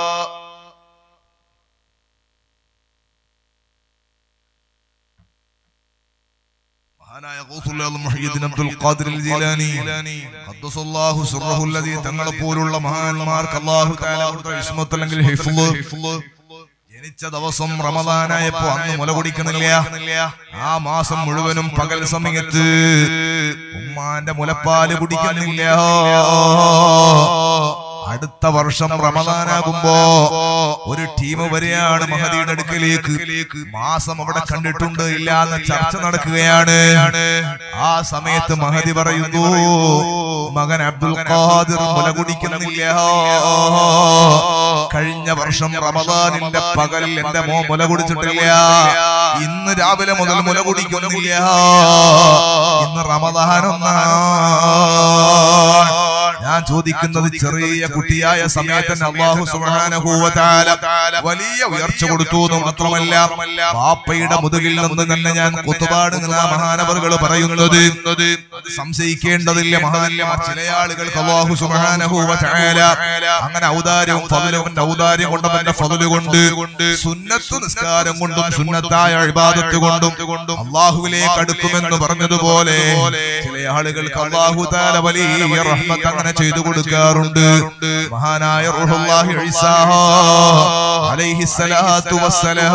മഹാനായ ഗൗസുൽ മുഹയ്യിദ്ദീൻ അബ്ദുൽ ഖാദിർ അൽ ജീലാനി ഖദ്ദസല്ലാഹു സിർറഹു അല്ലദീ തങ്ങളെ പോലുള്ള മഹാന്മാർക്ക് അല്ലാഹു തആല കൊടുത്ത ഇസ്മത്ത് അല്ലെങ്കിൽ ഹിഫ്ള് ജനിച്ച ദിവസം റമദാനായപ്പോ അന്ന് മുല കുടിക്കുന്നില്ല ആ മാസം മുഴുവനും പകൽ സമയത്ത് ഉമ്മാന്റെ മുലപ്പാല് കുടിക്കുന്നില്ല അടുത്ത വർഷം റമദാനാകുമ്പോ ഒരു ടീം വരെയാണ് മഹദിയുടെ അടുക്കലേക്ക് മാസം അവിടെ കണ്ടിട്ടുണ്ട് ഇല്ല എന്ന ചർച്ച നടക്കുകയാണ് ആ സമയത്ത് മഹദി പറയുന്നു മകൻ അബ്ദുൽ ഖാദിർ മുല കുടിക്കുന്നില്ല കഴിഞ്ഞ വർഷം റമദാനിന്റെ പകലിൽ എന്റെ മോ മുല കുടിച്ചിട്ടില്ല ഇന്ന് രാവിലെ മുതൽ മുല കുടിക്കുന്നില്ല ഇന്ന് റമദാൻ ഒന്നാണ് ഞാൻ ചോദിക്കുന്നത് ചെറിയ കുട്ടിയായ സമയത്ത് തന്നെ അള്ളാഹു സുബ്ഹാനഹു വ തആല വലിയ ഉയർച്ച കൊടുത്തു എന്ന് മാത്രമല്ല പാപ്പയുടെ മുതുകിൽ നിന്ന് തന്നെ ഞാൻ കുത്തുപാട് മഹാനവറുകൾ പറയുന്നത് അത് സംശയിക്കേണ്ടതില്ല മഹാന്മാർ ചില ആളുകൾക്ക് അള്ളാഹു സുബ്ഹാനഹു വ തആല അങ്ങനെ ഔദാര്യവും ഫضലും ഔദാര്യം കൊണ്ടും അവന്റെ ഫضല് കൊണ്ട് സുന്നത്ത് നിസ്കാരം കൊണ്ടും സുന്നത്തായ ഇബാദത്ത് കൊണ്ടും അള്ളാഹുവിലേക്ക് അടുക്കുമെന്ന് പറഞ്ഞതുപോലെ ചില ആളുകൾക്ക് അള്ളാഹു തആല വലിയ റഹ്മത്ത് അങ്ങനെ ചെയ്തു കൊടുക്കാറുണ്ട് മഹാനായ റൂഹുല്ലാഹി ഈസാ അലൈഹി സ്വലാത്തു വസ്സലാം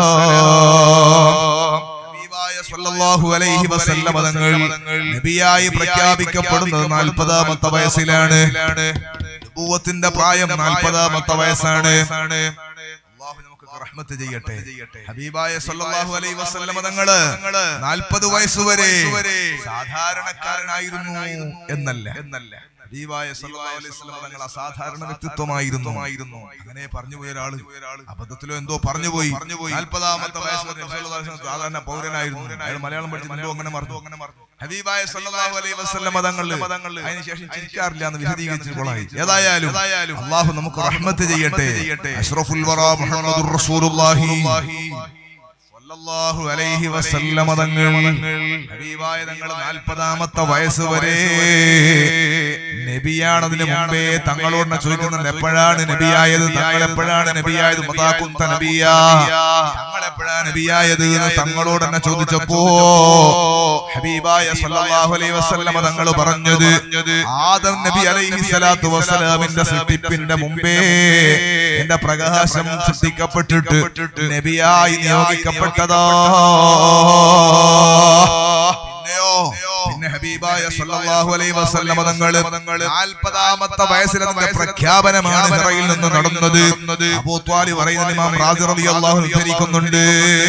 ഹബീബായ സ്വല്ലല്ലാഹു അലൈഹി വസല്ലമ തങ്ങൾ നബിയായി പ്രഖ്യാപിക്കപ്പെടുന്നത് നാൽപ്പതാമത്തെ വയസ്സിലാണ് നബുവത്തിന്റെ പ്രായം നാൽപ്പതാമത്തെ വയസ്സാണ് അല്ലാഹു നമുക്ക് റഹ്മത്ത് ചെയ്യട്ടെ ഹബീബായ സല്ലല്ലാഹു അലൈഹി വസല്ലമ തങ്ങള് നാൽപ്പത് വയസ്സ് വരെ സാധാരണക്കാരനായിരുന്നു എന്നല്ല എന്നല്ല ഹബീബായ സല്ലല്ലാഹു അലൈഹി വസല്ലം തങ്ങൾ അസാധാരണ വ്യക്തിത്വമായിരുന്നു അങ്ങനെ പറഞ്ഞു പോയ ഒരാള് അബദ്ധത്തിലോ എന്തോ പറഞ്ഞു പോയി നാൽപ്പതാമത്തെ വയസ്സ് വരെ നബി സല്ലല്ലാഹു അലൈഹി വസല്ലം സാധാരണ പൗരനായിരുന്നു അയാൾ മലയാളം പഠിച്ച് എന്തോ അങ്ങനെ മറന്നു അങ്ങനെ മറന്നു ഹബീബായ സല്ലല്ലാഹു അലൈഹി വസല്ലം മതങ്ങളിൽ അതിനുശേഷം ചിരിക്കാറില്ല എന്ന് വിശദീകരിച്ചപ്പോഴായി ഏതായാലും അള്ളാഹു നമുക്ക് റഹ്മത്ത് ചെയ്യട്ടെ അഷ്റഫുൽ വറ മുഹമ്മദുർ റസൂലുള്ളാഹി സല്ലല്ലാഹു അലൈഹി വസല്ലമ തങ്ങൾ ഹബീബായ തങ്ങൾ നാൽപ്പതാമത്തെ വയസ്സ് വരെ നബിയാണതിന് മുമ്പേ തങ്ങളോട് ചോദിക്കുന്നുണ്ട് എപ്പോഴാണ് നബിയായത് തങ്ങൾ എപ്പോഴാണ് നബിയായത് മതാകുന്ത നബിയ തങ്ങൾ എപ്പോഴാണ് നബിയായത് എന്ന് തങ്ങളോട് തന്നെ ചോദിച്ചപ്പോ ഹബീബായ സല്ലല്ലാഹു അലൈഹി വസല്ലമ തങ്ങൾ പറഞ്ഞത് ആദം നബി അലൈഹി സ്വലാത്തു വസ്സലാമിന്റെ സൃഷ്ടിപ്പിന്റെ മുമ്പേ എന്റെ പ്രകാശം സൃഷ്ടിക്കപ്പെട്ടിട്ട് നബിയായി നിയോഗിക്കപ്പെട്ടതാ പിന്നെയോ പിന്നെ ഹബീബായ സല്ലല്ലാഹു അലൈഹി വസല്ലമ തങ്ങള് നാൽപ്പതാമത്തെ വയസ്സിൽ അതിന്റെ പ്രഖ്യാപനമാണ് ഹിറയിൽ നിന്ന് നടന്നത് അബൂ ത്വാലിബ് പറയുന്ന ഇമാം റാസി റളിയല്ലാഹു അൻഹു ഉദ്ധരിക്കുന്നുണ്ട്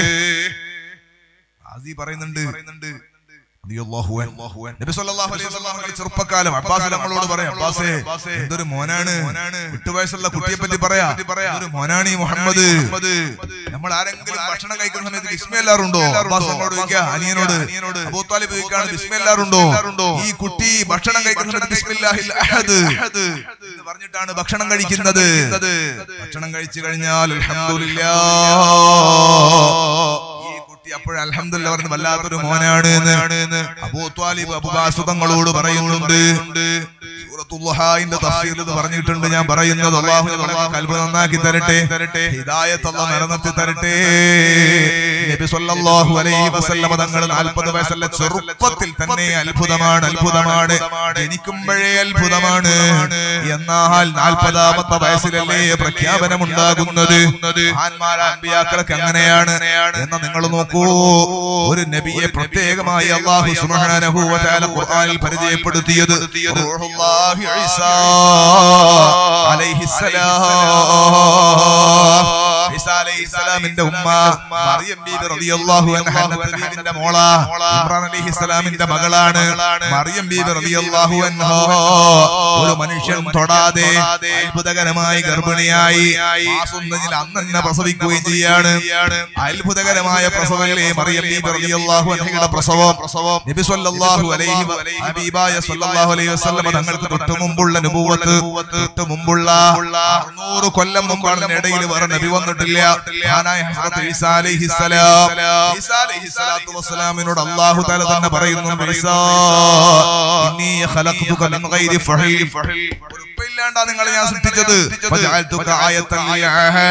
റാസി പറയുന്നുണ്ട് റളിയല്ലാഹു അൻഹു. നബി സല്ലല്ലാഹു അലൈഹി വസല്ലം തങ്ങൾ ചെറുപ്പക്കാലം അബ്ബാസ് നമ്മളോട് പറയാം അബ്ബാസേ എന്തൊരു മോനാണ് എട്ട് വയസ്സുള്ള കുട്ടിയെ പറ്റി പറയാ എന്തൊരു മോനാണ് ഈ മുഹമ്മദ് നമ്മൾ ആരെങ്കിലും ഭക്ഷണം കഴിക്കുന്ന സമയത്ത് ബിസ്മില്ലാറുണ്ടോ അബ്ബാസ് നമ്മളോട് ചോദിക്കുക അനിയനോട് അബൂ താലിബ് ചോദിക്കാണ് ബിസ്മില്ലാറുണ്ടോ ഈ കുട്ടി ഭക്ഷണം കഴിക്കുന്ന സമയത്ത് ബിസ്മില്ലാഹിൽ അഹദ് എന്ന് പറഞ്ഞിട്ടാണ് ഭക്ഷണം കഴിക്കുന്നത് ഭക്ഷണം കഴിച്ചു കഴിഞ്ഞാൽ അൽഹംദുലില്ലാ ഈ കുട്ടി അപ്പോഴും അൽഹംദുലില്ലാ പറഞ്ഞ് വല്ലാത്തൊരു മോനാണ് എന്ന് അബൂ ത്വാലിബ് അബുബാസുതങ്ങളോട് പറയുന്നുണ്ട് സൂറത്തുല്ലാഹിന്റെ തഫ്സീറിൽ ഇത് പറഞ്ഞിട്ടുണ്ട് ഞാൻ പറയുന്നത് അള്ളാഹു നമ്മളെ കൽബ് നന്നാക്കി തരട്ടെ ഹിദായത്ത് അള്ളാഹ് നിലനിർത്തി തരട്ടെ നബി സല്ലല്ലാഹു അലൈഹി വസല്ലമ തങ്ങൾ 40 വയസ്സുള്ള ചെറുപ്പത്തിൽ തന്നെ അത്ഭുതമാണ് അത്ഭുതമാണ് ജനിക്കുമ്പോഴേ അത്ഭുതമാണ് എന്നാൽ നാൽപ്പതാമത്തെ വയസ്സിലല്ലേ പ്രഖ്യാപനം ഉണ്ടാകുന്നത് മഹാന്മാരായ അമ്പിയാക്കൾക്ക് അങ്ങനെയാണ് എന്ന് നിങ്ങൾ നോക്കൂ ഒരു നബിയെ പ്രത്യേകമായി അള്ളാഹു സുബ്ഹാനഹു വ തആല ഖുർആനിൽ പരിചയപ്പെടുത്തിയത് റൂഹുല്ലാഹി ഈസാ അലൈഹിസ്സലാം ഈസാ അലൈഹിസ്സലാമിന്റെ ഉമ്മ മറിയം ബീബി റളിയല്ലാഹു അൻഹ ഹന്നത്ത് ബീബിന്റെ മോള ഇമ്രാൻ അലൈഹിസ്സലാമിന്റെ മകളാണ് മറിയം ബീബി റളിയല്ലാഹു അൻഹ ഒരു മനുഷ്യൻ തൊടാതെ അത്ഭുതകരമായി ഗർഭിണിയായി മാസൊന്നിൽ അന്ന് തന്നെ പ്രസവിക്കുകയും ചെയ്യാണ് അത്ഭുതകരമായ പ്രസവല്ലേ മറിയം ബീബി റളിയല്ലാഹു അൻഹയുടെ പ്രസവം നബി സല്ലല്ലാഹു അലൈഹി വ- ഹബീബായ സല്ലല്ലാഹു അലൈഹി വസല്ലം തങ്ങൾക്ക് തൊട്ട് മുമ്പുള്ള നുബുവത്ത് തൊട്ട് മുമ്പുള്ള അറുന്നൂറ് കൊല്ലം മുമ്പാണ് ഇടയിൽ വേറെ നബി വന്നിട്ടില്ല മഹാനായ ഹസ്രത്ത് ഈസാ അലൈഹിസ്സലാം ഈസാ അലൈഹിസ്സലാത്തു വസ്സലാമിനോട് അല്ലാഹു തആല തന്നെ പറയുന്നു ഈസാ ഇന്നി ഖലഖതുക മിൻ ഗൈരി ഫഹിൽ ഒരു ഉപ്പയില്ലാണ്ടാ നിങ്ങളെ ഞാൻ സൃഷ്ടിച്ചത് ഫജഅൽതുക ആയത്തൻ ലിൽ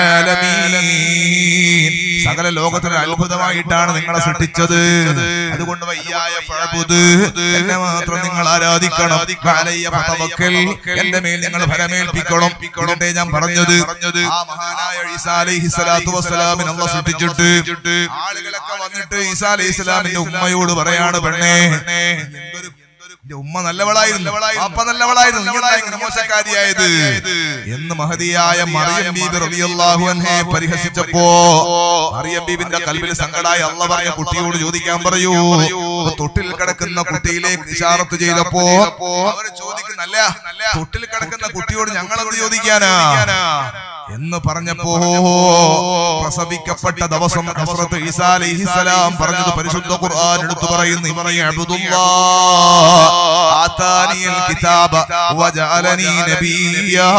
ആലമീൻ സകല ലോകത്തിന് അത്ഭുതമായിട്ടാണ് നിങ്ങളെ സൃഷ്ടിച്ചത് അതുകൊണ്ട് വയ്യായ ഫഅബുദ് എന്നെ മാത്രം നിങ്ങൾ ആരാധിക്കണം വഅലയ്യ ഫതവക്കൽ എന്റെ മേൽ നിങ്ങൾ ഭരമേൽപ്പിക്കണം ഇതേ ഞാൻ പറഞ്ഞത് ആ മഹാനായ ഈസാ അലൈഹി സ്വലാത്തു വസ്സലാമിനെ അല്ലാഹ് സൃഷ്ടിച്ചിട്ട് ആളുകളൊക്കെ വന്നിട്ട് ഈസാ അലൈഹി സ്വലാമിന്റെ ഉമ്മയോട് പറയാണ് പെണ്ണേ എന്തൊരു എന്റെ ഉമ്മ നല്ലവളായിരുന്നു അപ്പ നല്ലവളായിരുന്നു നീ എന്താ ഇങ്ങനെ മോശക്കാരിയായത് എന്ന് മഹതിയായ മറിയം ബീബി റളിയല്ലാഹു അൻഹയെ പരിഹസിച്ചപ്പോ മറിയം ബീബിന്റെ കൽബിൽ സങ്കടായ അള്ള പറഞ്ഞ കുട്ടിയോട് ചോദിക്കാൻ പറയൂ അപ്പൊ തൊട്ടിൽ കിടക്കുന്ന കുട്ടിയിലേക്ക് ഇഷാറത്ത് ചെയ്തപ്പോ അവര് ചോദിക്കുന്നല്ല തൊട്ടിൽ കിടക്കുന്ന കുട്ടിയോട് ഞങ്ങളെന്ത് ചോദിക്കാനാ എന്ന് പറഞ്ഞപ്പോ പ്രസവിക്കപ്പെട്ട ദിവസം ഹസ്രത്ത് ഈസാ അലൈഹിസ്സലാം പറഞ്ഞത് പരിശുദ്ധ ഖുർആൻ എടുത്തു പറയുന്നു ഇമ്മി അബ്ദുല്ലാഹ് ആതാനിയൽ കിതാബ വജഅലനി നബിയ്യാ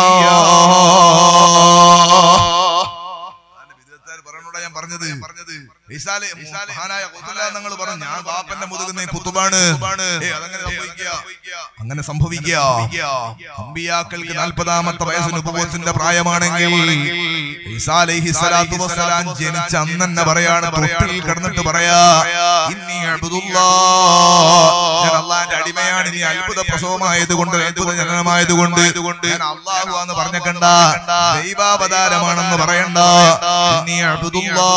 പറഞ്ഞോടാ ഞാൻ പറഞ്ഞത് ഈസാ അലൈ- മഹാനായ ഖുതുല്ലാ നിങ്ങൾ പറഞ്ഞു ഞാൻ ബാപ്പന്റെ മുതുകുന്ന കുത്തുബാണ് ഏയ് അതങ്ങനെ സംഭവിക്കുക അങ്ങനെ സംഭവിക്കുക അമ്പിയാക്കൾക്ക് നാൽപ്പതാമത്തെ വയസ്സിന് ഉപബോധത്തിന്റെ പ്രായമാണെങ്കിൽ ഈസാ അലൈഹി സ്വലാത്തു വസ്സലാം ജനിച്ച അന്ന് തന്നെ പറയാണ് തൊട്ടിൽ കിടന്നിട്ട് പറയാ ഇന്നി അബ്ദുല്ലാ ഞാൻ അള്ളാന്റെ അടിമയാണ് ഇനി അത്ഭുത പ്രസവമായത് കൊണ്ട് അത്ഭുത ജനനമായത് കൊണ്ട് ഞാൻ അള്ളാഹു എന്ന് പറഞ്ഞേക്കണ്ട ദൈവാവതാരമാണെന്ന് പറയണ്ട ഇന്നി അബ്ദുല്ലാ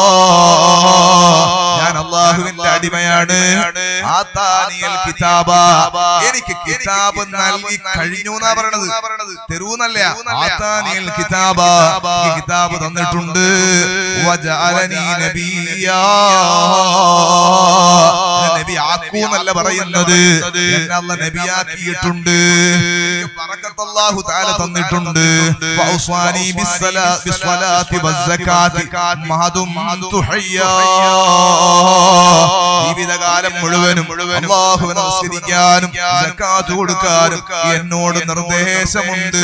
ഞാൻ അള്ളാഹുവിന്റെ അടിമയാണ് ആത്താനിയൽ കിതാബ എനിക്ക് കിതാബ് നൽകി കഴിഞ്ഞു എന്നാ പറയണത് തെരുവെന്നല്ല ആത്താനിയൽ കിതാബ ഈ കിതാബ് കിതാബ് തന്നിട്ടുണ്ട് വജഅലനി നബിയ്യാ. നബി ആക്കൂന്നല്ല പറയുന്നത് എന്നെ അല്ല നബിയാക്കിയിട്ടുണ്ട് എനിക്ക് ബറക്കത്ത് അല്ലാഹു തആല തന്നിട്ടുണ്ട് വൗസ്വാനി ബിസ്സലാ ബിസ്വലാത്തി വസ്സകാത്തി മഹദും തുഹയ്യാ ജീവിതകാലം മുഴുവനും അള്ളാഹുവിനെ നമസ്കരിക്കാനും സക്കാത്ത് കൊടുക്കാനും എന്നോട് നിർദ്ദേശമുണ്ട്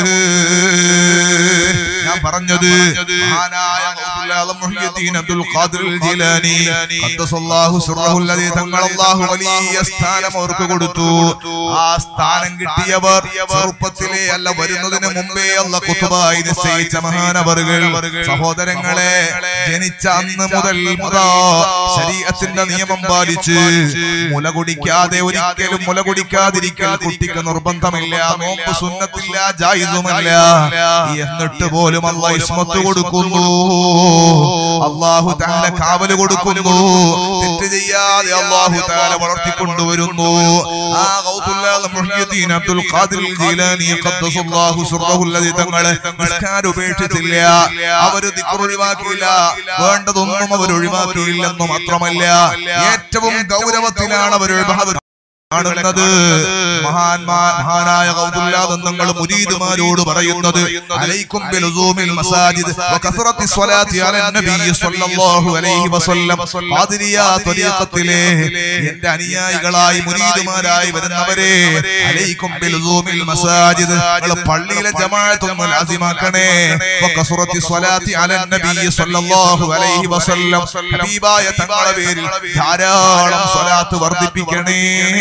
ഞാൻ പറഞ്ഞത് മഹാനായ ഗൗസുൽ ആലം മുഹ്യിദ്ദീൻ അബ്ദുൽ ഖാദിർ ജീലാനി ഖദ്ദസല്ലാഹു സിർറഹു അല്ലദീ തങ്ങൾ അല്ലാഹു വലിയ സ്ഥാനം അവർക്ക് കൊടുത്തു ആ സ്ഥാനം കിട്ടിയവർ ചെറുപ്പത്തിലെ അല്ല വരുന്നതിന് മുമ്പേ അല്ല കുത്തുബായി നിശ്ചയിച്ച മഹാനവറുകൾ സഹോദരങ്ങളെ ജനിച്ച അന്ന് മുതൽ മുതാ ശരീരത്തിന്റെ നിയമം പാലിച്ച് മുല കുടിക്കാതെ ഒരിക്കലും മുല കുടിക്കാതിരിക്കൽ കുട്ടിക്ക് നിർബന്ധമില്ല നോമ്പ് സുന്നത്തില്ല ജായിസുമല്ല എന്നിട്ട് പോലും അല്ല ഇസ്മത്ത് കൊടുക്കുന്നു അള്ളാഹു താല കാവല് കൊടുക്കുന്നു തെറ്റ് ചെയ്യാതെ അള്ളാഹു താല വളർത്തിക്കൊണ്ടുവരുന്നു ആ ഗൗസുല്ലാഹ് മുഹ്യിദ്ദീൻ അബ്ദുൽ ഖാദിർ ജീലാനി ഖദ്ദസല്ലാഹു സിർറഹു അല്ലദീ തങ്ങളെ നിസ്കാരം ഉപേക്ഷിച്ചില്ല അവര് ദിക്ർ ഒഴിവാക്കിയില്ല വേണ്ടതൊന്നും അവർ ഒഴിവാക്കിയില്ലെന്ന് മാത്രമല്ല ഏറ്റവും ഗൗരവത്തിലാണ് അവർ ഇബാദത്ത് കാണുന്നത് മഹാന്മാ മഹാനായ കൗതുല്ലാദന്തങ്ങൾ മുരീദുമാരോട് പറയുന്നത് അലൈക്കും ബിലുസൂമിൽ മസാജിദ് വകസറത്തി സ്വലാത്തി അലൻ നബി സ്വല്ലല്ലാഹു അലൈഹി വസല്ലം ഖാദിരിയ ത്വരീഖത്തിലെ എന്റെ അനുയായികളായി മുരീദുമാരായി വരുന്നവരെ അലൈക്കും ബിലുസൂമിൽ മസാജിദ് നിങ്ങൾ പള്ളിയിലെ ജമാഅത്ത് ഒന്ന് ലാസിമാക്കണേ വകസറത്തി സ്വലാത്തി അലൻ നബി സ്വല്ലല്ലാഹു അലൈഹി വസല്ലം ഹബീബായ തങ്ങളുടെ പേരിൽ ധാരാളം സ്വലാത്ത് വർദ്ധിപ്പിക്കണേ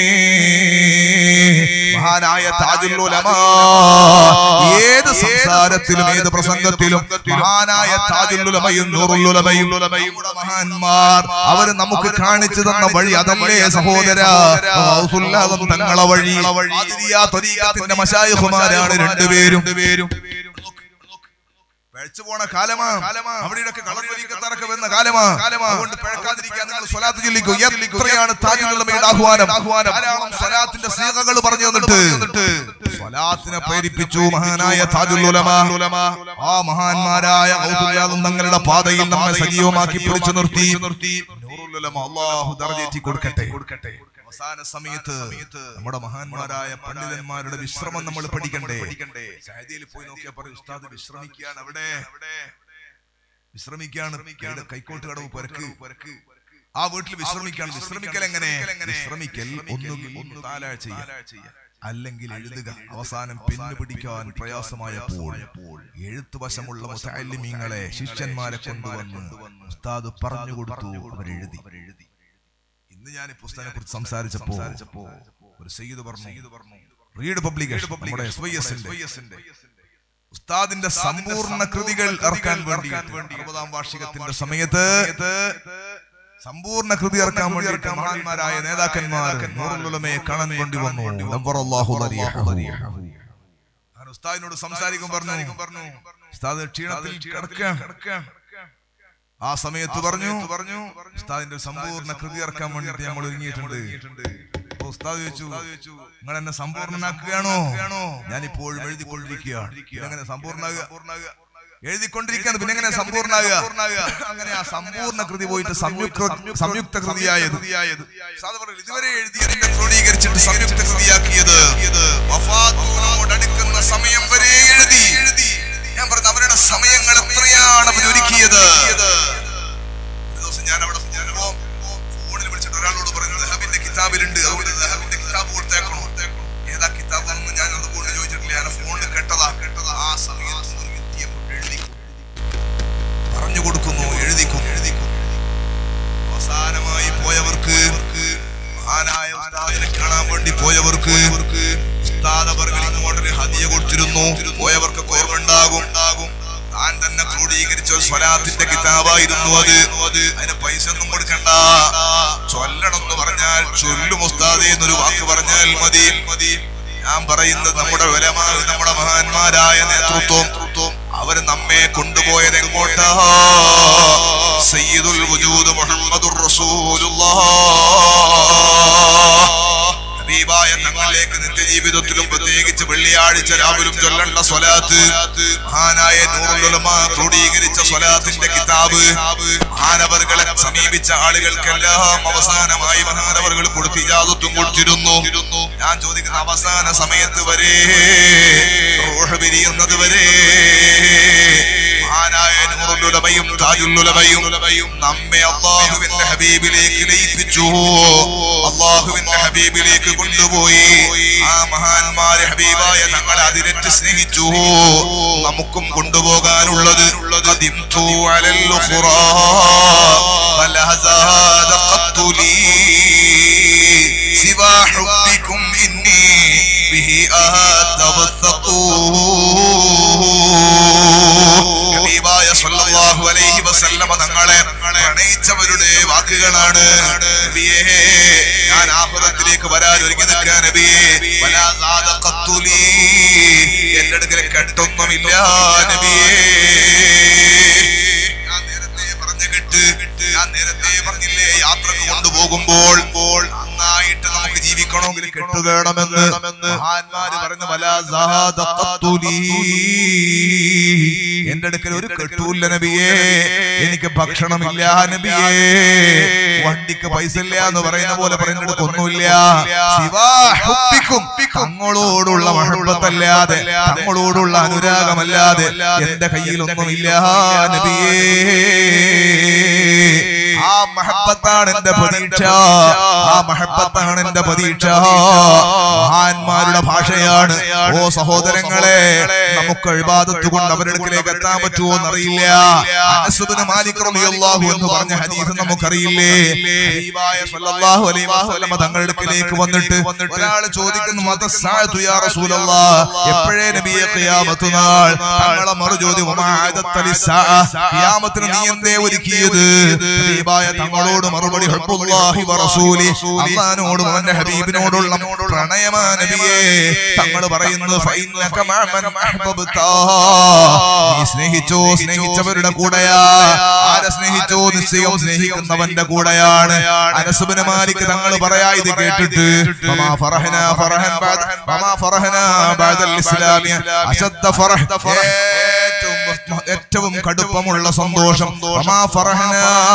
മഹാനായ താജുൽ ഉലമാ ഏത് സംസാരത്തിലും ഏത് പ്രസംഗത്തിലും മഹാനായ താജുൽ ഉലമയും നൂറുൽ ഉലമയും നമ്മുടെ മഹാന്മാർ അവര് നമുക്ക് കാണിച്ചു തന്ന വഴി അതല്ലേ സഹോദര ഗൗസുല്ലാഹും തങ്ങളെ വഴി ഖാദിരിയ ത്വരീഖത്തിന്റെ മശായിഖുമാരാണ് രണ്ടുപേരും പഴച്ചു പോണ കാലമാ അവിടെയൊക്കെ കളർ വലിക്കത്താറൊക്കെ വരുന്ന കാലമാ അതുകൊണ്ട് പിഴക്കാതിരിക്കാൻ നിങ്ങൾ സ്വലാത്ത് ചൊല്ലിക്കൂ എത്രയാണ് താജുലുള്ളമയുടെ ആഹ്വാനം ധാരാളം സ്വലാത്തിന്റെ സീകകൾ പറഞ്ഞു തന്നിട്ട് സ്വലാത്തിനെ പ്രേരിപ്പിച്ചു മഹാനായ താജുലുലമ ആ മഹാന്മാരായ ഔദുല്ലാദും തങ്ങളുടെ പാതയിൽ നമ്മെ സജീവമാക്കി പിടിച്ചു നിർത്തി നൂറുൽ ഉലമ അല്ലാഹു ദർജേറ്റി കൊടുക്കട്ടെ കൊടുക്കട്ടെ അവസാന സമയത്ത് നമ്മുടെ മഹാന്മാരായ പണ്ഡിതന്മാരുടെ വിശ്രമം നമ്മൾ പഠിക്കണ്ടേ സഹദിയിൽ പോയി നോക്കിയാൽ പറയും ഉസ്താദ് വിശ്രമിക്കുകയാണ് അവിടെ വിശ്രമിക്കാണ് കൈയുടെ കൈക്കോട്ട് കടവ് പരക്ക് ആ വീട്ടിൽ വിശ്രമിക്കാണ് വിശ്രമിക്കൽ എങ്ങനെ വിശ്രമിക്കൽ ഒന്നുകിൽ ഒന്ന് താലാഴ്ച അല്ലെങ്കിൽ എഴുതുക അവസാനം പിന്നു പിടിക്കാൻ പ്രയാസമായപ്പോൾ എഴുത്തു വശമുള്ള മുത്തല്ലിമീങ്ങളെ ശിഷ്യന്മാരെ കൊണ്ടുവന്ന് ഉസ്താദ് പറഞ്ഞു കൊടുത്തു അവരെഴുതി ഇന്ന് ഞാൻ ഈ പുസ്തകത്തെ കുറിച്ച് സംസാരിച്ചപ്പോ ഒരു സയ്യിദ് പറഞ്ഞു റീഡ് പബ്ലിക്കേഷൻ നമ്മുടെ എസ്വൈഎസിന്റെ ഉസ്താദിന്റെ സമ്പൂർണ്ണ കൃതികൾ ഇറക്കാൻ വേണ്ടി അറുപതാം വാർഷികത്തിന്റെ സമയത്ത് സമ്പൂർണ്ണ കൃതി ഇറക്കാൻ വേണ്ടിയിട്ട് മഹാന്മാരായ നേതാക്കന്മാർ നൂറുലുലമയെ കാണാൻ വേണ്ടി വന്നു നവ്വറല്ലാഹു ദരിയഹു. ഞാൻ ഉസ്താദിനോട് സംസാരിക്കും പറഞ്ഞു ഉസ്താദ് ക്ഷീണത്തിൽ കിടക്കുകയാണ് ആ സമയത്ത് പറഞ്ഞു പറഞ്ഞു ഉസ്താദിന്റെ ഒരു സമ്പൂർണ്ണ കൃതി ഇറക്കാൻ വേണ്ടിയിട്ട് നമ്മൾ ഒരുങ്ങിയിട്ടുണ്ട് അപ്പൊ ഉസ്താദ് ചോദിച്ചു നിങ്ങൾ എന്നെ സമ്പൂർണ്ണനാക്കുകയാണോ ഞാൻ ഇപ്പോഴും എഴുതിക്കൊണ്ടിരിക്കുകയാണ് എങ്ങനെ സമ്പൂർണ്ണാകുക എഴുതിക്കൊണ്ടിരിക്കുകയാണ് പിന്നെ എങ്ങനെ സമ്പൂർണ്ണാകുക അങ്ങനെ ആ സമ്പൂർണ്ണ കൃതി പോയിട്ട് സംയുക്ത സംയുക്ത കൃതിയായത് ഉസ്താദ് പറഞ്ഞു, ഇതുവരെ എഴുതിയതിന്റെ ക്രോഡീകരിച്ചിട്ട് സംയുക്ത കൃതിയാക്കിയത് വഫാത്തോട് അടുക്കുന്ന സമയം വരെ എഴുതി ഞാൻ പറഞ്ഞു അവരുടെ സമയങ്ങൾ എത്രയാണ് അവർ ഒരുക്കിയത് ഒരു ദിവസം ഞാൻ അവിടെ പോകുമ്പോ ഫോണിൽ വിളിച്ചിട്ട് ഒരാളോട് പറഞ്ഞു ദഹബിന്റെ കിതാബിലുണ്ട് അതുകൊണ്ട് ദഹബിന്റെ കിതാബ് കൊടുത്തേക്കണോ ഏതാ കിതാബ് എന്ന് ഞാൻ അതുകൊണ്ട് ചോദിച്ചിട്ടില്ല ഞാൻ ഫോണിൽ കേട്ടതാ കേട്ടതാ ആ സമയത്ത് ഒരു വ്യക്തിയെ കൊണ്ട് എഴുതി പറഞ്ഞു കൊടുക്കുന്നു എഴുതിക്കുന്നു എഴുതിക്കുന്നു അവസാനമായി പോയവർക്ക് മഹാനായ ഉസ്താദിനെ കാണാൻ വേണ്ടി പോയവർക്ക് ഉസ്താദ് അവർ ഇങ്ങോട്ടൊരു ഹദിയ കൊടുത്തിരുന്നു പോയവർക്ക് ഓർമ്മ ഉണ്ടാകും താൻ തന്നെ ക്രോഡീകരിച്ച ഒരു സ്വലാത്തിന്റെ കിതാബായിരുന്നു അത് അതിന് പൈസ ഒന്നും കൊടുക്കണ്ട ചൊല്ലണം എന്ന് പറഞ്ഞാൽ ചൊല്ലും ഉസ്താദേ എന്നൊരു വാക്ക് പറഞ്ഞാൽ മതി മതി ഞാൻ പറയുന്നത് നമ്മുടെ വിലമായ നമ്മുടെ മഹാന്മാരായ നേതൃത്വം അവര് നമ്മെ കൊണ്ടുപോയത് എങ്ങോട്ടാ സയ്യിദുൽ വജൂദ് മുഹമ്മദുർ റസൂലുള്ളാഹ് ഹബീബായ തങ്ങളിലേക്ക് നിത്യജീവിതത്തിലും പ്രത്യേകിച്ച് വെള്ളിയാഴ്ച രാവിലും ചൊല്ലേണ്ട സ്വലാത്ത് മഹാനായ നൂറുൽ ഉലമ ക്രോഡീകരിച്ച സ്വലാത്തിന്റെ കിതാബ് മഹാനവറുകളെ സമീപിച്ച ആളുകൾക്കെല്ലാം അവസാനമായി മഹാനവറുകൾ കൊടുത്ത് ഇജാസത്തും കൊടുത്തിരുന്നു ഞാൻ ചോദിക്കുന്ന അവസാന സമയത്ത് വരെ റൂഹ് പിരിയുന്നത് വരെ മഹാനായ നൂറുലുലമയും താജുല്ലുലമയും നമ്മെ അള്ളാഹുവിന്റെ ഹബീബിലേക്ക് ലയിപ്പിച്ചു അള്ളാഹുവിന്റെ ഹബീബിലേക്ക് കൊണ്ടുപോയി ആ മഹാന്മാരെ ഹബീബായ തങ്ങളെ അതിരറ്റ് സ്നേഹിച്ചു നമുക്കും കൊണ്ടുപോകാനുള്ളത് ഖദിംതു അലൽ ഉഖ്റാ ഫലാ സാദ ഖത്തു ലീ സിവാ ഹുബ്ബിക്കും ഇന്നി ബിഹി ആതവസ്സഖൂ ഹബീബായ സല്ലല്ലാഹു അലൈഹി വസല്ലമ തങ്ങളെ പ്രണയിച്ചവരുടെ വാക്കുകളാണ് നബിയേ ഞാൻ ആഖിറത്തിലേക്ക് വരാൻ ഒരുങ്ങി നിൽക്കാൻ നബിയേ വലാ സാദ ഖത്തുലി എന്റെ അടുക്കൽ കെട്ടൊന്നുമില്ല നബിയേ ഞാൻ നേരത്തെ പറഞ്ഞ കെട്ട് ഞാൻ നേരത്തെ പറഞ്ഞില്ലേ യാത്രക്ക് കൊണ്ടുപോകുമ്പോൾ നന്നായിട്ട് നമുക്ക് ജീവിക്കണമെങ്കിൽ കെട്ട് വേണമെന്ന് മഹാന്മാര് പറയുന്ന വലാ സാദ ഖത്തുലി എന്റെ അടുക്കൽ ഒരു കെട്ടൂല്ല നബിയേ എനിക്ക് ഭക്ഷണമില്ല നബിയേ വണ്ടിക്ക് പൈസ ഇല്ല എന്ന് പറയുന്ന പോലെ പറയുന്നിടത്ത് ഒന്നുമില്ല ശിവാ ഹുബ്ബിക്കും തങ്ങളോടുള്ള മഹബത്തല്ലാതെ തങ്ങളോടുള്ള അനുരാഗമല്ലാതെ എന്റെ കയ്യിൽ ഒന്നുമില്ല നബിയേ ആ മഹബത്താണ് എന്റെ പ്രതീക്ഷ ആ മഹബത്താണ് എന്റെ പ്രതീക്ഷ മഹാന്മാരുടെ ഭാഷയാണ് ഓ സഹോദരങ്ങളെ നമുക്ക് എഴുപാദത്ത് കൊണ്ട് അവരുടെ അടുക്കിലേക്ക് എത്താൻ പറ്റുമോ എന്നറിയില്ല അനസുബിന് മാലിക് റളിയല്ലാഹു എന്ന് പറഞ്ഞ ഹദീസ് നമുക്കറിയില്ലേ ഹബീബായ സല്ലല്ലാഹു അലൈഹി വസല്ലമ തങ്ങളുടെ അടുക്കിലേക്ക് വന്നിട്ട് ഒരാൾ ചോദിക്കുന്നു മതസ്സാഅതു യാ റസൂലല്ലാഹ് എപ്പോഴേ നബിയെ ഖിയാമത്ത് നാൾ തങ്ങളെ മറുചോദ്യം വമാ ആദത്ത ലിസ്സാഅ ഖിയാമത്തിന് നീ എന്തേ ഒരുക്കിയത് ഹബീബായ തങ്ങളോട് മറുപടി ഹബ്ബുല്ലാഹി വറസൂലി അല്ലാഹുവിനോടും അവന്റെ ഹബീബിനോടുള്ള പ്രണയമാ നബിയേ തങ്ങൾ പറയുന്നു ഫൈന്നക മഅമൻ അഹ്ബബ്താ നീ സ്നേഹിച്ചോ സ്നേഹിച്ചവരുടെ കൂടെയാ ആരെ സ്നേഹിച്ചോ നിശ്ചയം സ്നേഹിക്കുന്നവന്റെ കൂടെയാണ് അനസുബിന് മാലിക് തങ്ങൾ പറയാ ഇത് കേട്ടിട്ട് വമാ ഫറഹന ഫറഹൻ ബഅദ വമാ ഫറഹന ബഅദൽ ഇസ്ലാമി അശദ്ദ ഫറഹ് ഏറ്റവും ഏറ്റവും കടുപ്പമുള്ള സന്തോഷം വമാ ഫറഹന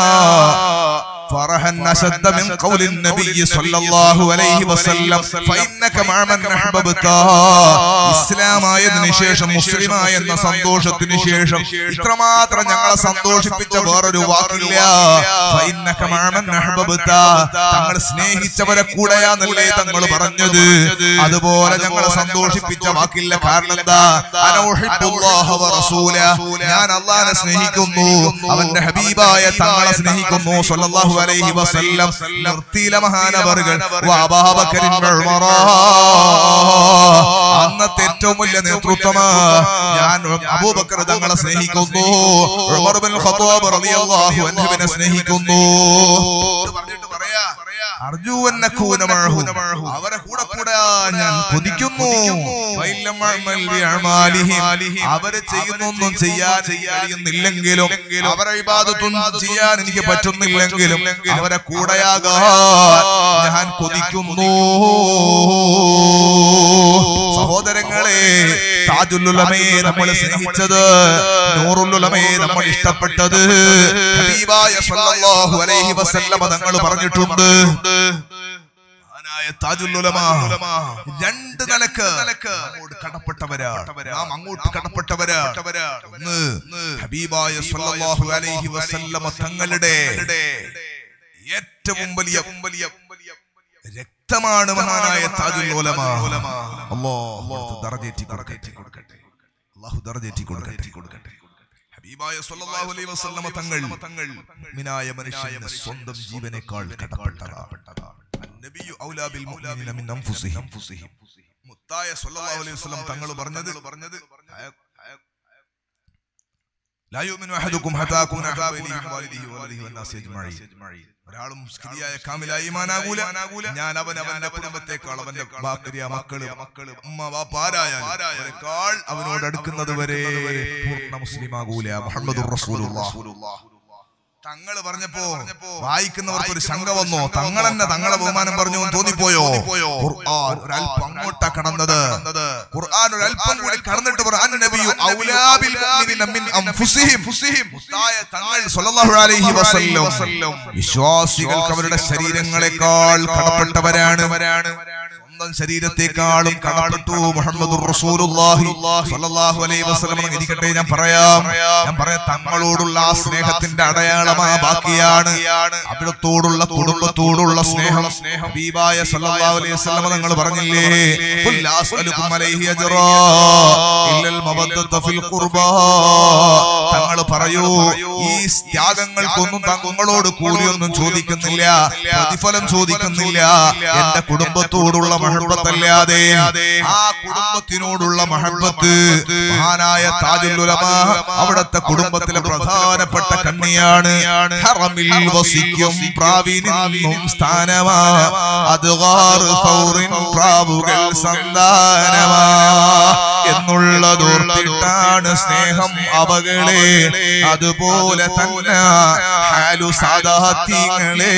فرحا أشد من قول النبي صلى الله عليه وسلم فإنك مع من أحببت ഇസ്ലാമായതിനു ശേഷം മുസ്ലിമായ എന്ന സന്തോഷത്തിന് ശേഷം ഇത്രമാത്രം ഞങ്ങളെ സന്തോഷിപ്പിച്ച വേറൊരു വാക്കില്ല ഫൈന്നക മഅ മൻ അഹ്ബബ്ത. തങ്ങൾ സ്നേഹിച്ചവരെ കൂടെയാന്നല്ലേ തങ്ങൾ പറഞ്ഞത് അതുപോലെ ഞങ്ങളെ സന്തോഷിപ്പിച്ച വാക്കില്ല കാരണം എന്താ അന ഉഹിബ്ബുല്ലാഹ വ റസൂല. ഞാൻ അള്ളാഹിനെ സ്നേഹിക്കുന്നു അവന്റെ ഹബീബായ തങ്ങളെ സ്നേഹിക്കുന്നു സല്ലല്ലാഹു അലൈഹി വസല്ലം നിർത്തിയില മഹാനവറുകൾ വഅബൂബക്കറിൻ വഉമറ. അന്നത്തെ ഏറ്റവും വലിയ നേതൃത്വമാ ഞാൻ അബൂബക്കർ തങ്ങളെ സ്നേഹിക്കുന്നു ഉമർ ബിൻ ഖത്താബ് റളിയല്ലാഹു അൻഹുവിനെ സ്നേഹിക്കുന്നു ഇത് പറഞ്ഞിട്ട് പറയാ അർജു അൻ നകൂന മഅഹു. അവരെ കൂടെ കൂടെ ഞാൻ കൊതിക്കുന്നു വൈലം അഅമൽ ബിഅമാലിഹിം. അവര് ചെയ്യുന്നൊന്നും ചെയ്യാൻ കഴിയുന്നില്ലെങ്കിലും അവരെ ഇബാദത്തൊന്നും ചെയ്യാൻ എനിക്ക് പറ്റുന്നില്ലെങ്കിലും അവരെ കൂടെയാകാൻ ഞാൻ കൊതിക്കുന്നു സഹോദരങ്ങളെ താജുല്ലുലമയെ നമ്മൾ സ്നേഹിച്ചത് നൂറുല്ലുലമയെ നമ്മൾ ഇഷ്ടപ്പെട്ടത് ഹബീബായ സല്ലല്ലാഹു അലൈഹി വസല്ലമ തങ്ങൾ പറഞ്ഞിട്ടുണ്ട് മഹാനായ താജുല്ലുലമ രണ്ട് നിലക്ക് അങ്ങോട്ട് കടപ്പെട്ടവരാണ് നാം അങ്ങോട്ട് കടപ്പെട്ടവരാ ഒന്ന് ഹബീബായ സല്ലല്ലാഹു അലൈഹി വസല്ലമ തങ്ങളുടെ ഏറ്റവും വലിയ വലിയ രക്തമാണ് മഹാനായ താജുൽ ഉലമ അല്ലാഹു ദർജേറ്റി കൊടുക്കട്ടെ അല്ലാഹു ദർജേറ്റി കൊടുക്കട്ടെ ഹബീബായ സല്ലല്ലാഹു അലൈഹി വസല്ലമ തങ്ങൾ മുഅ്മിനായ മനുഷ്യന്റെ സ്വന്തം ജീവനേക്കാൾ കടപ്പെട്ടതാണ് അന്നബിയു ഔലാ ബിൽ മുഅ്മിനീന മിൻ അൻഫുസിഹിം മുത്തായ സല്ലല്ലാഹു അലൈഹി വസല്ലം തങ്ങൾ പറഞ്ഞത് പറഞ്ഞത് ലാ യുമിനു അഹദുക്കും ഹത്താ അകൂന അഹബ്ബ ഇലൈഹി മിൻ വാലിദിഹി വവലദിഹി വന്നാസി അജ്മഈൻ ഒരാളും സ്ഥിതിയായ കാമിലായ ഈമാനാകൂല ഞാൻ അവൻ അവന്റെ കുടുംബത്തെക്കാൾ അവന്റെ ഭാര്യ മക്കള് മക്കള് ഉമ്മ വാപ്പാരായാൽ അവനോട് അടുക്കുന്നത് വരെ പൂർണ്ണ മുസ്ലിമാകൂല മുഹമ്മദ് റസൂലുള്ളാഹ് തങ്ങൾ പറഞ്ഞപ്പോ വായിക്കുന്നവർക്ക് ഒരു ശങ്ക വന്നോ തങ്ങൾ തന്നെ തങ്ങളെ ബഹുമാനം പറഞ്ഞു എന്ന് തോന്നിപ്പോയോ ഖുർആൻ ഒരല്പം അങ്ങോട്ടാ കടന്നത് ഖുർആൻ ഒരല്പം കൂടി കടന്നിട്ട് ഖുർആൻ നബിയു ഔലാ ബിൽ മുഅ്മിനീന മിൻ അൻഫുസിഹിം മുത്തായ തങ്ങൾ സ്വല്ലല്ലാഹു അലൈഹി വസല്ലം വിശ്വാസികൾക്ക് അവരുടെ ശരീരങ്ങളെക്കാൾ കടപ്പെട്ടവരാണ് സ്വന്തം ശരീരത്തെക്കാളും കടപ്പെട്ടു മുഹമ്മദ് റസൂലുള്ളാഹി സ്വല്ലല്ലാഹു അലൈഹി വസല്ലം എന്ന് ഇരിക്കട്ടെ ഞാൻ പറയാം ഞാൻ പറയാം തങ്ങളോടുള്ള ആ സ്നേഹത്തിന്റെ അടയാളമാ ബാക്കിയാണ് അവിടത്തോടുള്ള കുടുംബത്തോടുള്ള സ്നേഹം ഹബീബായ സ്വല്ലല്ലാഹു അലൈഹി വസല്ലം നിങ്ങൾ പറഞ്ഞില്ലേ ഖുൽ ലാ അസ്അലുക്കും അലൈഹി അജ്റാ ഇല്ലൽ മവദ്ദത ഫിൽ ഖുർബാ തങ്ങൾ പറയൂ ഈ ത്യാഗങ്ങൾക്കൊന്നും തങ്ങളോട് കൂലിയൊന്നും ചോദിക്കുന്നില്ല പ്രതിഫലം ചോദിക്കുന്നില്ല എന്റെ കുടുംബത്തോടുള്ള മഹബത്തല്ലാതെ ആ കുടുംബത്തിനോടുള്ള മഹബത്ത് മഹാനായ താജുൽ ഉലമ അവിടത്തെ കുടുംബത്തിലെ പ്രധാനപ്പെട്ട കണ്ണിയാണ് ഹറമിൽ വസിക്കും പ്രാവിനും സ്ഥാനമാ അത് സൗറിൻ പ്രാവുകൾ സന്താനമാ എന്നുള്ളതോർത്തിട്ടാണ് സ്നേഹം അവകളെ അതുപോലെ തന്നെ ഹാലു സാദാത്യങ്ങളെ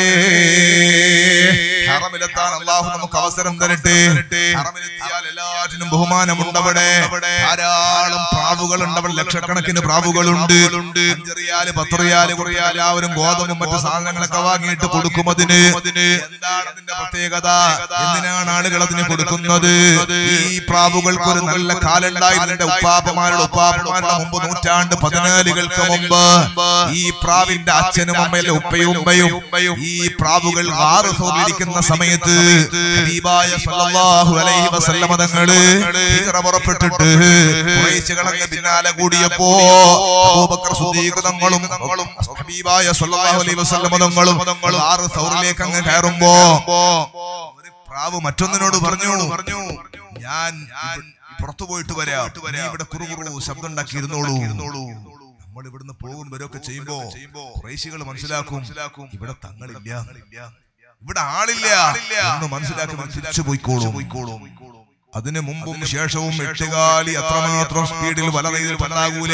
ഹറമിലെത്താൻ അള്ളാഹു നമുക്ക് അവസരം തരട്ടെ ഹറമിലെത്തിയാൽ എല്ലാറ്റിനും ബഹുമാനമുണ്ട് അവിടെ ധാരാളം പ്രാവുകൾ ഉണ്ട് അവിടെ ലക്ഷക്കണക്കിന് പ്രാവുകളുണ്ട് അഞ്ചറിയാല് പത്തറിയാല് കുറയാല് എല്ലാവരും ഗോതമ്പും മറ്റു സാധനങ്ങളൊക്കെ വാങ്ങിയിട്ട് കൊടുക്കും അതിന് എന്താണ് അതിന്റെ പ്രത്യേകത എന്തിനാണ് ആളുകൾ അതിന് കൊടുക്കുന്നത് ഈ പ്രാവുകൾക്ക് ഒരു നല്ല കാലുണ്ടായിരുന്നു എന്റെ ഉപ്പാപ്പമാരുടെ ഉപ്പാപ്പമാരുടെ മുമ്പ് നൂറ്റാണ്ട് പതിനാലുകൾക്ക് മുമ്പ് ഈ പ്രാവിന്റെ അച്ഛനും അമ്മയിലെ ഉപ്പയും ഉമ്മയും ഈ പ്രാവുകൾ ആറ് ഇരിക്കുന്ന സമയത്ത് ഹബീബായ സല്ലല്ലാഹു അലൈഹി വസല്ലമ തങ്ങള് ഹിജ്റ പുറപ്പെട്ടിട്ട് ഖുറൈശികളങ്ങ് പിന്നാലെ കൂടിയപ്പോ അബൂബക്കർ സിദ്ദീഖ് തങ്ങളും ഹബീബായ സല്ലല്ലാഹു അലൈഹി വസല്ലമ തങ്ങളും ആറ് സൗറിലേക്ക് അങ്ങ് കയറുമ്പോ ഒരു പ്രാവ് മറ്റൊന്നിനോട് പറഞ്ഞു പറഞ്ഞു ഞാൻ ഇവ- പുറത്തു പോയിട്ട് വരാം നീ ഇവിടെ കുറുകുറു ശബ്ദം ഉണ്ടാക്കി ഇരുന്നോളൂ നമ്മൾ ഇവിടുന്ന് പോകും വരൊക്കെ ചെയ്യുമ്പോ കുറേശികൾ മനസ്സിലാക്കും ഇവിടെ തങ്ങളില്ല ഇവിടെ ആളില്ല എന്ന് മനസ്സിലാക്കി നമ്മൾ തിരിച്ചു പോയിക്കോളും അതിന് മുമ്പും ശേഷവും എട്ടുകാലി അത്രമാത്രം സ്പീഡിൽ വല നെയ്തിൽ പണ്ടാകൂല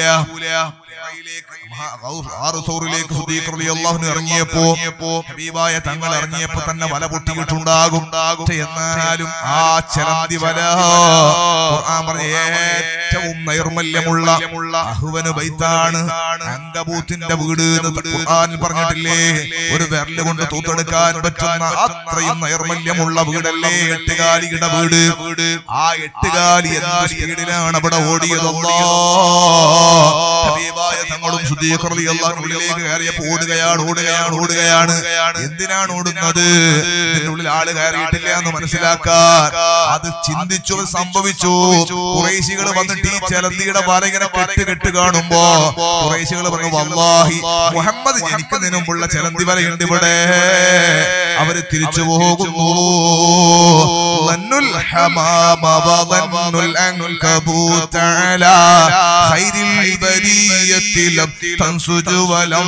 ആറ് സൗറിലേക്ക് സുദ്ദീഖ് റളിയല്ലാഹു അൻഹു ഇറങ്ങിയപ്പോ ഹബീബായ തങ്ങൾ ഇറങ്ങിയപ്പോ തന്നെ വല പൊട്ടിയിട്ടുണ്ടാകും പക്ഷേ എന്നാലും ആ ചലന്തി വല ഖുർആൻ പറഞ്ഞ ഏറ്റവും നൈർമല്യമുള്ള അഹുവന് ബൈത്താണ് അങ്കബൂത്തിന്റെ വീട് എന്ന് ഖുർആനിൽ പറഞ്ഞിട്ടില്ലേ ഒരു വിരല് കൊണ്ട് തൂത്തെടുക്കാൻ പറ്റുന്ന അത്രയും നൈർമല്യമുള്ള വീടല്ലേ എട്ടുകാലിയുടെ വീട് ആ എട്ടുകാലി എന്ത് സ്പീഡിലാണ് അവിടെ ഓടിയതല്ലോ ഹബീബായ തങ്ങളും സുദ്ദീഖ് റളിയല്ലാഹു ഉള്ളിലേക്ക് കയറിയപ്പോ ഓടുകയാണ് ഓടുകയാണ് ഓടുകയാണ് എന്തിനാണ് ഓടുന്നത് ഇതിന്റെ ഉള്ളിൽ ആള് കയറിയിട്ടില്ല എന്ന് മനസ്സിലാക്കാൻ അത് ചിന്തിച്ചു അത് സംഭവിച്ചു കുറേശികൾ വന്നിട്ട് ഈ ചലന്തിയുടെ വല ഇങ്ങനെ കെട്ട് കെട്ട് കാണുമ്പോ കുറേശികൾ പറഞ്ഞു വല്ലാഹി മുഹമ്മദ് ജനിക്കുന്നതിന് മുമ്പുള്ള ചലന്തി വലയുണ്ട് ഇവിടെ അവര് തിരിച്ചു പോകുന്നു ظن الحمام وظن العنكبوت على خير البرية لم تنسج ولم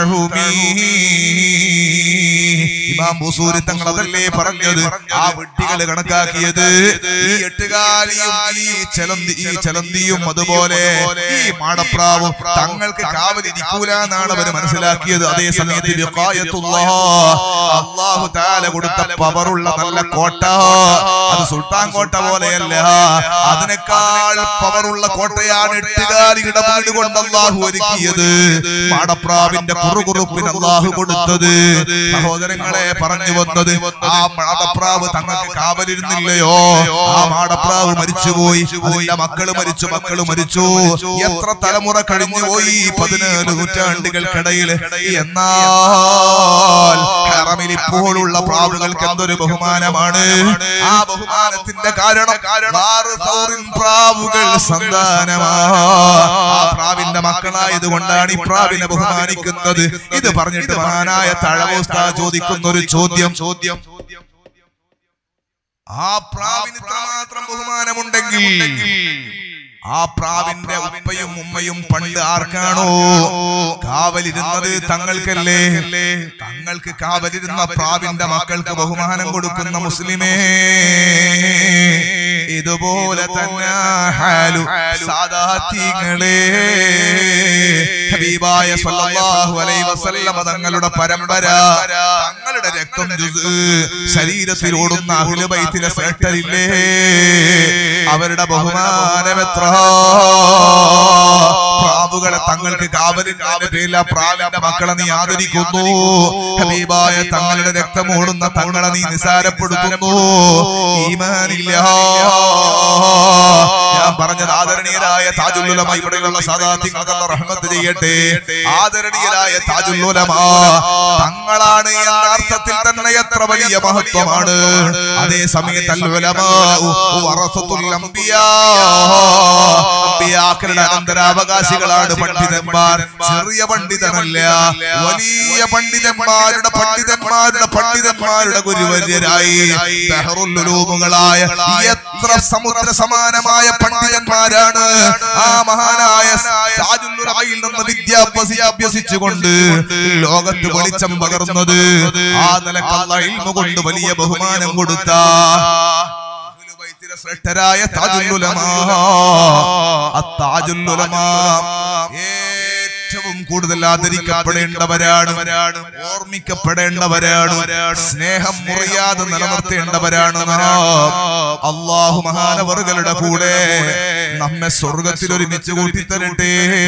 تهمي ഇമാം ബുസൂരി തങ്ങൾ അതല്ലേ പറഞ്ഞത് ആ വെട്ടികള് കണക്കാക്കിയത് ഈ എട്ടുകാലിയും ഈ ചലന്തി ഈ ചലന്തിയും അതുപോലെ ഈ മാടപ്രാവും തങ്ങൾക്ക് കാവലിരിക്കൂല എന്നാണ് അവർ മനസ്സിലാക്കിയത് അതേ സമയത്ത് വിഖായത്തുല്ലാഹ്, അല്ലാഹു താല കൊടുത്ത പവറുള്ള നല്ല കോട്ട അത് സുൽത്താൻ കോട്ട പോലെയല്ല അതിനേക്കാൾ പവറുള്ള കോട്ടയാണ് എട്ടുകാലിയുടെ വീട് കൊണ്ട് അള്ളാഹു ഒരുക്കിയത് മാടപ്രാവിന്റെ കുറുകുറുപ്പിന് അള്ളാഹു കൊടുത്തത് സഹോദരങ്ങളെ പറഞ്ഞു വന്നത് ആ മാടപ്രാവ് തങ്ങൾക്ക് കാവലിരുന്നില്ലയോ ആ മാടപ്രാവ് മരിച്ചുപോയി അതിന്റെ മക്കള് മരിച്ചു മക്കള് മരിച്ചു എത്ര തലമുറ കഴിഞ്ഞു പോയി പതിനാല് നൂറ്റാണ്ടുകൾക്കിടയിൽ എന്നാൽ ഹറമിൽ ഇപ്പോഴുള്ള പ്രാവുകൾക്ക് എന്തൊരു ബഹുമാനമാണ് ആ ബഹുമാനത്തിന്റെ കാരണം ആറ് സൗറിൻ പ്രാവുകൾ സന്താനമാ ആ പ്രാവിന്റെ മക്കളായത് കൊണ്ടാണ് ഈ പ്രാവിനെ ബഹുമാനിക്കുന്നത് ഇത് പറഞ്ഞിട്ട് മഹാനായ തഴവോസ്ത ചോദിക്കുന്ന ഒരു ചോദ്യം ചോദ്യം ആ പ്രാവിന് ഇത്രമാത്രം ബഹുമാനമുണ്ടെങ്കിൽ ആ പ്രാവിന്റെ ഉപ്പയും ഉമ്മയും പണ്ട് ആർക്കാണോ കാവലിരുന്നത് തങ്ങൾക്കല്ലേ തങ്ങൾക്ക് കാവലിരുന്ന പ്രാവിന്റെ മക്കൾക്ക് ബഹുമാനം കൊടുക്കുന്ന മുസ്ലിമേ ഇതുപോലെ തന്നെ ഹാലു സാദാത്യങ്ങളെ ഹബീബായ സല്ലല്ലാഹു അലൈഹി വസല്ലമ തങ്ങളുടെ പരമ്പര തങ്ങളുടെ രക്തം ജുസ് ശരീരത്തിൽ ഓടുന്ന അഹ്ലു ബൈത്തിലെ ശ്രേഷ്ഠരില്ലേ അവരുടെ ബഹുമാനം എത്ര പ്രാവുകളെ തങ്ങൾക്ക് കാവലിന്റെ പേരിൽ ആ പ്രാവിന്റെ മക്കളെ നീ ആദരിക്കുന്നു ഹബീബായ തങ്ങളുടെ രക്തം ഓടുന്ന തങ്ങളെ നീ നിസാരപ്പെടുത്തുന്നു ഈമാനില്ല ഞാൻ പറഞ്ഞത് ആദരണീയരായ താജുല്ലുലമ ഇവിടെയുള്ള സാദാത്യങ്ങൾക്കുള്ള റഹ്മത്ത് ചെയ്യട്ടെ ആദരണീയരായ താജുല്ലുലമ തങ്ങളാണ് എന്ന അർത്ഥത്തിൽ തന്നെ എത്ര വലിയ മഹത്വമാണ് അതേ സമയത്ത് അമ്പിയാക്കളുടെ അനന്തരാവകാശികളാണ് പണ്ഡിതന്മാർ ചെറിയ പണ്ഡിതനല്ല വലിയ പണ്ഡിതന്മാരുടെ പണ്ഡിതന്മാരുടെ പണ്ഡിതന്മാരുടെ ഗുരുവര്യരായി ബഹറുല്ലുലൂമുകളായ എത്ര സമുദ്ര സമാനമായ പണ്ഡിതന്മാരാണ് ആ മഹാനായ താജുല്ലുലമയിൽ നിന്ന് വിദ്യാഭ്യാസി അഭ്യസിച്ചുകൊണ്ട് ലോകത്ത് വെളിച്ചം പകർന്നത് ആ നിലക്കല്ല ഇൽമ കൊണ്ട് വലിയ ബഹുമാനം കൊടുത്ത അഹ്ലുബൈത്തിലെ ശ്രേഷ്ഠരായ താജുല്ലുലമാ അത്താജുല്ലുലമാ ഏറ്റവും കൂടുതൽ ആദരിക്കപ്പെടേണ്ടവരാണ് ഓർമ്മിക്കപ്പെടേണ്ടവരാണ് സ്നേഹം മുറിയാതെ നിലനിർത്തേണ്ടവരാണ് നാം. അള്ളാഹു മഹാനവറുകളുടെ കൂടെ നമ്മെ സ്വർഗത്തിൽ ഒരുമിച്ച് കൂട്ടിത്തരട്ടെ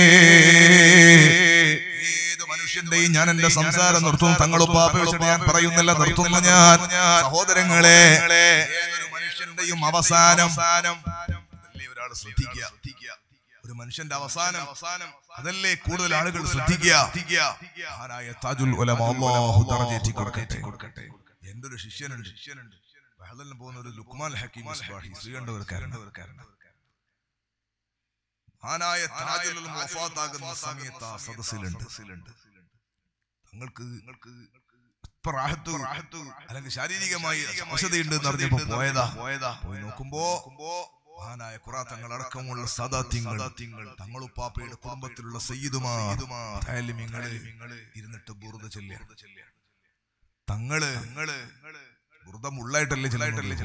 ഏത് മനുഷ്യന്റെയും ഞാൻ എന്റെ സംസാരം നിർത്തുന്നു തങ്ങളുപ്പാപ്പ വെച്ചിട്ട് ഞാൻ പറയുന്നില്ല നിർത്തുന്നു ഞാൻ സഹോദരങ്ങളെ ഏതൊരു മനുഷ്യന്റെയും അവസാനം അതല്ലേ ഒരാൾ ശ്രദ്ധിക്കുക ഒരു മനുഷ്യന്റെ അവസാനം അവസാനം അതല്ലേ കൂടുതൽ ആളുകൾ ശ്രദ്ധിക്കുക ആരായ താജുൽ ഉലമ അല്ലാഹു ദറജേറ്റി കൊടുക്കട്ടെ എന്റെ ഒരു ശിഷ്യനുണ്ട് ശിഷ്യനുണ്ട് ബഹദലിന് പോകുന്ന ഒരു ലുക്മാൻ ഹക്കീം മിസ്ബാഹി ശ്രീകണ്ഠവർക്കാരൻ ആനായ താജുൽ ഉലമ വഫാത്താകുന്ന സമയത്ത് ആ സദസ്സിലുണ്ട് തങ്ങൾക്ക് നിങ്ങൾക്ക് റാഹത്ത് അല്ലെങ്കിൽ ശാരീരികമായി അവശതയുണ്ട് എന്ന് അറിഞ്ഞപ്പോ പോയതാ പോയതാ പോയി നോക്കുമ്പോ മഹാനായ ഖുറാ തങ്ങൾ അടക്കമുള്ള സദാത്യങ്ങൾ തങ്ങളുപ്പാപ്പയുടെ കുടുംബത്തിലുള്ള സയ്യിദുമാലിമിങ്ങള് ഇരുന്നിട്ട് ബുറുദ ചെല്ലിയ തങ്ങള് ബുറുദമുള്ളായിട്ടല്ലേ ചെല്ലായിട്ടല്ലേ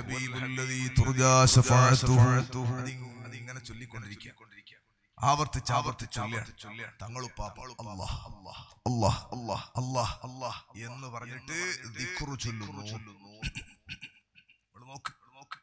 അതിങ്ങനെ ചൊല്ലിക്കൊണ്ടിരിക്കുക ആവർത്തിച്ച് ആവർത്തിച്ച് ചൊല്ലിയ തങ്ങളുപ്പാപ്പ അല്ലാഹ് അല്ലാഹ് അല്ലാഹ് അല്ലാഹ് അല്ലാഹ് അല്ലാഹ് എന്ന് പറഞ്ഞിട്ട് ദിക്റു ചൊല്ലുന്നു ഇവിടെ നോക്ക് നോക്ക്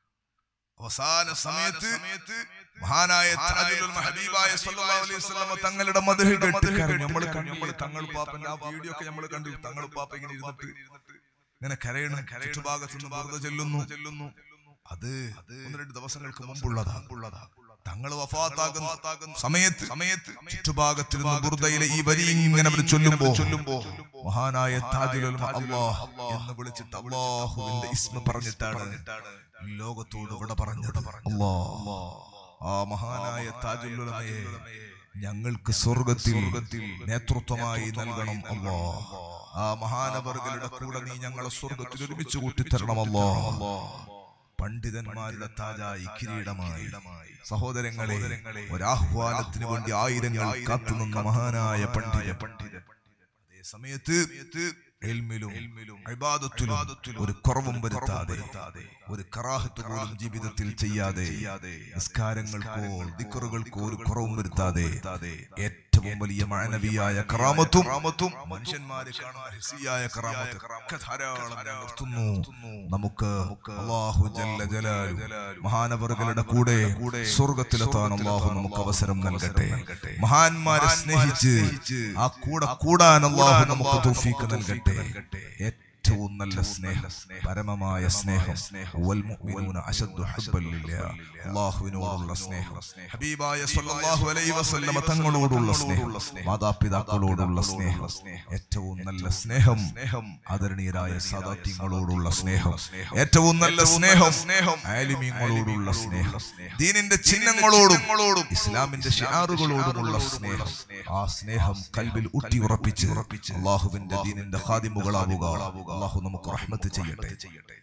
അവസാന സമയത്ത് മഹാനായ താജുൽ ഹബീബായ സല്ലല്ലാഹു അലൈഹി വസല്ലം തങ്ങളുടെ മധുഹ കേട്ട് കരഞ്ഞു നമ്മൾ നമ്മൾ തങ്ങൾ പാപ്പന്റെ ആ വീഡിയോ ഒക്കെ നമ്മൾ കണ്ടു തങ്ങൾ പാപ്പ ഇങ്ങനെ ഇരുന്നിട്ട് ഇങ്ങനെ കരയണം ചുറ്റുഭാഗത്ത് നിന്ന് വെറുതെ ചെല്ലുന്നു ചെല്ലുന്നു അത് ഒന്ന് രണ്ട് ദിവസങ്ങൾക്ക് മുമ്പുള്ളതാ ഉള്ളതാ തങ്ങൾ വഫാത്താകുന്ന സമയത്ത് സമയത്ത് ചുറ്റുഭാഗത്തിരുന്ന് ബുർദയിലെ ഈ വരി ഇങ്ങനെ അവർ ചൊല്ലുമ്പോ ചൊല്ലുമ്പോ മഹാനായ താജുൽ ഉലമ അല്ലാഹ് എന്ന് വിളിച്ചിട്ട് അള്ളാഹുവിന്റെ ഇസ്മ പറഞ്ഞിട്ടാണ് ലോകത്തോട് ഇവിടെ പറഞ്ഞത് അല്ലാഹ് ആ മഹാനായ താജുൽ ഉലമയെ ഞങ്ങൾക്ക് സ്വർഗത്തിൽ നേതൃത്വമായി നൽകണം അല്ലോ ആ മഹാനവർഗരുടെ കൂടെ നീ ഞങ്ങളെ സ്വർഗത്തിൽ ഒരുമിച്ച് കൂട്ടിത്തരണമല്ലോ പണ്ഡിതന്മാരുടെ താജായി കിരീടമായി സഹോദരങ്ങളെ ഒരാഹ്വാനത്തിന് വേണ്ടി ആയിരങ്ങൾ കാത്തുനിന്ന മഹാനായ പണ്ഡിത പണ്ഡിത അതേ സമയത്ത് എൽമിലും ഇബാദത്തിലും ഒരു കുറവും വരുത്താതെ ഒരു കറാഹത്ത് പോലും ജീവിതത്തിൽ ചെയ്യാതെ നിസ്കാരങ്ങൾക്കോ ദിക്കറുകൾക്കോ ഒരു കുറവും വരുത്താതെ ഏറ്റവും വലിയ മാനവിയായ കറാമത്തും മനുഷ്യന്മാരെ കാണുന്ന ഹിസിയായ കറാമത്ത് ഒക്കെ ധാരാളം ഞാൻ നിർത്തുന്നു നമുക്ക് അല്ലാഹു ജല്ല ജലാലു മഹാനവറുകളുടെ കൂടെ സ്വർഗത്തിലെത്താൻ അള്ളാഹു നമുക്ക് അവസരം നൽകട്ടെ മഹാന്മാരെ സ്നേഹിച്ച് ആ കൂടെ കൂടാൻ അള്ളാഹു നമുക്ക് തൗഫീക്ക് നൽകട്ടെ ഏറ്റവും നല്ല സ്നേഹം പരമമായ സ്നേഹം വൽ മുഅ്മിനൂന അശദ്ദു ഹബ്ബൻ ലില്ലാഹ് അല്ലാഹുവിനോടുള്ള സ്നേഹം ഹബീബായ സല്ലല്ലാഹു അലൈഹി വസല്ലമ തങ്ങളോടുള്ള സ്നേഹം മാതാപിതാക്കളോടുള്ള സ്നേഹം ഏറ്റവും നല്ല സ്നേഹം ആദരണീയരായ സദാത്യങ്ങളോടുള്ള സ്നേഹം ഏറ്റവും നല്ല സ്നേഹം സ്നേഹം ആലിമീങ്ങളോടുള്ള സ്നേഹം ദീനിന്റെ ചിഹ്നങ്ങളോടും ഇസ്ലാമിന്റെ ഷിആറുകളോടുമുള്ള സ്നേഹം ആ സ്നേഹം കൽബിൽ ഊട്ടി ഉറപ്പിച്ച് അള്ളാഹുവിന്റെ ദീനിന്റെ ഖാദിമുകളാവുക അള്ളാഹു നമുക്ക് റഹ്മത്ത് ചെയ്യട്ടെ ചെയ്യട്ടെ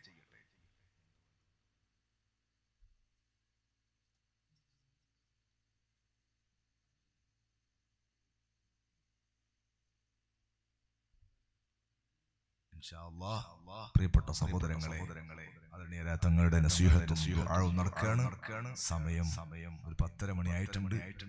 ഇൻഷാ അല്ലാഹ് പ്രിയപ്പെട്ട സഹോദരങ്ങളെ അതിനെ തങ്ങളുടെ നസീഹത്തും ദുആവും നടക്കുകയാണ് സമയം സമയം ഒരു പത്തര മണി ആയിട്ടുണ്ട്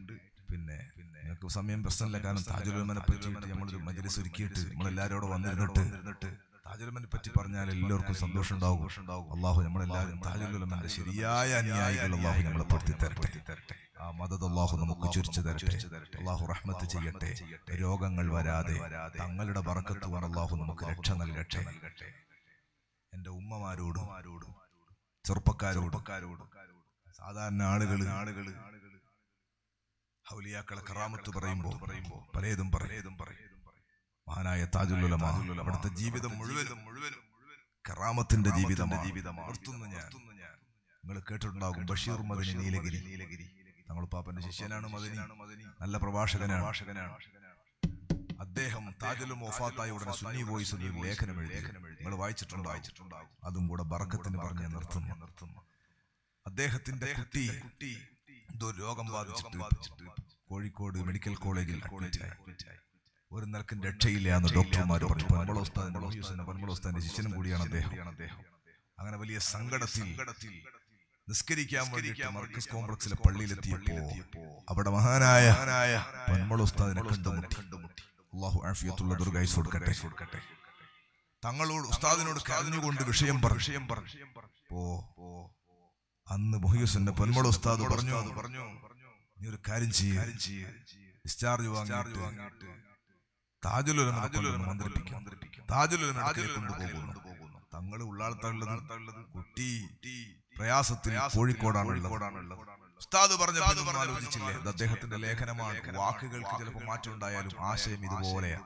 പിന്നെ നിങ്ങൾക്ക് സമയം പ്രശ്നമില്ല കാരണം താജുലുമനെ പറ്റിയിട്ട് നമ്മളൊരു മജ്ലിസ് ഒരുക്കിയിട്ട് നമ്മളെല്ലാവരോടും വന്നിരുന്നിട്ട് താജുലുമനെ പറ്റി പറഞ്ഞാൽ എല്ലാവർക്കും സന്തോഷം ഉണ്ടാവും അള്ളാഹു നമ്മളെല്ലാവരും താജുലുമന്റെ ശരിയായ അനുയായികൾ അള്ളാഹു നമ്മളെ പെടുത്തി തരട്ടെ ആ മദത് അള്ളാഹു നമുക്ക് ചുരിച്ചു തരട്ടെ അള്ളാഹു റഹ്മത്ത് ചെയ്യട്ടെ രോഗങ്ങൾ വരാതെ തങ്ങളുടെ ബറക്കത്ത് കൊണ്ട് അള്ളാഹു നമുക്ക് രക്ഷ നൽകട്ടെ എന്റെ ഉമ്മമാരോടും ചെറുപ്പക്കാരോടും സാധാരണ ആളുകൾ ആളുകൾ ഹൗലിയാക്കളെ കറാമത്ത് പറയുമ്പോ പറയുമ്പോ പലതും പലതും പറയും മഹാനായ താജുലുലമ അവിടുത്തെ ജീവിതം മുഴുവനും മുഴുവനും കറാമത്തിന്റെ ജീവിതമാണ് ജീവിതമാണ് നിർത്തുന്നു ഞാൻ നിങ്ങൾ കേട്ടിട്ടുണ്ടാകും ബഷീർ മദനി നീലഗിരി നീലഗിരി തങ്ങൾ പാപ്പന്റെ ശിഷ്യനാണ് മദനി നല്ല പ്രഭാഷകനാണ് അദ്ദേഹം താജുലും ഒഫാത്തായി ഉടനെ സുന്നി വോയിസ് ഒരു ലേഖനം എഴുതി നിങ്ങൾ വായിച്ചിട്ടുണ്ടോ വായിച്ചിട്ടുണ്ടാകും അതും കൂടെ ബറക്കത്തിന് പറഞ്ഞ് നിർത്തുന്നു നിർത്തുന്നു അദ്ദേഹത്തിന്റെ കുട്ടി കുട്ടി എന്തോ രോഗം ബാധിച്ചിട്ട് കോഴിക്കോട് മെഡിക്കൽ കോളേജിൽ അഡ്മിറ്റ് ആയി ഒരു നിലക്കും രക്ഷയില്ല എന്ന് ഡോക്ടർമാർ പറഞ്ഞു പൊന്മള ഉസ്താദിന്റെ മൊഹീസിന്റെ പൊന്മള ഉസ്താദിന്റെ ശിഷ്യനും കൂടിയാണ് അദ്ദേഹം അങ്ങനെ വലിയ സങ്കടത്തിൽ നിസ്കരിക്കാൻ വേണ്ടിയിട്ട് മർക്കസ് കോംപ്ലക്സിലെ പള്ളിയിലെത്തിയപ്പോ അവിടെ മഹാനായ പൊന്മള ഉസ്താദിനെ കണ്ടുമുട്ടി അള്ളാഹു ആഫിയത്തുള്ള ദുർഗായുസ് കൊടുക്കട്ടെ തങ്ങളോട് ഉസ്താദിനോട് കരഞ്ഞുകൊണ്ട് വിഷയം പറഞ്ഞു വിഷയം പറഞ്ഞു ഓ അന്ന് മൊഹീസിന്റെ പൊന്മള ഉസ്താദ് പറഞ്ഞു പറഞ്ഞു നീ ഒരു കാര്യം ചെയ്യ ഡിസ്ചാർജ് വാങ്ങിയിട്ട് താജുലുലമനെ മന്ത്രിപ്പിക്കും താജുലുലമനെ കൊണ്ടുപോകുന്നു തങ്ങൾ ഉള്ളാളത്തുള്ളത് കുട്ടി പ്രയാസത്തിൽ കോഴിക്കോടാണുള്ളത് ഉസ്താദ് പറഞ്ഞ ആലോചിച്ചില്ലേ ഇത് അദ്ദേഹത്തിന്റെ ലേഖനമാണ് വാക്കുകൾക്ക് ചിലപ്പോൾ മാറ്റം ഉണ്ടായാലും ആശയം ഇതുപോലെയാ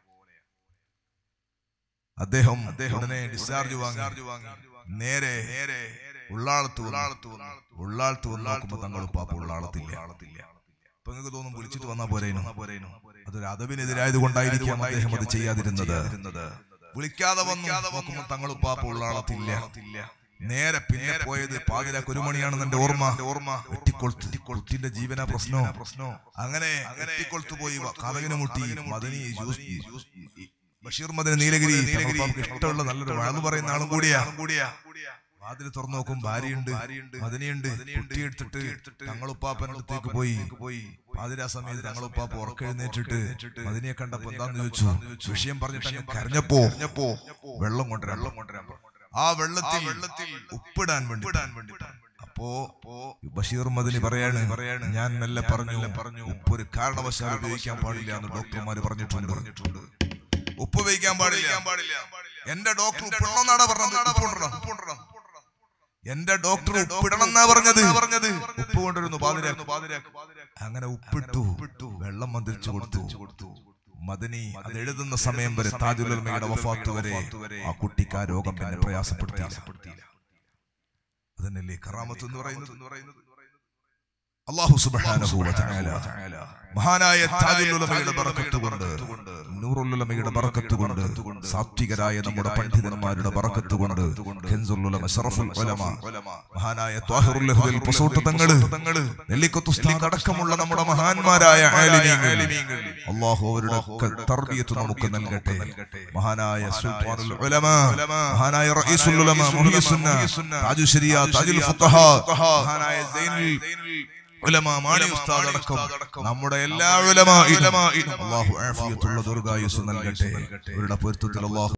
അദ്ദേഹം ഉടനെ ഡിസ്ചാർജ് വാങ്ങി നേരെ നേരെ ഉള്ളാളത്ത് ഉള്ളാളത്ത് ഉള്ളാളത്ത് വന്ന് നോക്കുമ്പോ തങ്ങൾ പാപ്പ ഉള്ളാളത്തില്ല അപ്പൊ നിങ്ങൾക്ക് തോന്നും വിളിച്ചിട്ട് വന്നാ പോരേനു അതൊരു അതവിനെതിരായത് കൊണ്ടായിരിക്കാം അദ്ദേഹം അത് ചെയ്യാതിരുന്നത് വിളിക്കാതെ വന്നു നോക്കുമ്പോ തങ്ങൾ പാപ്പ ഉള്ളാളത്തില്ല നേരെ പിന്നെ പോയത് പാതിരാക്ക് ഒരു മണിയാണെന്ന് എന്റെ ഓർമ്മ ഓർമ്മ വെട്ടിക്കൊളുത്ത് കൊളുത്തിന്റെ ജീവന പ്രശ്നോ പ്രശ്നോ അങ്ങനെ വെട്ടിക്കൊളുത്ത് പോയി കഥകിന് മുട്ടി മദനി ബഷീർ മദന നീലഗിരി തങ്ങൾക്ക് ഇഷ്ടമുള്ള നല്ലൊരു വാഴ് പറയുന്ന ആളും കൂടിയാ വാതിൽ തുറന്നു നോക്കും ഭാര്യയുണ്ട് മദനിയുണ്ട് കുട്ടിയെടുത്തിട്ട് തങ്ങളുപ്പാപ്പന്റെ അടുത്തേക്ക് പോയി പാതിരാ സമയത്ത് തങ്ങളുപ്പാപ്പ ഉറക്കെഴുന്നേറ്റിട്ട് മദനിയെ കണ്ടപ്പോ എന്താന്ന് ചോദിച്ചു വിഷയം പറഞ്ഞിട്ട് അങ്ങ് കരഞ്ഞപ്പോ വെള്ളം കൊണ്ടുവരാൻ വെള്ളം കൊണ്ടുവരാൻ ആ വെള്ളത്തിൽ വെള്ളത്തിൽ ഉപ്പിടാൻ വേണ്ടി അപ്പോ ബഷീർ മദനി പറയാണ് പറയാണ് ഞാൻ മെല്ലെ പറഞ്ഞു പറഞ്ഞു ഉപ്പ് ഒരു കാരണവശാൽ ഉപയോഗിക്കാൻ പാടില്ല എന്ന് ഡോക്ടർമാർ പറഞ്ഞിട്ടുണ്ട് പറഞ്ഞിട്ടുണ്ട് ഉപ്പ് ഉപയോഗിക്കാൻ പാടില്ല എന്റെ ഡോക്ടർ ഉപ്പിടണമെന്നാണ് പറഞ്ഞത് എന്റെ ഡോക്ടർ ഉപ്പിടണമെന്നാ പറഞ്ഞത് പറഞ്ഞത് ഉപ്പ് കൊണ്ടിരുന്നു പാതിരാക്ക് അങ്ങനെ ഉപ്പിട്ടു വെള്ളം മന്ത്രിച്ചു കൊടുത്തു മദനി അത് എഴുതുന്ന സമയം വരെ താജുലമയുടെ വഫാത്ത് വരെ ആ കുട്ടിക്ക് ആ രോഗം പിന്നെ പ്രയാസപ്പെടുത്തിയില്ല അതന്നല്ലേ കറാമത്ത് എന്ന് പറയുന്നത് അള്ളാഹു സുബ്ഹാനഹു വ തആല മഹാനായ താജുൽ ഉലമയുടെ ബറക്കത്ത് കൊണ്ട് നൂറുൽ ഉലമയുടെ ബറക്കത്ത് കൊണ്ട് സാത്വികരായ നമ്മുടെ പണ്ഡിതന്മാരുടെ ബറക്കത്ത് കൊണ്ട് ഖൻസുൽ ഉലമ ശറഫുൽ ഉലമ മഹാനായ ത്വാഹിറുൽ ഹുദൽ പസൂട്ട് തങ്ങള് നെല്ലിക്കത്ത് ഉസ്താദ് അടക്കമുള്ള നമ്മുടെ മഹാന്മാരായ ആലിമീങ്ങൾ അള്ളാഹു അവരുടെ ഒക്കെ തർബിയത്ത് നമുക്ക് നൽകട്ടെ മഹാനായ സുൽത്താനുൽ ഉലമ മഹാനായ റഈസുൽ ഉലമ മുഹയ്യിസുന്ന താജു ശരിയ താജുൽ ഫുഖഹ മഹാനായ സൈനുൽ ഉലമ മാണി ഉസ്താദ് അടക്കം നമ്മുടെ എല്ലാ ഉലമാ അള്ളാഹു ആഫിയത്തുള്ള ദുർഗായുസ് നൽകട്ടെ അവരുടെ പൊരുത്തത്തിൽ അള്ളാഹു